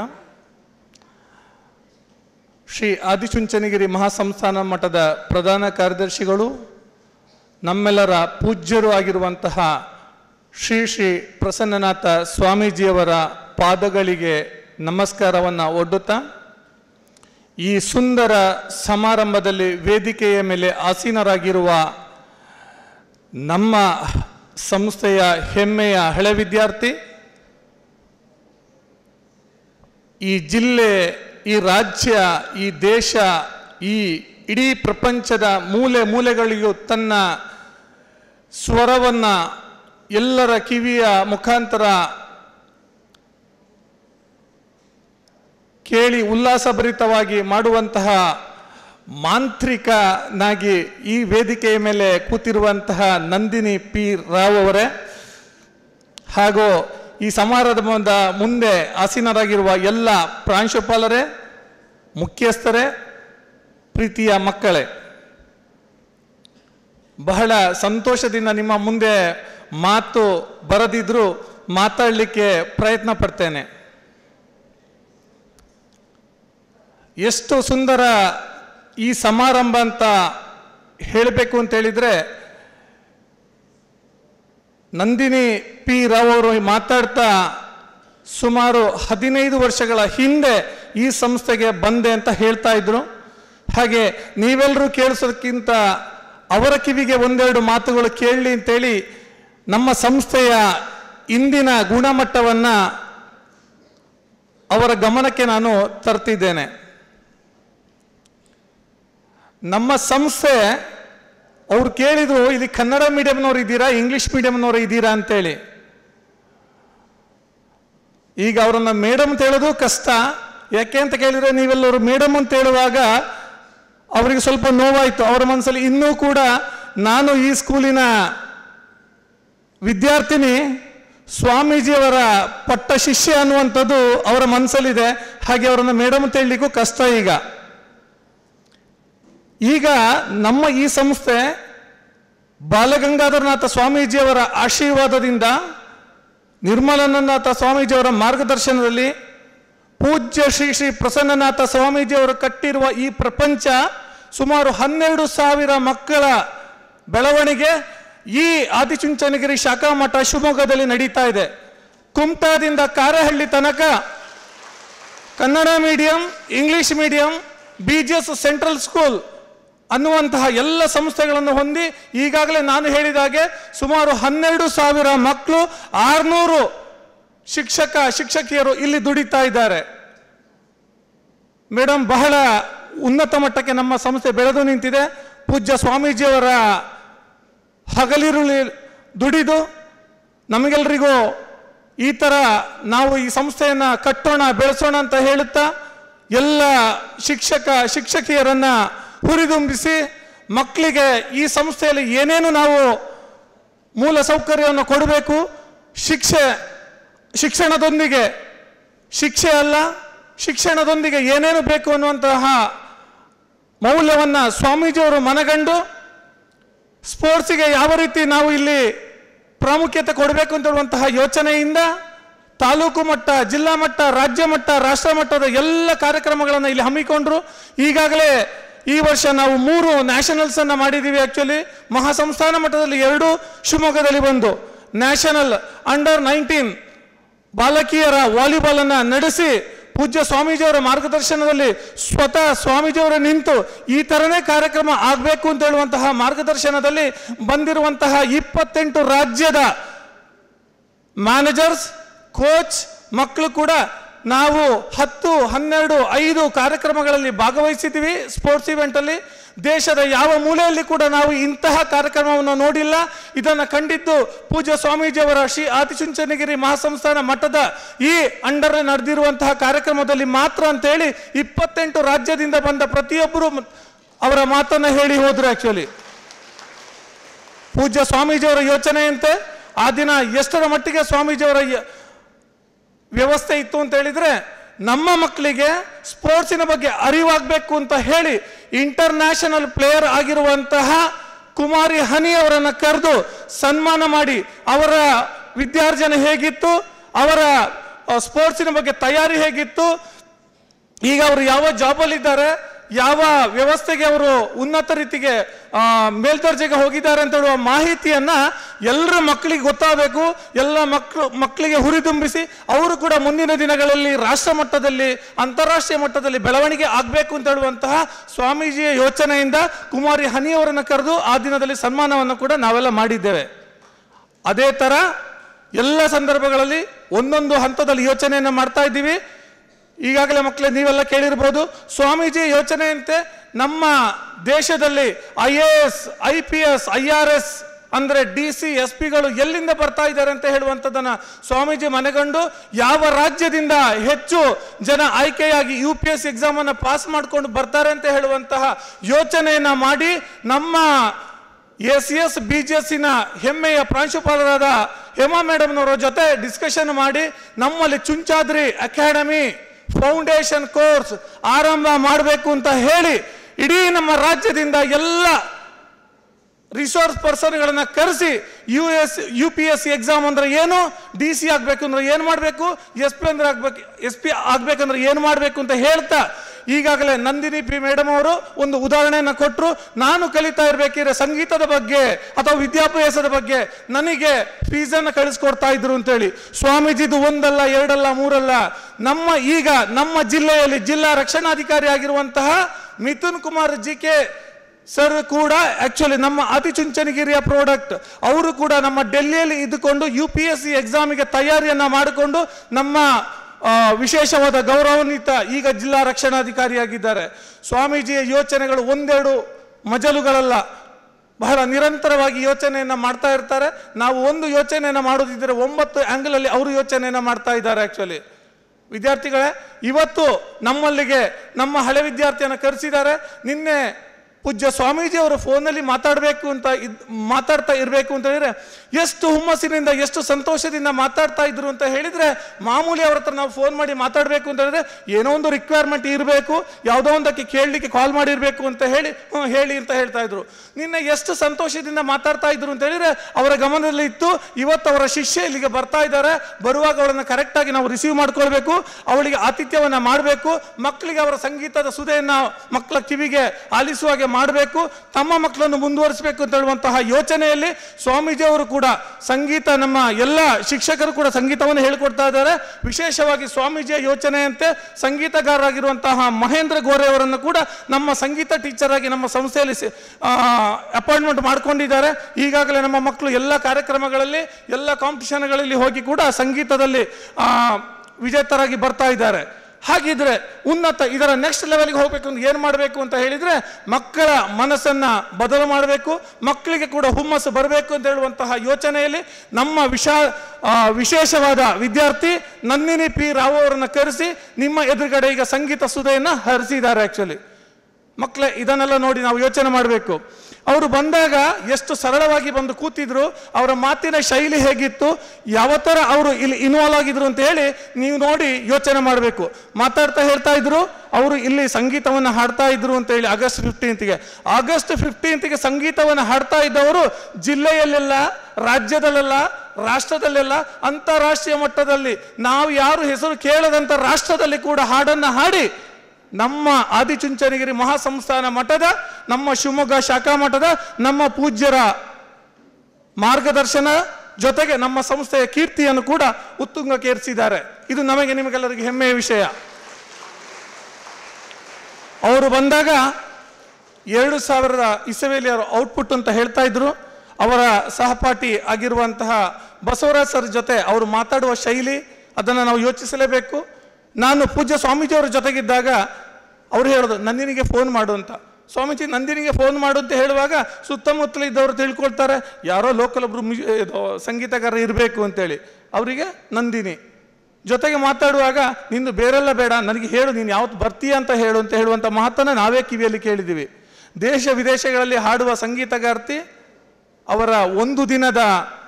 ಶ್ರೀ ಆದಿಚುಂಚನಗಿರಿ ಮಹಾಸಂಸ್ಥಾನ ಮಠದ ಪ್ರಧಾನ ಕಾರ್ಯದರ್ಶಿಗಳು ನಮ್ಮೆಲ್ಲರ ಪೂಜ್ಯರು ಆಗಿರುವಂತಹ ಶ್ರೀ ಶ್ರೀ ಪ್ರಸನ್ನನಾಥ ಸ್ವಾಮೀಜಿಯವರ ಪಾದಗಳಿಗೆ ನಮಸ್ಕಾರವನ್ನು ಒಡ್ಡುತ್ತಾ ಈ ಸುಂದರ ಸಮಾರಂಭದಲ್ಲಿ ವೇದಿಕೆಯ ಮೇಲೆ ಆಸೀನರಾಗಿರುವ ನಮ್ಮ ಸಂಸ್ಥೆಯ ಹೆಮ್ಮೆಯ ಹಳೆ ವಿದ್ಯಾರ್ಥಿ ಈ ಜಿಲ್ಲೆ ಈ ರಾಜ್ಯ ಈ ದೇಶ ಈ ಇಡೀ ಪ್ರಪಂಚದ ಮೂಲೆ ಮೂಲೆಗಳಿಗೂ ತನ್ನ ಸ್ವರವನ್ನು ಎಲ್ಲರ ಕಿವಿಯ ಮುಖಾಂತರ ಕೇಳಿ ಉಲ್ಲಾಸಭರಿತವಾಗಿ ಮಾಡುವಂತಹ ಮಾಂತ್ರಿಕನಾಗಿ ಈ ವೇದಿಕೆಯ ಮೇಲೆ ಕೂತಿರುವಂತಹ ನಂದಿನಿ ಪಿ ರಾವ್ ಅವರೇ ಹಾಗೂ ಈ ಸಮಾರಂಭದ ಮುಂದೆ ಆಸೀನರಾಗಿರುವ ಎಲ್ಲ ಪ್ರಾಂಶುಪಾಲರೇ ಮುಖ್ಯಸ್ಥರೇ ಪ್ರೀತಿಯ ಮಕ್ಕಳೇ ಬಹಳ ಸಂತೋಷದಿಂದ ನಿಮ್ಮ ಮುಂದೆ ಮಾತು ಬರದಿದ್ರೂ ಮಾತಾಡಲಿಕ್ಕೆ ಪ್ರಯತ್ನ ಪಡ್ತೇನೆ ಎಷ್ಟು ಸುಂದರ ಈ ಸಮಾರಂಭ ಅಂತ ಹೇಳಬೇಕು ಅಂತ ಹೇಳಿದ್ರೆ ನಂದಿನಿ ಪಿ ರಾವ್ ಅವರು ಮಾತಾಡ್ತಾ ಸುಮಾರು ಹದಿನೈದು ವರ್ಷಗಳ ಹಿಂದೆ ಈ ಸಂಸ್ಥೆಗೆ ಬಂದೆ ಅಂತ ಹೇಳ್ತಾ ಇದ್ರು ಹಾಗೆ ನೀವೆಲ್ಲರೂ ಕೇಳಿಸೋದಕ್ಕಿಂತ ಅವರ ಕಿವಿಗೆ ಒಂದೆರಡು ಮಾತುಗಳು ಕೇಳಲಿ ಅಂತೇಳಿ ನಮ್ಮ ಸಂಸ್ಥೆಯ ಇಂದಿನ ಗುಣಮಟ್ಟವನ್ನು ಅವರ ಗಮನಕ್ಕೆ ನಾನು ತರ್ತಿದ್ದೇನೆ ನಮ್ಮ ಸಂಸ್ಥೆ ಅವ್ರು ಕೇಳಿದ್ರು ಇಲ್ಲಿ ಕನ್ನಡ ಮೀಡಿಯಂನವ್ರು ಇದ್ದೀರಾ ಇಂಗ್ಲಿಷ್ ಮೀಡಿಯಂನವ್ರು ಇದ್ದೀರಾ ಅಂತೇಳಿ ಈಗ ಅವರನ್ನ ಮೇಡಮ್ ಅಂತ ಹೇಳೋದು ಕಷ್ಟ ಯಾಕೆ ಅಂತ ಕೇಳಿದ್ರೆ ನೀವೆಲ್ಲರೂ ಮೇಡಮ್ ಅಂತ ಹೇಳುವಾಗ ಅವರಿಗೆ ಸ್ವಲ್ಪ ನೋವಾಯಿತು ಅವರ ಮನಸ್ಸಲ್ಲಿ ಇನ್ನೂ ಕೂಡ ನಾನು ಈ ಸ್ಕೂಲಿನ ವಿದ್ಯಾರ್ಥಿನಿ ಸ್ವಾಮೀಜಿಯವರ ಪಟ್ಟ ಶಿಷ್ಯ ಅನ್ನುವಂಥದ್ದು ಅವರ ಮನಸ್ಸಲ್ಲಿದೆ ಹಾಗೆ ಅವರನ್ನು ಮೇಡಮ್ ಅಂತ ಹೇಳಲಿಕ್ಕೂ ಕಷ್ಟ ಈಗ ಈಗ ನಮ್ಮ ಈ ಸಂಸ್ಥೆ ಬಾಲಗಂಗಾಧರನಾಥ ಸ್ವಾಮೀಜಿಯವರ ಆಶೀರ್ವಾದದಿಂದ ನಿರ್ಮಲಾನಂದನಾಥ ಸ್ವಾಮೀಜಿಯವರ ಮಾರ್ಗದರ್ಶನದಲ್ಲಿ ಪೂಜ್ಯ ಶ್ರೀ ಶ್ರೀ ಪ್ರಸನ್ನನಾಥ ಸ್ವಾಮೀಜಿಯವರು ಕಟ್ಟಿರುವ ಈ ಪ್ರಪಂಚ ಸುಮಾರು ಹನ್ನೆರಡು ಸಾವಿರ ಮಕ್ಕಳ ಬೆಳವಣಿಗೆ ಈ ಆದಿಚುಂಚನಗಿರಿ ಶಾಖಾ ಮಠ ಶಿವಮೊಗ್ಗದಲ್ಲಿ ನಡೀತಾ ಇದೆ ಕುಮಟಾದಿಂದ ಕಾರಹಳ್ಳಿ ತನಕ Kannada medium English medium B G S central school ಅನ್ನುವಂತಹ ಎಲ್ಲ ಸಂಸ್ಥೆಗಳನ್ನು ಹೊಂದಿ ಈಗಾಗಲೇ ನಾನು ಹೇಳಿದ ಹಾಗೆ ಸುಮಾರು ಹನ್ನೆರಡು ಸಾವಿರ ಮಕ್ಕಳು ಆರ್ನೂರು ಶಿಕ್ಷಕ ಶಿಕ್ಷಕಿಯರು ಇಲ್ಲಿ ದುಡಿತಾ ಇದ್ದಾರೆ ಮೇಡಮ್ ಬಹಳ ಉನ್ನತ ಮಟ್ಟಕ್ಕೆ ನಮ್ಮ ಸಂಸ್ಥೆ ಬೆಳೆದು ನಿಂತಿದೆ ಪೂಜ್ಯ ಸ್ವಾಮೀಜಿಯವರ ಹಗಲಿರುಳಿ ದುಡಿದು ನಮಗೆಲ್ರಿಗೂ ಈ ಥರ ನಾವು ಈ ಸಂಸ್ಥೆಯನ್ನು ಕಟ್ಟೋಣ ಬೆಳೆಸೋಣ ಅಂತ ಹೇಳುತ್ತಾ ಎಲ್ಲ ಶಿಕ್ಷಕ ಶಿಕ್ಷಕಿಯರನ್ನ ಹುರಿದುಂಬಿಸಿ ಮಕ್ಕಳಿಗೆ ಈ ಸಂಸ್ಥೆಯಲ್ಲಿ ಏನೇನು ನಾವು ಮೂಲ ಸೌಕರ್ಯವನ್ನು ಕೊಡಬೇಕು ಶಿಕ್ಷೆ ಶಿಕ್ಷಣದೊಂದಿಗೆ ಶಿಕ್ಷೆ ಅಲ್ಲ ಶಿಕ್ಷಣದೊಂದಿಗೆ ಏನೇನು ಬೇಕು ಅನ್ನುವಂತಹ ಮೌಲ್ಯವನ್ನು ಸ್ವಾಮೀಜಿಯವರು ಮನಗಂಡು ಸ್ಪೋರ್ಟ್ಸಿಗೆ ಯಾವ ರೀತಿ ನಾವು ಇಲ್ಲಿ ಪ್ರಾಮುಖ್ಯತೆ ಕೊಡಬೇಕು ಅಂತ ಹೇಳುವಂತಹ ಯೋಚನೆಯಿಂದ ತಾಲೂಕು ಮಟ್ಟ ಜಿಲ್ಲಾ ಮಟ್ಟ ರಾಜ್ಯ ಮಟ್ಟ ರಾಷ್ಟ್ರ ಮಟ್ಟದ ಎಲ್ಲ ಕಾರ್ಯಕ್ರಮಗಳನ್ನು ಇಲ್ಲಿ ಹಮ್ಮಿಕೊಂಡ್ರು ಈಗಾಗಲೇ ಈ ವರ್ಷ ನಾವು ಮೂರು ನ್ಯಾಷನಲ್ಸ್ ಅನ್ನ ಮಾಡಿದ್ದೀವಿ ಆಕ್ಚುಲಿ ಮಹಾಸಂಸ್ಥಾನ ಮಟ್ಟದಲ್ಲಿ ಎರಡು ಶಿವಮೊಗ್ಗದಲ್ಲಿ ಬಂದು ನ್ಯಾಷನಲ್ ಅಂಡರ್ ನೈನ್ಟೀನ್ ಬಾಲಕಿಯರ ವಾಲಿಬಾಲ್ ಅನ್ನ ನಡೆಸಿ ಪೂಜ್ಯ ಸ್ವಾಮೀಜಿಯವರ ಮಾರ್ಗದರ್ಶನದಲ್ಲಿ ಸ್ವತಃ ಸ್ವಾಮೀಜಿಯವರೇ ನಿಂತು ಈ ಥರನೇ ಕಾರ್ಯಕ್ರಮ ಆಗಬೇಕು ಅಂತ ಹೇಳುವಂತಹ ಮಾರ್ಗದರ್ಶನದಲ್ಲಿ ಬಂದಿರುವಂತಹ ಇಪ್ಪತ್ತೆಂಟು ರಾಜ್ಯದ ಮ್ಯಾನೇಜರ್ಸ್ ಕೋಚ್ ಮಕ್ಕಳು ಕೂಡ ನಾವು ಹತ್ತು ಹನ್ನೆರಡು ಐದು ಕಾರ್ಯಕ್ರಮಗಳಲ್ಲಿ ಭಾಗವಹಿಸಿದ್ದೀವಿ ಸ್ಪೋರ್ಟ್ಸ್ ಇವೆಂಟಲ್ಲಿ ದೇಶದ ಯಾವ ಮೂಲೆಯಲ್ಲಿ ಕೂಡ ನಾವು ಇಂತಹ ಕಾರ್ಯಕ್ರಮವನ್ನು ನೋಡಿಲ್ಲ ಇದನ್ನು ಕಂಡಿದ್ದು ಪೂಜ್ಯ ಸ್ವಾಮೀಜಿಯವರ ಶ್ರೀ ಆದಿಚುಂಚನಗಿರಿ ಮಹಾಸಂಸ್ಥಾನ ಮಠದ ಈ ಅಂಡರ್ ನಡೆದಿರುವಂತಹ ಕಾರ್ಯಕ್ರಮದಲ್ಲಿ ಮಾತ್ರ ಅಂತೇಳಿ ಇಪ್ಪತ್ತೆಂಟು ರಾಜ್ಯದಿಂದ ಬಂದ ಪ್ರತಿಯೊಬ್ಬರು ಮ- ಅವರ ಮಾತನ್ನು ಹೇಳಿ ಹೋದ್ರು ಆಕ್ಚುಲಿ ಪೂಜ್ಯ ಸ್ವಾಮೀಜಿಯವರ ಯೋಚನೆಯಂತೆ ಆ ದಿನ ಎಷ್ಟರ ಮಟ್ಟಿಗೆ ಸ್ವಾಮೀಜಿಯವರ ಯ- ವ್ಯವಸ್ಥೆ ಇತ್ತು ಅಂತ ಹೇಳಿದ್ರೆ ನಮ್ಮ ಮಕ್ಕಳಿಗೆ ಸ್ಪೋರ್ಟ್ಸಿನ ಬಗ್ಗೆ ಅರಿವಾಗಬೇಕು ಅಂತ ಹೇಳಿ ಇಂಟರ್ನ್ಯಾಷನಲ್ ಪ್ಲೇಯರ್ ಆಗಿರುವಂತಹ ಕುಮಾರಿ ಹನಿ ಅವರನ್ನು ಕರೆದು ಸನ್ಮಾನ ಮಾಡಿ ಅವರ ವಿದ್ಯಾರ್ಜನೆ ಹೇಗಿತ್ತು ಅವರ ಆ, ಸ್ಪೋರ್ಟ್ಸಿನ ಬಗ್ಗೆ ತಯಾರಿ ಹೇಗಿತ್ತು ಈಗ ಅವರು ಯಾವ ಜಾಬಲ್ಲಿದ್ದಾರೆ ಯಾವ ವ್ಯವಸ್ಥೆಗೆ ಅವರು ಉನ್ನತ ರೀತಿಗೆ ಆ, ಮೇಲ್ದರ್ಜೆಗೆ ಹೋಗಿದ್ದಾರೆ ಅಂತ ಹೇಳುವ ಮಾಹಿತಿಯನ್ನ ಎಲ್ಲರ ಮಕ್ಕಳಿಗೆ ಗೊತ್ತಾಗಬೇಕು ಎಲ್ಲ ಮಕ್ಕಳು ಮಕ್ಕಳಿಗೆ ಹುರಿದುಂಬಿಸಿ ಅವರು ಕೂಡ ಮುಂದಿನ ದಿನಗಳಲ್ಲಿ ರಾಷ್ಟ್ರ ಮಟ್ಟದಲ್ಲಿ ಅಂತಾರಾಷ್ಟ್ರೀಯ ಮಟ್ಟದಲ್ಲಿ ಬೆಳವಣಿಗೆ ಆಗಬೇಕು ಅಂತ ಹೇಳುವಂತಹ ಸ್ವಾಮೀಜಿಯ ಯೋಚನೆಯಿಂದ ಕುಮಾರಿ ಹನಿಯವರನ್ನು ಕರೆದು ಆ ದಿನದಲ್ಲಿ ಸನ್ಮಾನವನ್ನು ಕೂಡ ನಾವೆಲ್ಲ ಮಾಡಿದ್ದೇವೆ ಅದೇ ಥರ ಎಲ್ಲ ಸಂದರ್ಭಗಳಲ್ಲಿ ಒಂದೊಂದು ಹಂತದಲ್ಲಿ ಯೋಚನೆಯನ್ನು ಮಾಡ್ತಾ ಇದ್ದೀವಿ ಈಗಾಗಲೇ ಮಕ್ಕಳೇ ನೀವೆಲ್ಲ ಕೇಳಿರ್ಬೋದು ಸ್ವಾಮೀಜಿ ಯೋಚನೆಯಂತೆ ನಮ್ಮ ದೇಶದಲ್ಲಿ I A S I P S I R S ಅಂದ್ರೆ ಡಿ ಸಿ ಎಸ್ ಪಿಗಳು ಎಲ್ಲಿಂದ ಬರ್ತಾ ಇದ್ದಾರೆ ಅಂತ ಹೇಳುವಂಥದ್ದನ್ನ ಸ್ವಾಮೀಜಿ ಮನೆಗಂಡು ಯಾವ ರಾಜ್ಯದಿಂದ ಹೆಚ್ಚು ಜನ ಆಯ್ಕೆಯಾಗಿ ಯು ಪಿ ಎಸ್ ಎಕ್ಸಾಮ್ ಅನ್ನ ಪಾಸ್ ಮಾಡ್ಕೊಂಡು ಬರ್ತಾರೆ ಅಂತ ಹೇಳುವಂತಹ ಯೋಚನೆಯನ್ನ ಮಾಡಿ ನಮ್ಮ ಎಸ್ ಎಸ್ ಬಿ ಜಿ ಎಸ್ಸಿನ ಹೆಮ್ಮೆಯ ಪ್ರಾಂಶುಪಾಲರಾದ ಹೇಮಾ ಮೇಡಮ್ನವರ ಜೊತೆ ಡಿಸ್ಕಷನ್ ಮಾಡಿ ನಮ್ಮಲ್ಲಿ ಚುಂಚಾದ್ರಿ ಅಕಾಡೆಮಿ ಫೌಂಡೇಶನ್ ಕೋರ್ಸ್ ಆರಂಭ ಮಾಡಬೇಕು ಅಂತ ಹೇಳಿ ಇಡೀ ನಮ್ಮ ರಾಜ್ಯದಿಂದ ಎಲ್ಲ ರಿಸೋರ್ಸ್ ಪರ್ಸನ್ಗಳನ್ನ ಕರೆಸಿ U S U P S C exam ಅಂದ್ರೆ ಏನು ಡಿ ಸಿ ಆಗ್ಬೇಕು ಅಂದ್ರೆ ಏನು ಮಾಡಬೇಕು ಎಸ್ ಪಿ ಅಂದ್ರೆ ಆಗ್ಬೇಕು ಎಸ್ ಪಿ ಆಗ್ಬೇಕಂದ್ರೆ ಏನು ಮಾಡಬೇಕು ಅಂತ ಹೇಳ್ತಾ ಈಗಾಗಲೇ ನಂದಿನಿ ಪಿ ಮೇಡಮ್ ಅವರು ಒಂದು ಉದಾಹರಣೆಯನ್ನು ಕೊಟ್ಟರು ನಾನು ಕಲಿತಾ ಇರ್ಬೇಕಿದ್ರೆ ಸಂಗೀತದ ಬಗ್ಗೆ ಅಥವಾ ವಿದ್ಯಾಭ್ಯಾಸದ ಬಗ್ಗೆ ನನಗೆ ಫೀಸನ್ನು ಕಳಿಸ್ಕೊಡ್ತಾ ಇದ್ರು ಅಂತೇಳಿ ಸ್ವಾಮೀಜಿದು ಒಂದಲ್ಲ ಎರಡಲ್ಲ ಮೂರಲ್ಲ ನಮ್ಮ ಈಗ ನಮ್ಮ ಜಿಲ್ಲೆಯಲ್ಲಿ ಜಿಲ್ಲಾ ರಕ್ಷಣಾಧಿಕಾರಿ ಆಗಿರುವಂತಹ Mithun Kumar G K sir ಕೂಡ ಆಕ್ಚುಲಿ ನಮ್ಮ ಅತಿಚುಂಚನಗಿರಿಯ ಪ್ರಾಡಕ್ಟ್ ಅವರು ಕೂಡ ನಮ್ಮ ಡೆಲ್ಲಿಯಲ್ಲಿ ಇದ್ದುಕೊಂಡು ಯು ಪಿ ಎಸ್ ಸಿ ಎಕ್ಸಾಮಿಗೆ ತಯಾರಿಯನ್ನ ಮಾಡಿಕೊಂಡು ನಮ್ಮ ಆ, ವಿಶೇಷವಾದ ಗೌರವಾನ್ವಿತ ಈಗ ಜಿಲ್ಲಾ ರಕ್ಷಣಾಧಿಕಾರಿಯಾಗಿದ್ದಾರೆ ಸ್ವಾಮೀಜಿಯ ಯೋಚನೆಗಳು ಒಂದೆರಡು ಮಜಲುಗಳಲ್ಲ ಬಹಳ ನಿರಂತರವಾಗಿ ಯೋಚನೆಯನ್ನ ಮಾಡ್ತಾ ಇರ್ತಾರೆ ನಾವು ಒಂದು ಯೋಚನೆಯನ್ನ ಮಾಡೋದಿದ್ರೆ ಒಂಬತ್ತು ಆಂಗಲ್ ಅಲ್ಲಿ ಅವರು ಯೋಚನೆಯನ್ನ ಮಾಡ್ತಾ ಇದ್ದಾರೆ ಆಕ್ಚುಲಿ ವಿದ್ಯಾರ್ಥಿಗಳೇ ಇವತ್ತು ನಮ್ಮಲ್ಲಿಗೆ ನಮ್ಮ ಹಳೆ ವಿದ್ಯಾರ್ಥಿಯನ್ನು ಕರೆಸಿದ್ದಾರೆ ನಿನ್ನೆ ಪೂಜ್ಯ ಸ್ವಾಮೀಜಿ ಅವರು ಫೋನಲ್ಲಿ ಮಾತಾಡಬೇಕು ಅಂತ ಇದ್ ಮಾತಾಡ್ತಾ ಇರಬೇಕು ಅಂತ ಹೇಳಿದ್ರೆ ಎಷ್ಟು ಹುಮ್ಮಸ್ಸಿನಿಂದ ಎಷ್ಟು ಸಂತೋಷದಿಂದ ಮಾತಾಡ್ತಾ ಇದ್ರು ಅಂತ ಹೇಳಿದ್ರೆ ಮಾಮೂಲಿ ಅವ್ರ ಹತ್ರ ನಾವು ಫೋನ್ ಮಾಡಿ ಮಾತಾಡಬೇಕು ಅಂತ ಹೇಳಿದ್ರೆ ಏನೋ ಒಂದು ರಿಕ್ವೈರ್ಮೆಂಟ್ ಇರಬೇಕು ಯಾವುದೋ ಒಂದಕ್ಕೆ ಕೇಳಲಿಕ್ಕೆ ಕಾಲ್ ಮಾಡಿರಬೇಕು ಅಂತ ಹೇಳಿ ಹ್ಞೂ ಹೇಳಿ ಅಂತ ಹೇಳ್ತಾ ಇದ್ರು ನಿನ್ನೆ ಎಷ್ಟು ಸಂತೋಷದಿಂದ ಮಾತಾಡ್ತಾ ಇದ್ರು ಅಂತ ಹೇಳಿದ್ರೆ ಅವರ ಗಮನದಲ್ಲಿ ಇತ್ತು ಇವತ್ತು ಅವರ ಶಿಷ್ಯ ಇಲ್ಲಿಗೆ ಬರ್ತಾ ಇದ್ದಾರೆ ಬರುವಾಗ ಅವಳನ್ನು ಕರೆಕ್ಟಾಗಿ ನಾವು ರಿಸೀವ್ ಮಾಡ್ಕೊಳ್ಬೇಕು ಅವಳಿಗೆ ಆತಿಥ್ಯವನ್ನ ಮಾಡಬೇಕು ಮಕ್ಕಳಿಗೆ ಅವರ ಸಂಗೀತದ ಸುದೆಯನ್ನ ಮಕ್ಕಳ ಕಿವಿಗೆ ಆಲಿಸುವಾಗೆ ಮಾಡಬೇಕು ತಮ್ಮ ಮಕ್ಕಳನ್ನು ಮುಂದುವರಿಸಬೇಕು ಅಂತ ಹೇಳುವಂತಹ ಯೋಚನೆಯಲ್ಲಿ ಸ್ವಾಮೀಜಿ ಅವರು ಕೂಡ ಸಂಗೀತ ನಮ್ಮ ಎಲ್ಲ ಶಿಕ್ಷಕರು ಕೂಡ ಸಂಗೀತವನ್ನು ಹೇಳ್ಕೊಡ್ತಾ ಇದ್ದಾರೆ ವಿಶೇಷವಾಗಿ ಸ್ವಾಮೀಜಿಯ ಯೋಚನೆಯಂತೆ ಸಂಗೀತಗಾರರಾಗಿರುವಂತಹ ಮಹೇಂದ್ರ ಗೋರೆ ಅವರನ್ನು ಕೂಡ ನಮ್ಮ ಸಂಗೀತ ಟೀಚರ್ ಆಗಿ ನಮ್ಮ ಸಂಸ್ಥೆಯಲ್ಲಿ ಅಪಾಯಿಂಟ್ಮೆಂಟ್ ಮಾಡ್ಕೊಂಡಿದ್ದಾರೆ ಈಗಾಗಲೇ ನಮ್ಮ ಮಕ್ಕಳು ಎಲ್ಲ ಕಾರ್ಯಕ್ರಮಗಳಲ್ಲಿ ಎಲ್ಲ ಕಾಂಪಿಟಿಷನ್ಗಳಲ್ಲಿ ಹೋಗಿ ಕೂಡ ಸಂಗೀತದಲ್ಲಿ ಆ, ವಿಜೇತರಾಗಿ ಬರ್ತಾ ಇದ್ದಾರೆ ಹಾಗಿದ್ರೆ ಉನ್ನತ ಇದರ ನೆಕ್ಸ್ಟ್ ಲೆವೆಲ್ಗೆ ಹೋಗ್ಬೇಕು ಅಂತ ಏನು ಮಾಡಬೇಕು ಅಂತ ಹೇಳಿದ್ರೆ ಮಕ್ಕಳ ಮನಸ್ಸನ್ನ ಬದಲು ಮಾಡಬೇಕು ಮಕ್ಕಳಿಗೆ ಕೂಡ ಹುಮ್ಮಸ್ಸು ಬರಬೇಕು ಅಂತ ಹೇಳುವಂತಹ ಯೋಚನೆಯಲ್ಲಿ ನಮ್ಮ ವಿಶಾ ಆ, ವಿಶೇಷವಾದ ವಿದ್ಯಾರ್ಥಿ ನಂದಿನಿ ಪಿ ರಾವ್ ಅವರನ್ನು ಕರೆಸಿ ನಿಮ್ಮ ಎದುರುಗಡೆ ಈಗ ಸಂಗೀತ ಸುಧೆಯನ್ನು ಹರಿಸಿದ್ದಾರೆ ಆಕ್ಚುಲಿ ಮಕ್ಕಳೇ ಇದನ್ನೆಲ್ಲ ನೋಡಿ ನಾವು ಯೋಚನೆ ಮಾಡಬೇಕು ಅವರು ಬಂದಾಗ ಎಷ್ಟು ಸರಳವಾಗಿ ಬಂದು ಕೂತಿದ್ರು ಅವರ ಮಾತಿನ ಶೈಲಿ ಹೇಗಿತ್ತು ಯಾವ ಥರ ಅವರು ಇಲ್ಲಿ ಇನ್ವಾಲ್ವ್ ಆಗಿದ್ರು ಅಂತ ಹೇಳಿ ನೀವು ನೋಡಿ ಯೋಚನೆ ಮಾಡಬೇಕು ಮಾತಾಡ್ತಾ ಹೇಳ್ತಾ ಇದ್ರು ಅವರು ಇಲ್ಲಿ ಸಂಗೀತವನ್ನು ಹಾಡ್ತಾ ಇದ್ರು ಅಂತ ಹೇಳಿ ಆಗಸ್ಟ್ ಫಿಫ್ಟೀನ್ತ್ಗೆ ಆಗಸ್ಟ್ ಫಿಫ್ಟೀನ್ತ್ಗೆ ಸಂಗೀತವನ್ನು ಹಾಡ್ತಾ ಇದ್ದವರು ಜಿಲ್ಲೆಯಲ್ಲೆಲ್ಲ ರಾಜ್ಯದಲ್ಲೆಲ್ಲ ರಾಷ್ಟ್ರದಲ್ಲೆಲ್ಲ ಅಂತಾರಾಷ್ಟ್ರೀಯ ಮಟ್ಟದಲ್ಲಿ ನಾವು ಯಾರು ಹೆಸರು ಕೇಳದಂತ ರಾಷ್ಟ್ರದಲ್ಲಿ ಕೂಡ ಹಾಡನ್ನು ಹಾಡಿ ನಮ್ಮ ಆದಿಚುಂಚನಗಿರಿ ಮಹಾಸಂಸ್ಥಾನ ಮಠದ ನಮ್ಮ ಶಿವಮೊಗ್ಗ ಶಾಖಾ ಮಠದ ನಮ್ಮ ಪೂಜ್ಯರ ಮಾರ್ಗದರ್ಶನ ಜೊತೆಗೆ ನಮ್ಮ ಸಂಸ್ಥೆಯ ಕೀರ್ತಿಯನ್ನು ಕೂಡ ಉತ್ತುಂಗಕ್ಕೇರಿಸಿದ್ದಾರೆ ಇದು ನಮಗೆ ನಿಮಗೆಲ್ಲರಿಗೆ ಹೆಮ್ಮೆಯ ವಿಷಯ ಅವರು ಬಂದಾಗ ಎರಡು ಸಾವಿರದ ಇಸವಿಯಲ್ಲಿ ಅವರು ಔಟ್ಪುಟ್ ಅಂತ ಹೇಳ್ತಾ ಇದ್ರು ಅವರ ಸಹಪಾಠಿ ಆಗಿರುವಂತಹ ಬಸವರಾಜ್ ಸರ್ ಜೊತೆ ಅವರು ಮಾತಾಡುವ ಶೈಲಿ ಅದನ್ನು ನಾವು ಯೋಚಿಸಲೇಬೇಕು ನಾನು ಪೂಜ್ಯ ಸ್ವಾಮೀಜಿಯವರ ಜೊತೆಗಿದ್ದಾಗ ಅವ್ರು ಹೇಳೋದು ನಂದಿನಿಗೆ ಫೋನ್ ಮಾಡು ಅಂತ ಸ್ವಾಮೀಜಿ ನಂದಿನಿಗೆ ಫೋನ್ ಮಾಡು ಅಂತ ಹೇಳುವಾಗ ಸುತ್ತಮುತ್ತಲು ಇದ್ದವರು ತಿಳ್ಕೊಳ್ತಾರೆ ಯಾರೋ ಲೋಕಲ್ ಒಬ್ರು ಮ್ಯೂ ಇದು ಸಂಗೀತಗಾರ ಇರಬೇಕು ಅಂತೇಳಿ ಅವರಿಗೆ ನಂದಿನಿ ಜೊತೆಗೆ ಮಾತಾಡುವಾಗ ನಿಂದು ಬೇರೆಲ್ಲ ಬೇಡ ನನಗೆ ಹೇಳು ನೀನು ಯಾವತ್ತು ಬರ್ತೀಯ ಅಂತ ಹೇಳು ಅಂತ ಹೇಳುವಂಥ ಮಾತನ್ನು ನಾವೇ ಕಿವಿಯಲ್ಲಿ ಕೇಳಿದ್ದೀವಿ ದೇಶ ವಿದೇಶಗಳಲ್ಲಿ ಹಾಡುವ ಸಂಗೀತಗಾರ್ತಿ ಅವರ ಒಂದು ದಿನದ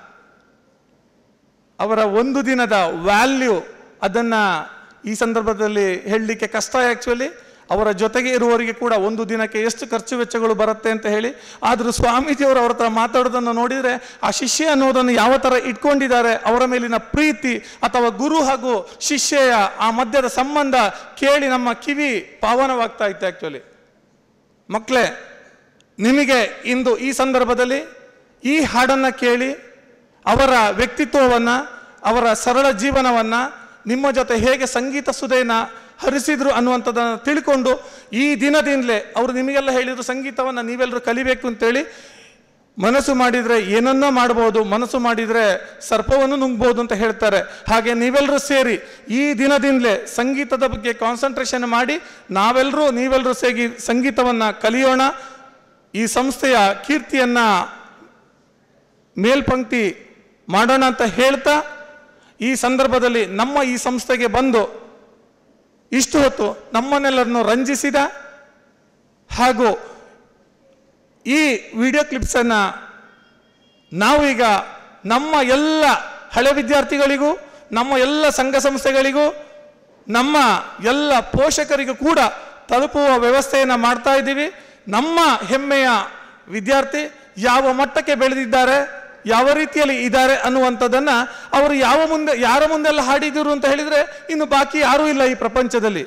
ಅವರ ಒಂದು ದಿನದ ವ್ಯಾಲ್ಯೂ ಅದನ್ನು ಈ ಸಂದರ್ಭದಲ್ಲಿ ಹೇಳಲಿಕ್ಕೆ ಕಷ್ಟ ಆ್ಯಕ್ಚುಲಿ ಅವರ ಜೊತೆಗೆ ಇರುವವರಿಗೆ ಕೂಡ ಒಂದು ದಿನಕ್ಕೆ ಎಷ್ಟು ಖರ್ಚು ವೆಚ್ಚಗಳು ಬರುತ್ತೆ ಅಂತ ಹೇಳಿ ಆದರೂ ಸ್ವಾಮೀಜಿಯವರು ಅವ್ರ ಹತ್ರ ಮಾತಾಡೋದನ್ನು ನೋಡಿದರೆ ಆ ಶಿಷ್ಯ ಅನ್ನೋದನ್ನು ಯಾವ ಥರ ಇಟ್ಕೊಂಡಿದ್ದಾರೆ ಅವರ ಮೇಲಿನ ಪ್ರೀತಿ ಅಥವಾ ಗುರು ಹಾಗೂ ಶಿಷ್ಯೆಯ ಆ ಮಧ್ಯದ ಸಂಬಂಧ ಕೇಳಿ ನಮ್ಮ ಕಿವಿ ಪಾವನವಾಗ್ತಾ ಇತ್ತು ಆ್ಯಕ್ಚುಲಿ ಮಕ್ಕಳೇ ನಿಮಗೆ ಇಂದು ಈ ಸಂದರ್ಭದಲ್ಲಿ ಈ ಹಾಡನ್ನು ಕೇಳಿ ಅವರ ವ್ಯಕ್ತಿತ್ವವನ್ನು ಅವರ ಸರಳ ಜೀವನವನ್ನು ನಿಮ್ಮ ಜೊತೆ ಹೇಗೆ ಸಂಗೀತ ಸುಧೆಯನ್ನು ಹರಿಸಿದ್ರು ಅನ್ನುವಂಥದ್ದನ್ನು ತಿಳ್ಕೊಂಡು ಈ ದಿನದಿಂದಲೇ ಅವರು ನಿಮಗೆಲ್ಲ ಹೇಳಿದ್ರು ಸಂಗೀತವನ್ನು ನೀವೆಲ್ಲರೂ ಕಲಿಬೇಕು ಅಂತೇಳಿ ಮನಸ್ಸು ಮಾಡಿದರೆ ಏನನ್ನೋ ಮಾಡ್ಬೋದು ಮನಸ್ಸು ಮಾಡಿದರೆ ಸರ್ಪವನ್ನು ನುಂಗ್ಬೋದು ಅಂತ ಹೇಳ್ತಾರೆ ಹಾಗೆ ನೀವೆಲ್ಲರೂ ಸೇರಿ ಈ ದಿನದಿಂದಲೇ ಸಂಗೀತದ ಬಗ್ಗೆ ಕಾನ್ಸಂಟ್ರೇಷನ್ ಮಾಡಿ ನಾವೆಲ್ಲರೂ ನೀವೆಲ್ಲರೂ ಸೇರಿ ಸಂಗೀತವನ್ನು ಕಲಿಯೋಣ ಈ ಸಂಸ್ಥೆಯ ಕೀರ್ತಿಯನ್ನು ಮೇಲ್ಪಂಕ್ತಿ ಮಾಡೋಣ ಅಂತ ಹೇಳ್ತಾ ಈ ಸಂದರ್ಭದಲ್ಲಿ ನಮ್ಮ ಈ ಸಂಸ್ಥೆಗೆ ಬಂದು ಇಷ್ಟು ಹೊತ್ತು ನಮ್ಮನ್ನೆಲ್ಲರನ್ನು ರಂಜಿಸಿದ ಹಾಗೂ ಈ ವಿಡಿಯೋ ಕ್ಲಿಪ್ಸನ್ನು ನಾವೀಗ ನಮ್ಮ ಎಲ್ಲ ಹಳೆ ವಿದ್ಯಾರ್ಥಿಗಳಿಗೂ ನಮ್ಮ ಎಲ್ಲ ಸಂಘ ಸಂಸ್ಥೆಗಳಿಗೂ ನಮ್ಮ ಎಲ್ಲ ಪೋಷಕರಿಗೂ ಕೂಡ ತಲುಪುವ ವ್ಯವಸ್ಥೆಯನ್ನು ಮಾಡ್ತಾ ಇದ್ದೀವಿ ನಮ್ಮ ಹೆಮ್ಮೆಯ ವಿದ್ಯಾರ್ಥಿ ಯಾವ ಮಟ್ಟಕ್ಕೆ ಬೆಳೆದಿದ್ದಾರೆ ಯಾವ ರೀತಿಯಲ್ಲಿ ಇದ್ದಾರೆ ಅನ್ನುವಂಥದ್ದನ್ನು ಅವರು ಯಾವ ಮುಂದೆ ಯಾರ ಮುಂದೆಲ್ಲ ಹಾಡಿದರು ಅಂತ ಹೇಳಿದರೆ ಇನ್ನು ಬಾಕಿ ಯಾರೂ ಇಲ್ಲ ಈ ಪ್ರಪಂಚದಲ್ಲಿ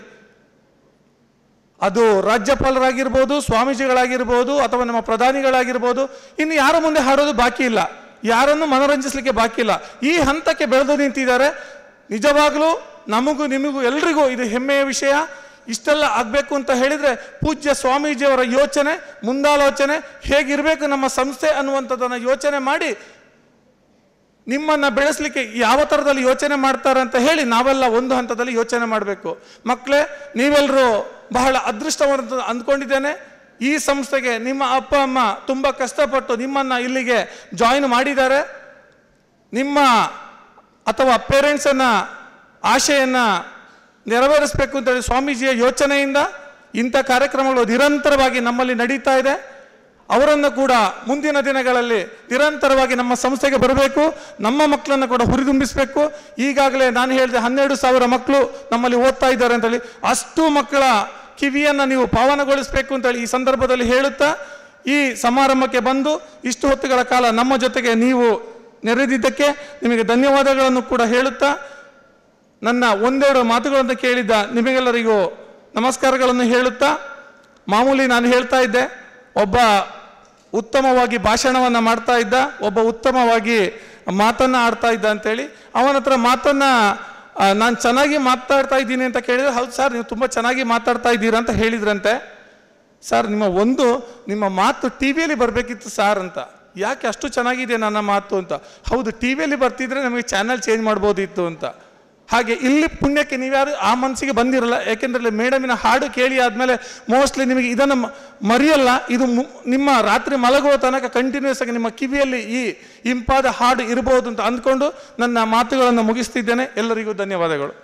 ಅದು ರಾಜ್ಯಪಾಲರಾಗಿರ್ಬೋದು ಸ್ವಾಮೀಜಿಗಳಾಗಿರ್ಬೋದು ಅಥವಾ ನಮ್ಮ ಪ್ರಧಾನಿಗಳಾಗಿರ್ಬೋದು ಇನ್ನು ಯಾರ ಮುಂದೆ ಹಾಡೋದು ಬಾಕಿ ಇಲ್ಲ ಯಾರನ್ನು ಮನೋರಂಜಿಸಲಿಕ್ಕೆ ಬಾಕಿ ಇಲ್ಲ ಈ ಹಂತಕ್ಕೆ ಬೆಳೆದು ನಿಂತಿದ್ದಾರೆ ನಿಜವಾಗಲೂ ನಮಗೂ ನಿಮಗೂ ಎಲ್ರಿಗೂ ಇದು ಹೆಮ್ಮೆಯ ವಿಷಯ ಇಷ್ಟೆಲ್ಲ ಆಗಬೇಕು ಅಂತ ಹೇಳಿದರೆ ಪೂಜ್ಯ ಸ್ವಾಮೀಜಿಯವರ ಯೋಚನೆ ಮುಂದಾಲೋಚನೆ ಹೇಗಿರಬೇಕು ನಮ್ಮ ಸಂಸ್ಥೆ ಅನ್ನುವಂಥದ್ದನ್ನು ಯೋಚನೆ ಮಾಡಿ ನಿಮ್ಮನ್ನು ಬೆಳೆಸಲಿಕ್ಕೆ ಯಾವ ಥರದಲ್ಲಿ ಯೋಚನೆ ಮಾಡ್ತಾರೆ ಅಂತ ಹೇಳಿ ನಾವೆಲ್ಲ ಒಂದು ಹಂತದಲ್ಲಿ ಯೋಚನೆ ಮಾಡಬೇಕು ಮಕ್ಕಳೇ ನೀವೆಲ್ಲರೂ ಬಹಳ ಅದೃಷ್ಟವಂತ ಅಂದ್ಕೊಂಡಿದ್ದೇನೆ ಈ ಸಂಸ್ಥೆಗೆ ನಿಮ್ಮ ಅಪ್ಪ ಅಮ್ಮ ತುಂಬ ಕಷ್ಟಪಟ್ಟು ನಿಮ್ಮನ್ನು ಇಲ್ಲಿಗೆ ಜಾಯಿನ್ ಮಾಡಿದ್ದಾರೆ ನಿಮ್ಮ ಅಥವಾ ಪೇರೆಂಟ್ಸನ್ನು ಆಶೆಯನ್ನು ನೆರವೇರಿಸಬೇಕು ಅಂತೇಳಿ ಸ್ವಾಮೀಜಿಯ ಯೋಚನೆಯಿಂದ ಇಂಥ ಕಾರ್ಯಕ್ರಮಗಳು ನಿರಂತರವಾಗಿ ನಮ್ಮಲ್ಲಿ ನಡೀತಾ ಇದೆ ಅವರನ್ನು ಕೂಡ ಮುಂದಿನ ದಿನಗಳಲ್ಲಿ ನಿರಂತರವಾಗಿ ನಮ್ಮ ಸಂಸ್ಥೆಗೆ ಬರಬೇಕು ನಮ್ಮ ಮಕ್ಕಳನ್ನು ಕೂಡ ಹುರಿದುಂಬಿಸಬೇಕು ಈಗಾಗಲೇ ನಾನು ಹೇಳಿದೆ ಹನ್ನೆರಡು ಸಾವಿರ ಮಕ್ಕಳು ನಮ್ಮಲ್ಲಿ ಓದ್ತಾ ಇದ್ದಾರೆ ಅಂತೇಳಿ ಅಷ್ಟು ಮಕ್ಕಳ ಕಿವಿಯನ್ನು ನೀವು ಪಾವನಗೊಳಿಸಬೇಕು ಅಂತೇಳಿ ಈ ಸಂದರ್ಭದಲ್ಲಿ ಹೇಳುತ್ತಾ ಈ ಸಮಾರಂಭಕ್ಕೆ ಬಂದು ಇಷ್ಟು ಹೊತ್ತುಗಳ ಕಾಲ ನಮ್ಮ ಜೊತೆಗೆ ನೀವು ನೆರೆದಿದ್ದಕ್ಕೆ ನಿಮಗೆ ಧನ್ಯವಾದಗಳನ್ನು ಕೂಡ ಹೇಳುತ್ತಾ ನನ್ನ ಒಂದೆರಡು ಮಾತುಗಳನ್ನು ಕೇಳಿದ್ದ ನಿಮಗೆಲ್ಲರಿಗೂ ನಮಸ್ಕಾರಗಳನ್ನು ಹೇಳುತ್ತಾ ಮಾಮೂಲಿ ನಾನು ಹೇಳ್ತಾ ಇದ್ದೆ ಒಬ್ಬ ಉತ್ತಮವಾಗಿ ಭಾಷಣವನ್ನು ಮಾಡ್ತಾ ಇದ್ದ ಒಬ್ಬ ಉತ್ತಮವಾಗಿ ಮಾತನ್ನು ಆಡ್ತಾ ಇದ್ದ ಅಂತೇಳಿ ಅವನ ಹತ್ರ ಮಾತನ್ನು ನಾನು ಚೆನ್ನಾಗಿ ಮಾತಾಡ್ತಾ ಇದ್ದೀನಿ ಅಂತ ಕೇಳಿದ್ರೆ ಹೌದು ಸರ್ ನೀವು ತುಂಬ ಚೆನ್ನಾಗಿ ಮಾತಾಡ್ತಾ ಇದ್ದೀರಾ ಅಂತ ಹೇಳಿದ್ರಂತೆ ಸರ್ ನಿಮ್ಮ ಒಂದು ನಿಮ್ಮ ಮಾತು ಟಿ ವಿಯಲ್ಲಿ ಬರಬೇಕಿತ್ತು ಸರ್ ಅಂತ ಯಾಕೆ ಅಷ್ಟು ಚೆನ್ನಾಗಿದೆ ನನ್ನ ಮಾತು ಅಂತ ಹೌದು ಟಿ ವಿಯಲ್ಲಿ ಬರ್ತಿದ್ರೆ ನಮಗೆ ಚಾನಲ್ ಚೇಂಜ್ ಮಾಡ್ಬೋದಿತ್ತು ಅಂತ ಹಾಗೆ ಇಲ್ಲಿ ಪುಣ್ಯಕ್ಕೆ ನೀವ್ಯಾರು ಆ ಮನಸ್ಸಿಗೆ ಬಂದಿರಲ್ಲ ಯಾಕೆಂದ್ರೆ ಮೇಡಮಿನ ಹಾಡು ಕೇಳಿ ಆದಮೇಲೆ ಮೋಸ್ಟ್ಲಿ ನಿಮಗೆ ಇದನ್ನು ಮ- ಮರೆಯಲ್ಲ ಇದು ಮು- ನಿಮ್ಮ ರಾತ್ರಿ ಮಲಗುವ ತನಕ ಕಂಟಿನ್ಯೂಸ್ ಆಗಿ ನಿಮ್ಮ ಕಿವಿಯಲ್ಲಿ ಈ ಇಂಪಾದ ಹಾಡು ಇರಬಹುದು ಅಂತ ಅಂದ್ಕೊಂಡು ನನ್ನ ಮಾತುಗಳನ್ನು ಮುಗಿಸ್ತಿದ್ದೇನೆ ಎಲ್ಲರಿಗೂ ಧನ್ಯವಾದಗಳು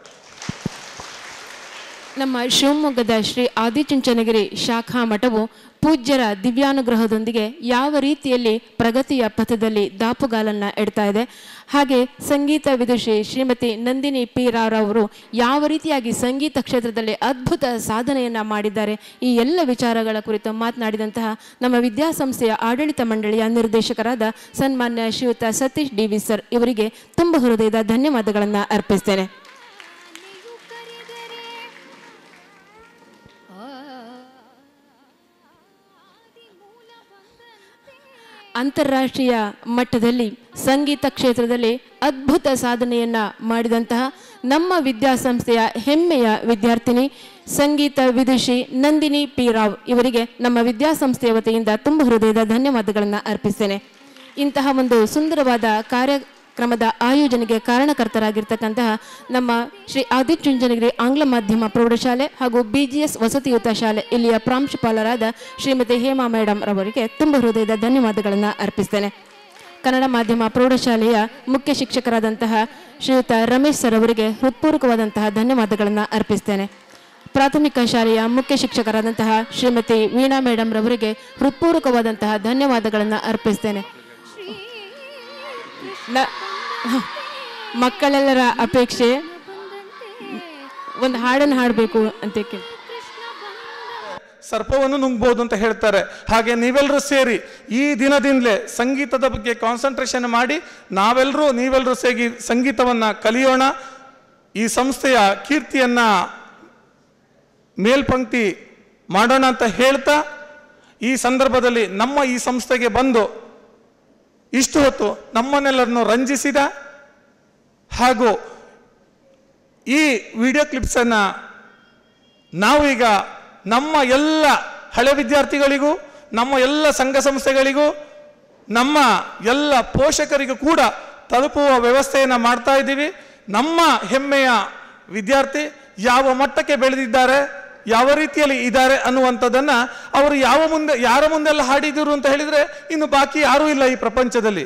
ನಮ್ಮ ಶಿವಮೊಗ್ಗದ ಶ್ರೀ ಆದಿಚುಂಚನಗಿರಿ ಶಾಖಾ ಮಠವು ಪೂಜ್ಯರ ದಿವ್ಯಾನುಗ್ರಹದೊಂದಿಗೆ ಯಾವ ರೀತಿಯಲ್ಲಿ ಪ್ರಗತಿಯ ಪಥದಲ್ಲಿ ದಾಪುಗಾಲನ್ನ ಇಡ್ತಾ ಇದೆ ಹಾಗೆ ಸಂಗೀತ ವಿದುಷಿ ಶ್ರೀಮತಿ ನಂದಿನಿ ಪಿ ರಾವ್ರವರು ಯಾವ ರೀತಿಯಾಗಿ ಸಂಗೀತ ಕ್ಷೇತ್ರದಲ್ಲಿ ಅದ್ಭುತ ಸಾಧನೆಯನ್ನ ಮಾಡಿದ್ದಾರೆ ಈ ಎಲ್ಲ ವಿಚಾರಗಳ ಕುರಿತು ಮಾತನಾಡಿದಂತಹ ನಮ್ಮ ವಿದ್ಯಾಸಂಸ್ಥೆಯ ಆಡಳಿತ ಮಂಡಳಿಯ ನಿರ್ದೇಶಕರಾದ ಸನ್ಮಾನ್ಯ ಶ್ರೀಯುತ ಸತೀಶ್ ಡಿ ವಿ ಸರ್ ಇವರಿಗೆ ತುಂಬ ಹೃದಯದ ಧನ್ಯವಾದಗಳನ್ನು ಅರ್ಪಿಸ್ತೇನೆ ಅಂತಾರಾಷ್ಟ್ರೀಯ ಮಟ್ಟದಲ್ಲಿ ಸಂಗೀತ ಕ್ಷೇತ್ರದಲ್ಲಿ ಅದ್ಭುತ ಸಾಧನೆಯನ್ನ ಮಾಡಿದಂತಹ ನಮ್ಮ ವಿದ್ಯಾಸಂಸ್ಥೆಯ ಹೆಮ್ಮೆಯ ವಿದ್ಯಾರ್ಥಿನಿ ಸಂಗೀತ ವಿದುಷಿ ನಂದಿನಿ ಪಿ ರಾವ್ ಇವರಿಗೆ ನಮ್ಮ ವಿದ್ಯಾಸಂಸ್ಥೆಯ ವತಿಯಿಂದ ತುಂಬ ಹೃದಯದ ಧನ್ಯವಾದಗಳನ್ನು ಅರ್ಪಿಸ್ತೇನೆ ಇಂತಹ ಒಂದು ಸುಂದರವಾದ ಕಾರ್ಯಕ್ರಮದ ಆಯೋಜನೆಗೆ ಕಾರಣಕರ್ತರಾಗಿರ್ತಕ್ಕಂತಹ ನಮ್ಮ ಶ್ರೀ ಆದಿಚುಂಚನಗಿರಿ ಆಂಗ್ಲ ಮಾಧ್ಯಮ ಪ್ರೌಢಶಾಲೆ ಹಾಗೂ ಬಿಜಿಎಸ್ ವಸತಿಯುತ ಶಾಲೆ ಇಲ್ಲಿಯ ಪ್ರಾಂಶುಪಾಲರಾದ ಶ್ರೀಮತಿ ಹೇಮಾ ಮೇಡಮ್ ರವರಿಗೆ ತುಂಬ ಹೃದಯದ ಧನ್ಯವಾದಗಳನ್ನು ಅರ್ಪಿಸ್ತೇನೆ ಕನ್ನಡ ಮಾಧ್ಯಮ ಪ್ರೌಢಶಾಲೆಯ ಮುಖ್ಯ ಶಿಕ್ಷಕರಾದಂತಹ ಶ್ರೀಯುತ ರಮೇಶ್ ಸರ್ ಅವರಿಗೆ ಹೃತ್ಪೂರ್ವಕವಾದಂತಹ ಧನ್ಯವಾದಗಳನ್ನು ಅರ್ಪಿಸ್ತೇನೆ ಪ್ರಾಥಮಿಕ ಶಾಲೆಯ ಮುಖ್ಯ ಶಿಕ್ಷಕರಾದಂತಹ ಶ್ರೀಮತಿ ವೀಣಾ ಮೇಡಮ್ ರವರಿಗೆ ಹೃತ್ಪೂರ್ವಕವಾದಂತಹ ಧನ್ಯವಾದಗಳನ್ನು ಅರ್ಪಿಸ್ತೇನೆ ನ- ಮಕ್ಕಳೆಲ್ಲರ ಅಪೇಕ್ಷೆ ಒಂದು ಹಾಡನ್ನು ಹಾಡಬೇಕು ಅಂತ ಕೇಳಿ ಸರ್ಪವನ್ನು ನುಂಗ್ಬೋದು ಅಂತ ಹೇಳ್ತಾರೆ ಹಾಗೆ ನೀವೆಲ್ಲರೂ ಸೇರಿ ಈ ದಿನದಿಂದಲೇ ಸಂಗೀತದ ಬಗ್ಗೆ ಕಾನ್ಸಂಟ್ರೇಷನ್ ಮಾಡಿ ನಾವೆಲ್ಲರೂ ನೀವೆಲ್ಲರೂ ಸೇರಿ ಸಂಗೀತವನ್ನು ಕಲಿಯೋಣ ಈ ಸಂಸ್ಥೆಯ ಕೀರ್ತಿಯನ್ನ ಮೇಲ್ಪಂಕ್ತಿ ಮಾಡೋಣ ಅಂತ ಹೇಳ್ತಾ ಈ ಸಂದರ್ಭದಲ್ಲಿ ನಮ್ಮ ಈ ಸಂಸ್ಥೆಗೆ ಬಂದು ಇಷ್ಟು ಹೊತ್ತು ನಮ್ಮನ್ನೆಲ್ಲರನ್ನು ರಂಜಿಸಿದ ಹಾಗೂ ಈ ವಿಡಿಯೋ ಕ್ಲಿಪ್ಸನ್ನು ನಾವು ಈಗ ನಮ್ಮ ಎಲ್ಲ ಹಳೆ ವಿದ್ಯಾರ್ಥಿಗಳಿಗೂ ನಮ್ಮ ಎಲ್ಲ ಸಂಘ ಸಂಸ್ಥೆಗಳಿಗೂ ನಮ್ಮ ಎಲ್ಲ ಪೋಷಕರಿಗೂ ಕೂಡ ತಲುಪುವ ವ್ಯವಸ್ಥೆಯನ್ನು ಮಾಡ್ತಾ ಇದ್ದೀವಿ ನಮ್ಮ ಹೆಮ್ಮೆಯ ವಿದ್ಯಾರ್ಥಿ ಯಾವ ಮಟ್ಟಕ್ಕೆ ಬೆಳೆದಿದ್ದಾರೆ ಯಾವ ರೀತಿಯಲ್ಲಿ ಇದ್ದಾರೆ ಅನ್ನುವಂಥದ್ದನ್ನು ಅವರು ಯಾವ ಮುಂದೆ ಯಾರ ಮುಂದೆಲ್ಲ ಹಾಡಿದರು ಅಂತ ಹೇಳಿದರೆ ಇನ್ನು ಬಾಕಿ ಯಾರೂ ಇಲ್ಲ ಈ ಪ್ರಪಂಚದಲ್ಲಿ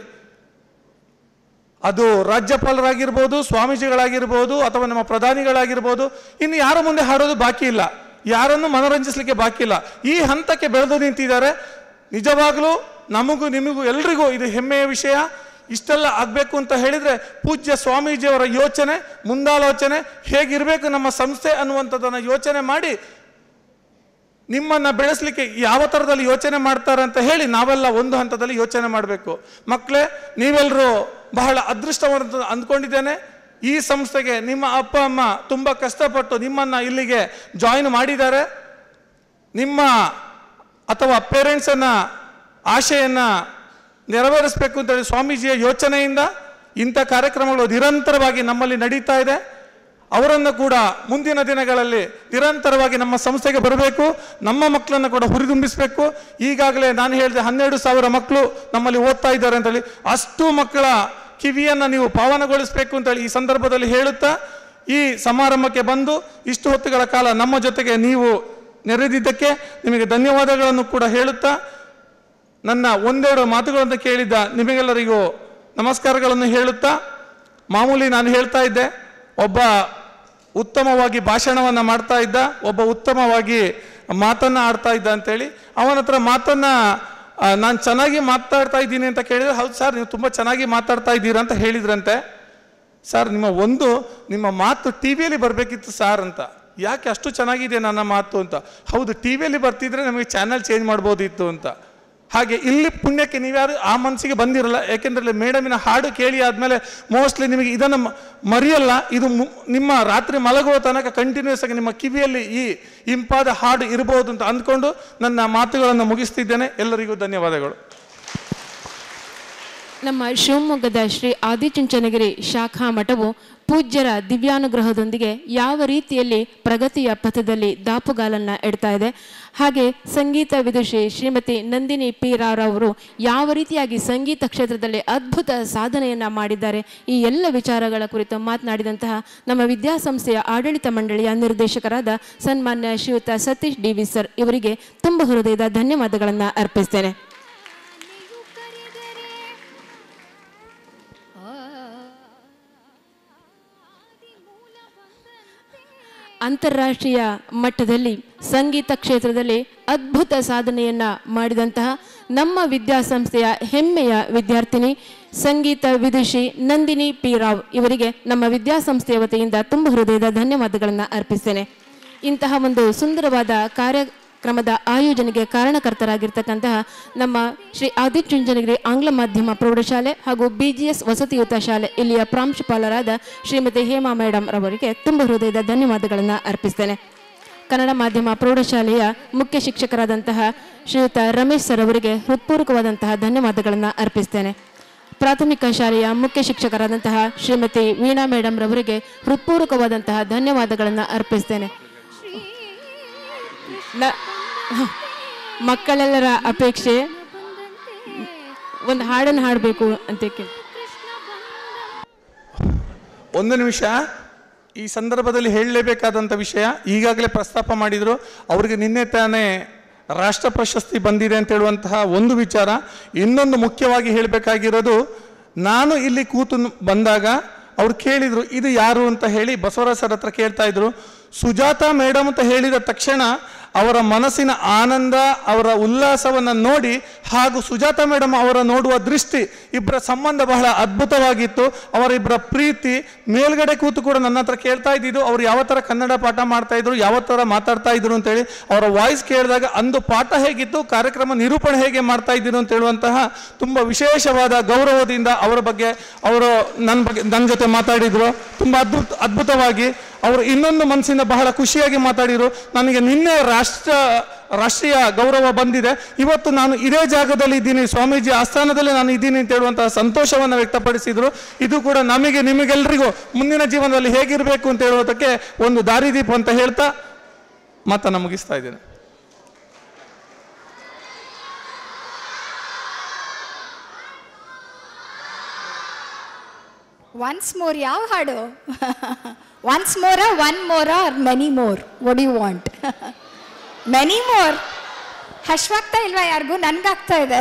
ಅದು ರಾಜ್ಯಪಾಲರಾಗಿರ್ಬೋದು ಸ್ವಾಮೀಜಿಗಳಾಗಿರ್ಬೋದು ಅಥವಾ ನಮ್ಮ ಪ್ರಧಾನಿಗಳಾಗಿರ್ಬೋದು ಇನ್ನು ಯಾರ ಮುಂದೆ ಹಾಡೋದು ಬಾಕಿ ಇಲ್ಲ ಯಾರನ್ನು ಮನೋರಂಜಿಸಲಿಕ್ಕೆ ಬಾಕಿ ಇಲ್ಲ ಈ ಹಂತಕ್ಕೆ ಬೆಳೆದು ನಿಂತಿದ್ದಾರೆ ನಿಜವಾಗಲೂ ನಮಗೂ ನಿಮಗೂ ಎಲ್ರಿಗೂ ಇದು ಹೆಮ್ಮೆಯ ವಿಷಯ ಇಷ್ಟೆಲ್ಲ ಆಗಬೇಕು ಅಂತ ಹೇಳಿದರೆ ಪೂಜ್ಯ ಸ್ವಾಮೀಜಿಯವರ ಯೋಚನೆ ಮುಂದಾಲೋಚನೆ ಹೇಗಿರಬೇಕು ನಮ್ಮ ಸಂಸ್ಥೆ ಅನ್ನುವಂಥದ್ದನ್ನು ಯೋಚನೆ ಮಾಡಿ ನಿಮ್ಮನ್ನು ಬೆಳೆಸಲಿಕ್ಕೆ ಯಾವ ಥರದಲ್ಲಿ ಯೋಚನೆ ಮಾಡ್ತಾರೆ ಅಂತ ಹೇಳಿ ನಾವೆಲ್ಲ ಒಂದು ಹಂತದಲ್ಲಿ ಯೋಚನೆ ಮಾಡಬೇಕು ಮಕ್ಕಳೇ ನೀವೆಲ್ಲರೂ ಬಹಳ ಅದೃಷ್ಟವಂತ ಅಂದ್ಕೊಂಡಿದ್ದೇನೆ ಈ ಸಂಸ್ಥೆಗೆ ನಿಮ್ಮ ಅಪ್ಪ ಅಮ್ಮ ತುಂಬ ಕಷ್ಟಪಟ್ಟು ನಿಮ್ಮನ್ನು ಇಲ್ಲಿಗೆ ಜಾಯಿನ್ ಮಾಡಿದ್ದಾರೆ ನಿಮ್ಮ ಅಥವಾ ಪೇರೆಂಟ್ಸನ್ನು ಆಶೆಯನ್ನು ನೆರವೇರಿಸಬೇಕು ಅಂತೇಳಿ ಸ್ವಾಮೀಜಿಯ ಯೋಚನೆಯಿಂದ ಇಂಥ ಕಾರ್ಯಕ್ರಮಗಳು ನಿರಂತರವಾಗಿ ನಮ್ಮಲ್ಲಿ ನಡೀತಾ ಇದೆ ಅವರನ್ನು ಕೂಡ ಮುಂದಿನ ದಿನಗಳಲ್ಲಿ ನಿರಂತರವಾಗಿ ನಮ್ಮ ಸಂಸ್ಥೆಗೆ ಬರಬೇಕು ನಮ್ಮ ಮಕ್ಕಳನ್ನು ಕೂಡ ಹುರಿದುಂಬಿಸಬೇಕು ಈಗಾಗಲೇ ನಾನು ಹೇಳಿದೆ ಹನ್ನೆರಡು ಸಾವಿರ ಮಕ್ಕಳು ನಮ್ಮಲ್ಲಿ ಓದ್ತಾ ಇದ್ದಾರೆ ಅಂತೇಳಿ ಅಷ್ಟು ಮಕ್ಕಳ ಕಿವಿಯನ್ನು ನೀವು ಪಾವನಗೊಳಿಸಬೇಕು ಅಂತೇಳಿ ಈ ಸಂದರ್ಭದಲ್ಲಿ ಹೇಳುತ್ತಾ ಈ ಸಮಾರಂಭಕ್ಕೆ ಬಂದು ಇಷ್ಟು ಹೊತ್ತುಗಳ ಕಾಲ ನಮ್ಮ ಜೊತೆಗೆ ನೀವು ನೆರೆದಿದ್ದಕ್ಕೆ ನಿಮಗೆ ಧನ್ಯವಾದಗಳನ್ನು ಕೂಡ ಹೇಳುತ್ತಾ ನನ್ನ ಒಂದೆರಡು ಮಾತುಗಳನ್ನು ಕೇಳಿದ್ದ ನಿಮಗೆಲ್ಲರಿಗೂ ನಮಸ್ಕಾರಗಳನ್ನು ಹೇಳುತ್ತಾ ಮಾಮೂಲಿ ನಾನು ಹೇಳ್ತಾ ಇದ್ದೆ ಒಬ್ಬ ಉತ್ತಮವಾಗಿ ಭಾಷಣವನ್ನು ಮಾಡ್ತಾ ಇದ್ದ ಒಬ್ಬ ಉತ್ತಮವಾಗಿ ಮಾತನ್ನ ಆಡ್ತಾ ಇದ್ದ ಅಂತೇಳಿ ಅವನ ಹತ್ರ ಮಾತನ್ನ ನಾನು ಚೆನ್ನಾಗಿ ಮಾತಾಡ್ತಾ ಇದ್ದೀನಿ ಅಂತ ಕೇಳಿದ್ರೆ ಹೌದು ಸರ್ ನೀವು ತುಂಬ ಚೆನ್ನಾಗಿ ಮಾತಾಡ್ತಾ ಇದ್ದೀರಾ ಅಂತ ಹೇಳಿದ್ರಂತೆ ಸರ್ ನಿಮ್ಮ ಒಂದು ನಿಮ್ಮ ಮಾತು ಟಿ ವಿಯಲ್ಲಿ ಬರಬೇಕಿತ್ತು ಸರ್ ಅಂತ ಯಾಕೆ ಅಷ್ಟು ಚೆನ್ನಾಗಿದೆ ನನ್ನ ಮಾತು ಅಂತ ಹೌದು ಟಿ ವಿಯಲ್ಲಿ ಬರ್ತಿದ್ರೆ ನಮಗೆ ಚಾನಲ್ ಚೇಂಜ್ ಮಾಡ್ಬೋದಿತ್ತು ಅಂತ ಹಾಗೆ ಇಲ್ಲಿ ಪುಣ್ಯಕ್ಕೆ ನೀವ್ಯಾರು ಆ ಮನಸ್ಸಿಗೆ ಬಂದಿರಲ್ಲ ಯಾಕೆಂದ್ರೆ ಮೇಡಮಿನ ಹಾಡು ಕೇಳಿ ಆದಮೇಲೆ ಮೋಸ್ಟ್ಲಿ ನಿಮಗೆ ಇದನ್ನು ಮ- ಮರೆಯಲ್ಲ ಇದು ಮು- ನಿಮ್ಮ ರಾತ್ರಿ ಮಲಗುವ ತನಕ ಕಂಟಿನ್ಯೂಸ್ ಆಗಿ ನಿಮ್ಮ ಕಿವಿಯಲ್ಲಿ ಈ ಇಂಪಾದ ಹಾಡು ಇರಬಹುದು ಅಂತ ಅಂದ್ಕೊಂಡು ನನ್ನ ಮಾತುಗಳನ್ನು ಮುಗಿಸ್ತಿದ್ದೇನೆ ಎಲ್ಲರಿಗೂ ಧನ್ಯವಾದಗಳು ನಮ್ಮ ಶಿವಮೊಗ್ಗದ ಶ್ರೀ ಆದಿಚುಂಚನಗಿರಿ ಶಾಖಾ ಮಠವು ಪೂಜ್ಯರ ದಿವ್ಯಾನುಗ್ರಹದೊಂದಿಗೆ ಯಾವ ರೀತಿಯಲ್ಲಿ ಪ್ರಗತಿಯ ಪಥದಲ್ಲಿ ದಾಪುಗಾಲನ್ನ ಇಡ್ತಾ ಇದೆ ಹಾಗೆ ಸಂಗೀತ ವಿದುಷಿ ಶ್ರೀಮತಿ ನಂದಿನಿ ಪಿ ರಾವ್ರವರು ಯಾವ ರೀತಿಯಾಗಿ ಸಂಗೀತ ಕ್ಷೇತ್ರದಲ್ಲಿ ಅದ್ಭುತ ಸಾಧನೆಯನ್ನ ಮಾಡಿದ್ದಾರೆ ಈ ಎಲ್ಲ ವಿಚಾರಗಳ ಕುರಿತು ಮಾತನಾಡಿದಂತಹ ನಮ್ಮ ವಿದ್ಯಾಸಂಸ್ಥೆಯ ಆಡಳಿತ ಮಂಡಳಿಯ ನಿರ್ದೇಶಕರಾದ ಸನ್ಮಾನ್ಯ ಶ್ರೀಯುತ ಸತೀಶ್ ಡಿ ವಿ ಸರ್ ಇವರಿಗೆ ತುಂಬ ಹೃದಯದ ಧನ್ಯವಾದಗಳನ್ನು ಅರ್ಪಿಸ್ತೇನೆ ಅಂತಾರಾಷ್ಟ್ರೀಯ ಮಟ್ಟದಲ್ಲಿ ಸಂಗೀತ ಕ್ಷೇತ್ರದಲ್ಲಿ ಅದ್ಭುತ ಸಾಧನೆಯನ್ನ ಮಾಡಿದಂತಹ ನಮ್ಮ ವಿದ್ಯಾಸಂಸ್ಥೆಯ ಹೆಮ್ಮೆಯ ವಿದ್ಯಾರ್ಥಿನಿ ಸಂಗೀತ ವಿದುಷಿ ನಂದಿನಿ ಪಿ ರಾವ್ ಇವರಿಗೆ ನಮ್ಮ ವಿದ್ಯಾಸಂಸ್ಥೆಯ ವತಿಯಿಂದ ತುಂಬ ಹೃದಯದ ಧನ್ಯವಾದಗಳನ್ನು ಅರ್ಪಿಸ್ತೇನೆ ಇಂತಹ ಒಂದು ಸುಂದರವಾದ ಕಾರ್ಯಕ್ರಮದ ಆಯೋಜನೆಗೆ ಕಾರಣಕರ್ತರಾಗಿರ್ತಕ್ಕಂತಹ ನಮ್ಮ ಶ್ರೀ ಆದಿಚುಂಚನಗಿರಿ ಆಂಗ್ಲ ಮಾಧ್ಯಮ ಪ್ರೌಢಶಾಲೆ ಹಾಗೂ ಬಿಜಿಎಸ್ ವಸತಿಯುತ ಶಾಲೆ ಇಲ್ಲಿಯ ಪ್ರಾಂಶುಪಾಲರಾದ ಶ್ರೀಮತಿ ಹೇಮಾ ಮೇಡಮ್ ರವರಿಗೆ ತುಂಬ ಹೃದಯದ ಧನ್ಯವಾದಗಳನ್ನು ಅರ್ಪಿಸ್ತೇನೆ ಕನ್ನಡ ಮಾಧ್ಯಮ ಪ್ರೌಢಶಾಲೆಯ ಮುಖ್ಯ ಶಿಕ್ಷಕರಾದಂತಹ ಶ್ರೀಯುತ ರಮೇಶ್ ಸರ್ ಅವರಿಗೆ ಹೃತ್ಪೂರ್ವಕವಾದಂತಹ ಧನ್ಯವಾದಗಳನ್ನು ಅರ್ಪಿಸ್ತೇನೆ ಪ್ರಾಥಮಿಕ ಶಾಲೆಯ ಮುಖ್ಯ ಶಿಕ್ಷಕರಾದಂತಹ ಶ್ರೀಮತಿ ವೀಣಾ ಮೇಡಮ್ ರವರಿಗೆ ಹೃತ್ಪೂರ್ವಕವಾದಂತಹ ಧನ್ಯವಾದಗಳನ್ನು ಅರ್ಪಿಸ್ತೇನೆ ನ- ಮಕ್ಕಳೆಲ್ಲರ ಅಪೇಕ್ಷೆ ಒಂದು ಹಾಡನ್ನು ಹಾಡಬೇಕು ಅಂತ ಕೇಳಿ ಒಂದು ನಿಮಿಷ ಈ ಸಂದರ್ಭದಲ್ಲಿ ಹೇಳಲೇಬೇಕಾದಂಥ ವಿಷಯ ಈಗಾಗಲೇ ಪ್ರಸ್ತಾಪ ಮಾಡಿದರು ಅವರಿಗೆ ನಿನ್ನೆ ತಾನೇ ರಾಷ್ಟ್ರ ಪ್ರಶಸ್ತಿ ಬಂದಿದೆ ಅಂತ ಹೇಳುವಂತಹ ಒಂದು ವಿಚಾರ ಇನ್ನೊಂದು ಮುಖ್ಯವಾಗಿ ಹೇಳಬೇಕಾಗಿರೋದು ನಾನು ಇಲ್ಲಿ ಕೂತು ನ್- ಬಂದಾಗ ಅವ್ರು ಕೇಳಿದರು ಇದು ಯಾರು ಅಂತ ಹೇಳಿ ಬಸವರಾಜ್ ಸರ್ ಹತ್ರ ಕೇಳ್ತಾ ಇದ್ರು ಸುಜಾತ ಮೇಡಮ್ ಅಂತ ಹೇಳಿದ ತಕ್ಷಣ ಅವರ ಮನಸ್ಸಿನ ಆನಂದ ಅವರ ಉಲ್ಲಾಸವನ್ನು ನೋಡಿ ಹಾಗೂ ಸುಜಾತ ಮೇಡಮ್ ಅವರ ನೋಡುವ ದೃಷ್ಟಿ ಇಬ್ಬರ ಸಂಬಂಧ ಬಹಳ ಅದ್ಭುತವಾಗಿತ್ತು ಅವರಿಬ್ಬರ ಪ್ರೀತಿ ಮೇಲ್ಗಡೆ ಕೂತು ಕೂಡ ನನ್ನ ಹತ್ರ ಕೇಳ್ತಾ ಇದ್ದಿದ್ದು ಅವ್ರು ಯಾವ ಥರ ಕನ್ನಡ ಪಾಠ ಮಾಡ್ತಾ ಇದ್ರು ಯಾವ ಥರ ಮಾತಾಡ್ತಾ ಇದ್ರು ಅಂತೇಳಿ ಅವರ ವಾಯ್ಸ್ ಕೇಳಿದಾಗ ಅಂದು ಪಾಠ ಹೇಗಿತ್ತು ಕಾರ್ಯಕ್ರಮ ನಿರೂಪಣೆ ಹೇಗೆ ಮಾಡ್ತಾ ಇದ್ರು ಅಂತ ಹೇಳುವಂತಹ ತುಂಬ ವಿಶೇಷವಾದ ಗೌರವದಿಂದ ಅವರ ಬಗ್ಗೆ ಅವರು ನನ್ನ ಬಗ್ಗೆ ನನ್ನ ಜೊತೆ ಮಾತಾಡಿದ್ರು ತುಂಬ ಅದ್ಭುತ ಅದ್ಭುತವಾಗಿ ಅವರು ಇನ್ನೊಂದು ಮನಸ್ಸಿಂದ ಬಹಳ ಖುಷಿಯಾಗಿ ಮಾತಾಡಿದರು ನನಗೆ ನಿನ್ನೆ ರಾಷ್ಟ್ರ ರಾಷ್ಟ್ರೀಯ ಗೌರವ ಬಂದಿದೆ ಇವತ್ತು ನಾನು ಇದೇ ಜಾಗದಲ್ಲಿ ಇದ್ದೀನಿ ಸ್ವಾಮೀಜಿ ಆಸ್ಥಾನದಲ್ಲಿ ನಾನು ಇದ್ದೀನಿ ಅಂತ ಹೇಳುವಂತಹ ಸಂತೋಷವನ್ನು ವ್ಯಕ್ತಪಡಿಸಿದರು ಇದು ಕೂಡ ನಮಗೆ ನಿಮಗೆಲ್ಲರಿಗೂ ಮುಂದಿನ ಜೀವನದಲ್ಲಿ ಹೇಗಿರಬೇಕು ಅಂತ ಹೇಳುವುದಕ್ಕೆ ಒಂದು ದಾರಿದೀಪ ಅಂತ ಹೇಳ್ತಾ ಮಾತನ್ನು ಮುಗಿಸ್ತಾ ಇದ್ದೇನೆ ಒನ್ಸ್ ಮೋರ್ ಯಾವ ಹಾಡು once more one more or many more would you want many more ಹಶ್ವಾಗ್ತಾ ಇಲ್ವಾ ಯಾರಿಗೂ ನನ್ಗಾಗ್ತಾ ಇದೆ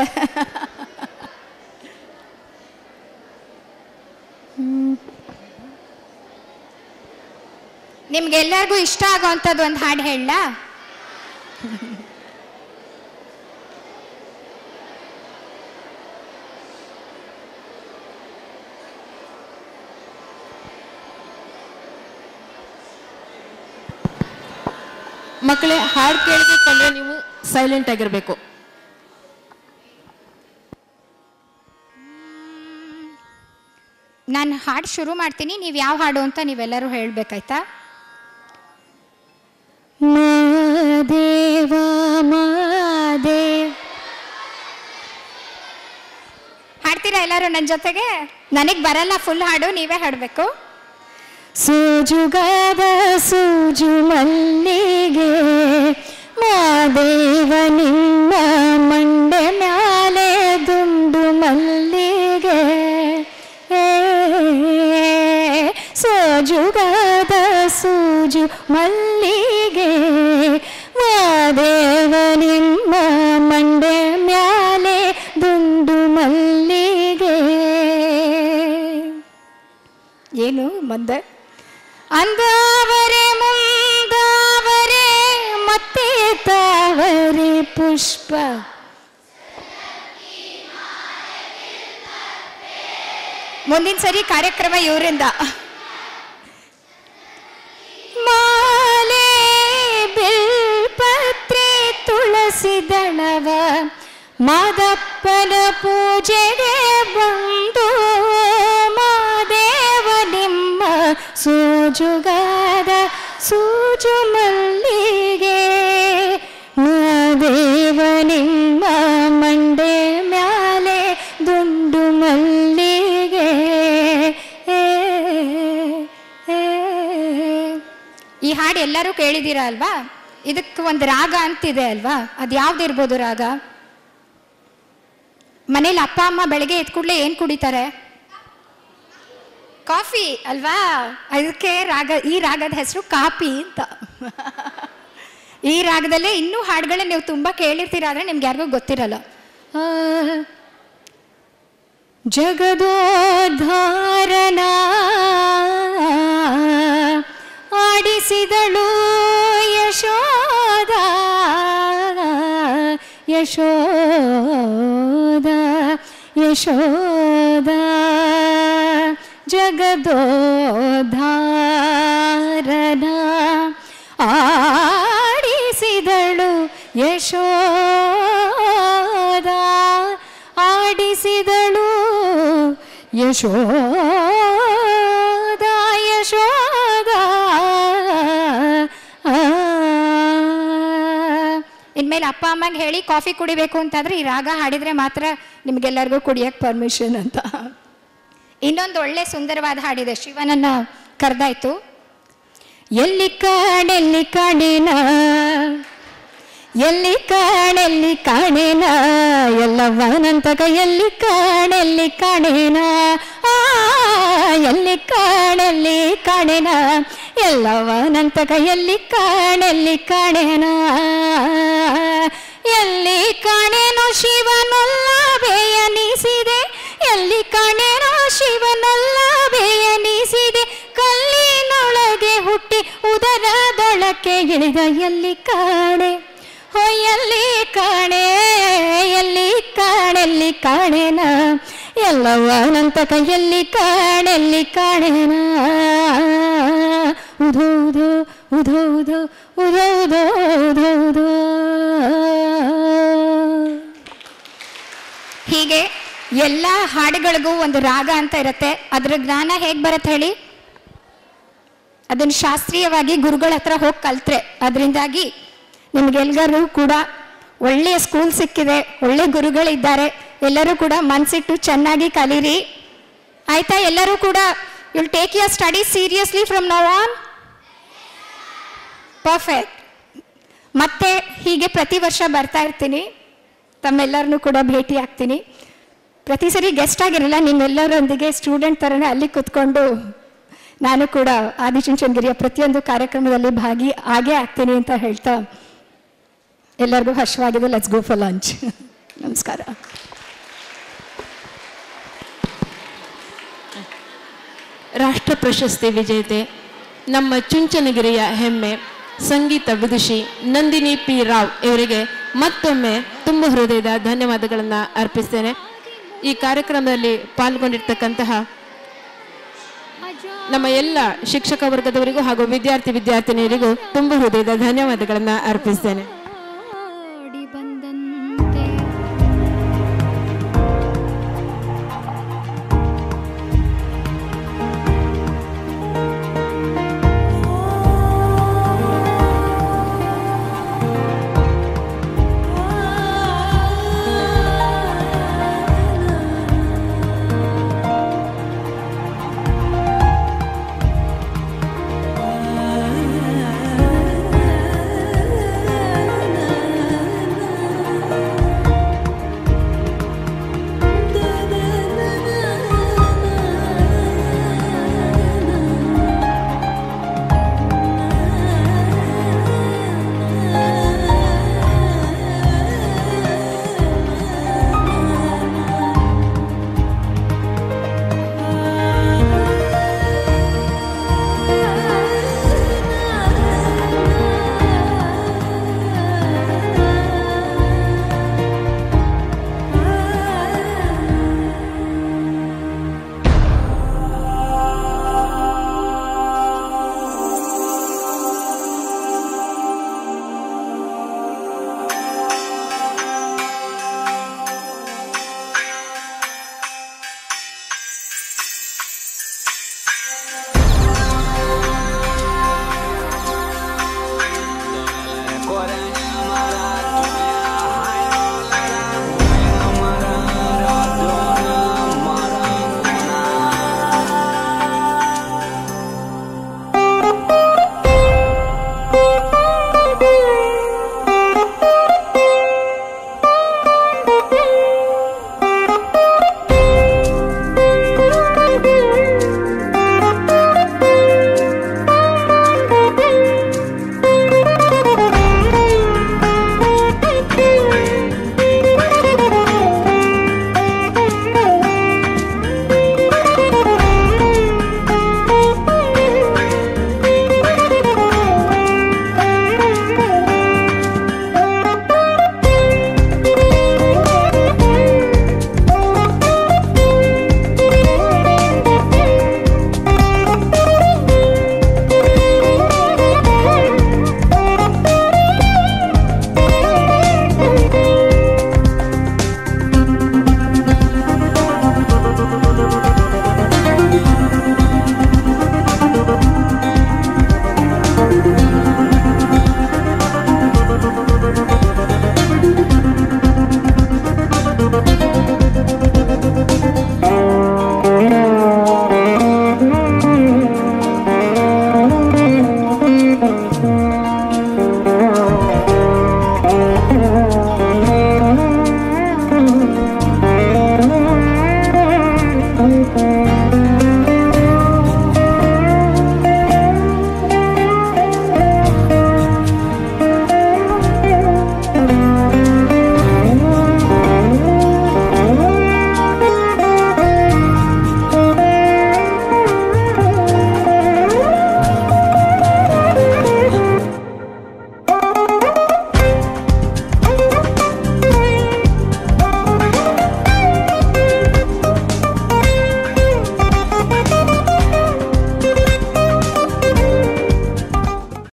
ನಿಮ್ಗೆಲ್ಲರಿಗೂ ಇಷ್ಟ ಆಗೋವಂಥದ್ದು ಒಂದು ಹಾಡು ಹೇಳಲಾ ಮಕ್ಕಳೇ ಹಾಡು ಕೇಳಬೇಕು ಅಂದ್ರೆ ನೀವು ಸೈಲೆಂಟ್ ಆಗಿರಬೇಕು ನಾನು ಹಾಡು ಶುರು ಮಾಡ್ತೀನಿ ನೀವು ಯಾವ ಹಾಡು ಅಂತ ನೀವೆಲ್ಲರೂ ಹೇಳಬೇಕಾಯ್ತಾ ಮಾದೇವ ಮಾದೇವ್ ಹಾಡ್ತೀರಾ ಎಲ್ಲರೂ ನನ್ನ ಜೊತೆಗೆ ನನಗೆ ಬರಲ್ಲ ಫುಲ್ ಹಾಡು ನೀವೇ ಹಾಡಬೇಕು ಸೂಜುಗಾದ ಸೂಜು ಮಲ್ಲಿಗೆ ಮಾದೇವ ನಿಮ್ಮ ಮಂಡೆ ಮ್ಯಾಲೆ ದುಂಡು ಮಲ್ಲಿಗೆ ಏ, ಸೋಜುಗಾದ ಸೂಜು ಮಲ್ಲಿಗೆ ಮಾದೇವ ನಿಮ್ಮ ಮಂಡೆ ಮ್ಯಾಲೆ ದುಂಡು ಮಲ್ಲಿಗೆ ಏನು ಮುಂದೆ ಅಂದವರೆ ಮುಂದವರೆ ಮತ್ತೆ ತಾವರೆ ಪುಷ್ಪ ಮುಂದಿನ ಸರಿ ಕಾರ್ಯಕ್ರಮ ಇವರಿಂದ ಮಾಲೆ ಬಿಲ್ಪತ್ರೆ ತುಳಸಿ ದಳವ ಮಾದಪ್ಪನ ಪೂಜೆಗೆ ಬಂದು ಮಾದೇವ ನಿಮ್ಮ ಸೂಜುಗಾದ ಸೂಜು ಮಲ್ಲಿಗೆ ಮಾದೇವ ನಿಮ್ಮ ಮಂಡೆ ಮ್ಯಾಲೆ ದುಂಡು ಮಲ್ಲಿಗೆ ಏ, ಏ. ಈ ಹಾಡು ಎಲ್ಲರೂ ಕೇಳಿದ್ದೀರಾ ಅಲ್ವಾ ಇದಕ್ಕೆ ಒಂದು ರಾಗ ಅಂತಿದೆ ಅಲ್ವಾ ಅದು ಯಾವ್ದಿರ್ಬೋದು ರಾಗ ಮನೇಲಿ ಅಪ್ಪ ಅಮ್ಮ ಬೆಳಗ್ಗೆ ಎದ್ದ ಕೂಡಲೇ ಏನು ಕುಡಿತಾರೆ ಕಾಫಿ ಅಲ್ವಾ ಅದಕ್ಕೆ ರಾಗ ಈ ರಾಗದ ಹೆಸರು ಕಾಪಿ ಅಂತ ಈ ರಾಗದಲ್ಲೇ ಇನ್ನೂ ಹಾಡುಗಳನ್ನ ನೀವು ತುಂಬ ಕೇಳಿರ್ತೀರ ಆದರೆ ನಿಮ್ಗೆ ಯಾರಿಗೂ ಗೊತ್ತಿರಲ್ಲ ಆ, ಜಗದೋದ್ಧಾರನ ಆಡಿಸಿದಳು ಯಶೋದ ಯಶೋದ ಯಶೋದ ಜಗದೋದ್ಧಾರನ ಆಡಿಸಿದಳು ಯಶೋದ ಆಡಿಸಿದಳು ಯಶೋದ ಯಶೋದ ಆ. ಇನ್ಮೇಲೆ ಅಪ್ಪ ಅಮ್ಮಂಗೆ ಹೇಳಿ ಕಾಫಿ ಕುಡಿಬೇಕು ಅಂತಾದ್ರೆ ಈ ರಾಗ ಹಾಡಿದ್ರೆ ಮಾತ್ರ ನಿಮಗೆಲ್ಲರಿಗೂ ಕುಡಿಯಕ್ಕೆ ಪರ್ಮಿಷನ್ ಅಂತ ಇನ್ನೊಂದು ಒಳ್ಳೆ ಸುಂದರವಾದ ಹಾಡಿದೆ ಶಿವನನ್ನ ಕರೆದಾಯ್ತು ಎಲ್ಲಿ ಕಾಣೆಲ್ಲಿ ಕಾಣೇನ ಎಲ್ಲಿ ಕಾಣೆಲ್ಲಿ ಕಾಣೇನ ಎಲ್ಲವನಂತಕ ಎಲ್ಲಿ ಕಾಣೆಲ್ಲಿ ಕಾಣೇನ ಆ ಎಲ್ಲಿ ಕಾಣೆಲ್ಲಿ ಕಾಣೇನ ಎಲ್ಲವನಂತಕ ಎಲ್ಲಿ ಕಾಣೆಲ್ಲಿ ಕಾಣೇನ ಎಲ್ಲಿ ಕಾಣೇನೋ ಶಿವನೊಲ್ಲ ಬೇಯನಿಸಿದೆ ಎಲ್ಲಿ ಕಾಣೇನೋ ಶಿವನೊಲ್ಲ ಬೇಯನಿಸಿದೆ ಕಲ್ಲಿನೊಳಗೆ ಹುಟ್ಟಿ ಉದರದೊಳಕ್ಕೆ ಇಳಿದ ಎಲ್ಲಿ ಕಾಣೆ ಹೋ ಎಲ್ಲಿ ಕಾಣೆ ಎಲ್ಲಿ ಕಾಣೆಲ್ಲಿ ಕಾಣೆನ ಎಲ್ಲವನಂತಕ ಎಲ್ಲಿ ಕಾಣೆಲ್ಲಿ ಕಾಣೆನ ಉಧೋ ಉಧೋ ಉಧೋ ಉಧೋ ಉಧೋ ಉಧೋ ಉಧೋ ಉಧೋ ಹೀಗೆ ಎಲ್ಲ ಹಾಡುಗಳಿಗೂ ಒಂದು ರಾಗ ಅಂತ ಇರುತ್ತೆ ಅದ್ರ ಜ್ಞಾನ ಹೇಗೆ ಬರುತ್ತೆ ಹೇಳಿ ಅದನ್ನು ಶಾಸ್ತ್ರೀಯವಾಗಿ ಗುರುಗಳ ಹತ್ರ ಹೋಗಿ ಕಲ್ತ್ರೆ ಅದರಿಂದಾಗಿ ನಿಮ್ಗೆಲ್ಗರೂ ಕೂಡ ಒಳ್ಳೆಯ ಸ್ಕೂಲ್ ಸಿಕ್ಕಿದೆ ಒಳ್ಳೆ ಗುರುಗಳಿದ್ದಾರೆ ಎಲ್ಲರೂ ಕೂಡ ಮನಸ್ಸಿಟ್ಟು ಚೆನ್ನಾಗಿ ಕಲೀರಿ ಆಯ್ತಾ ಎಲ್ಲರೂ ಕೂಡ will take your study seriously from now on perfect ಮತ್ತೆ ಹೀಗೆ ಪ್ರತಿ ವರ್ಷ ಬರ್ತಾ ಇರ್ತೀನಿ ತಮ್ಮೆಲ್ಲರನ್ನೂ ಕೂಡ ಭೇಟಿ ಆಗ್ತೀನಿ ಪ್ರತಿ ಸರಿ ಗೆಸ್ಟ್ ಆಗಿರಲ್ಲ ನಿಮ್ಮೆಲ್ಲರೊಂದಿಗೆ ಸ್ಟೂಡೆಂಟ್ ಥರನೇ ಅಲ್ಲಿ ಕೂತ್ಕೊಂಡು ನಾನು ಕೂಡ ಆದಿಚುಂಚನಗಿರಿಯ ಪ್ರತಿಯೊಂದು ಕಾರ್ಯಕ್ರಮದಲ್ಲಿ ಭಾಗಿ ಆಗೇ ಆಗ್ತೀನಿ ಅಂತ ಹೇಳ್ತಾ ಎಲ್ಲರಿಗೂ ಹರ್ಷವಾಗಿದೆ ಲೆಟ್ಸ್ ಗೋ ಫಾರ್ ಲಂಚ್ ನಮಸ್ಕಾರ ರಾಷ್ಟ್ರ ಪ್ರಶಸ್ತಿ ವಿಜೇತೆ ನಮ್ಮ ಚುಂಚನಗಿರಿಯ ಹೆಮ್ಮೆ ಸಂಗೀತ ವಿದುಷಿ ನಂದಿನಿ ಪಿ ರಾವ್ ಇವರಿಗೆ ಮತ್ತೊಮ್ಮೆ ತುಂಬ ಹೃದಯದ ಧನ್ಯವಾದಗಳನ್ನು ಅರ್ಪಿಸ್ತೇನೆ ಈ ಕಾರ್ಯಕ್ರಮದಲ್ಲಿ ಪಾಲ್ಗೊಂಡಿರ್ತಕ್ಕಂತಹ ನಮ್ಮ ಎಲ್ಲ ಶಿಕ್ಷಕ ವರ್ಗದವರಿಗೂ ಹಾಗೂ ವಿದ್ಯಾರ್ಥಿ ವಿದ್ಯಾರ್ಥಿನಿಯರಿಗೂ ತುಂಬ ಹೃದಯದ ಧನ್ಯವಾದಗಳನ್ನು ಅರ್ಪಿಸ್ತೇನೆ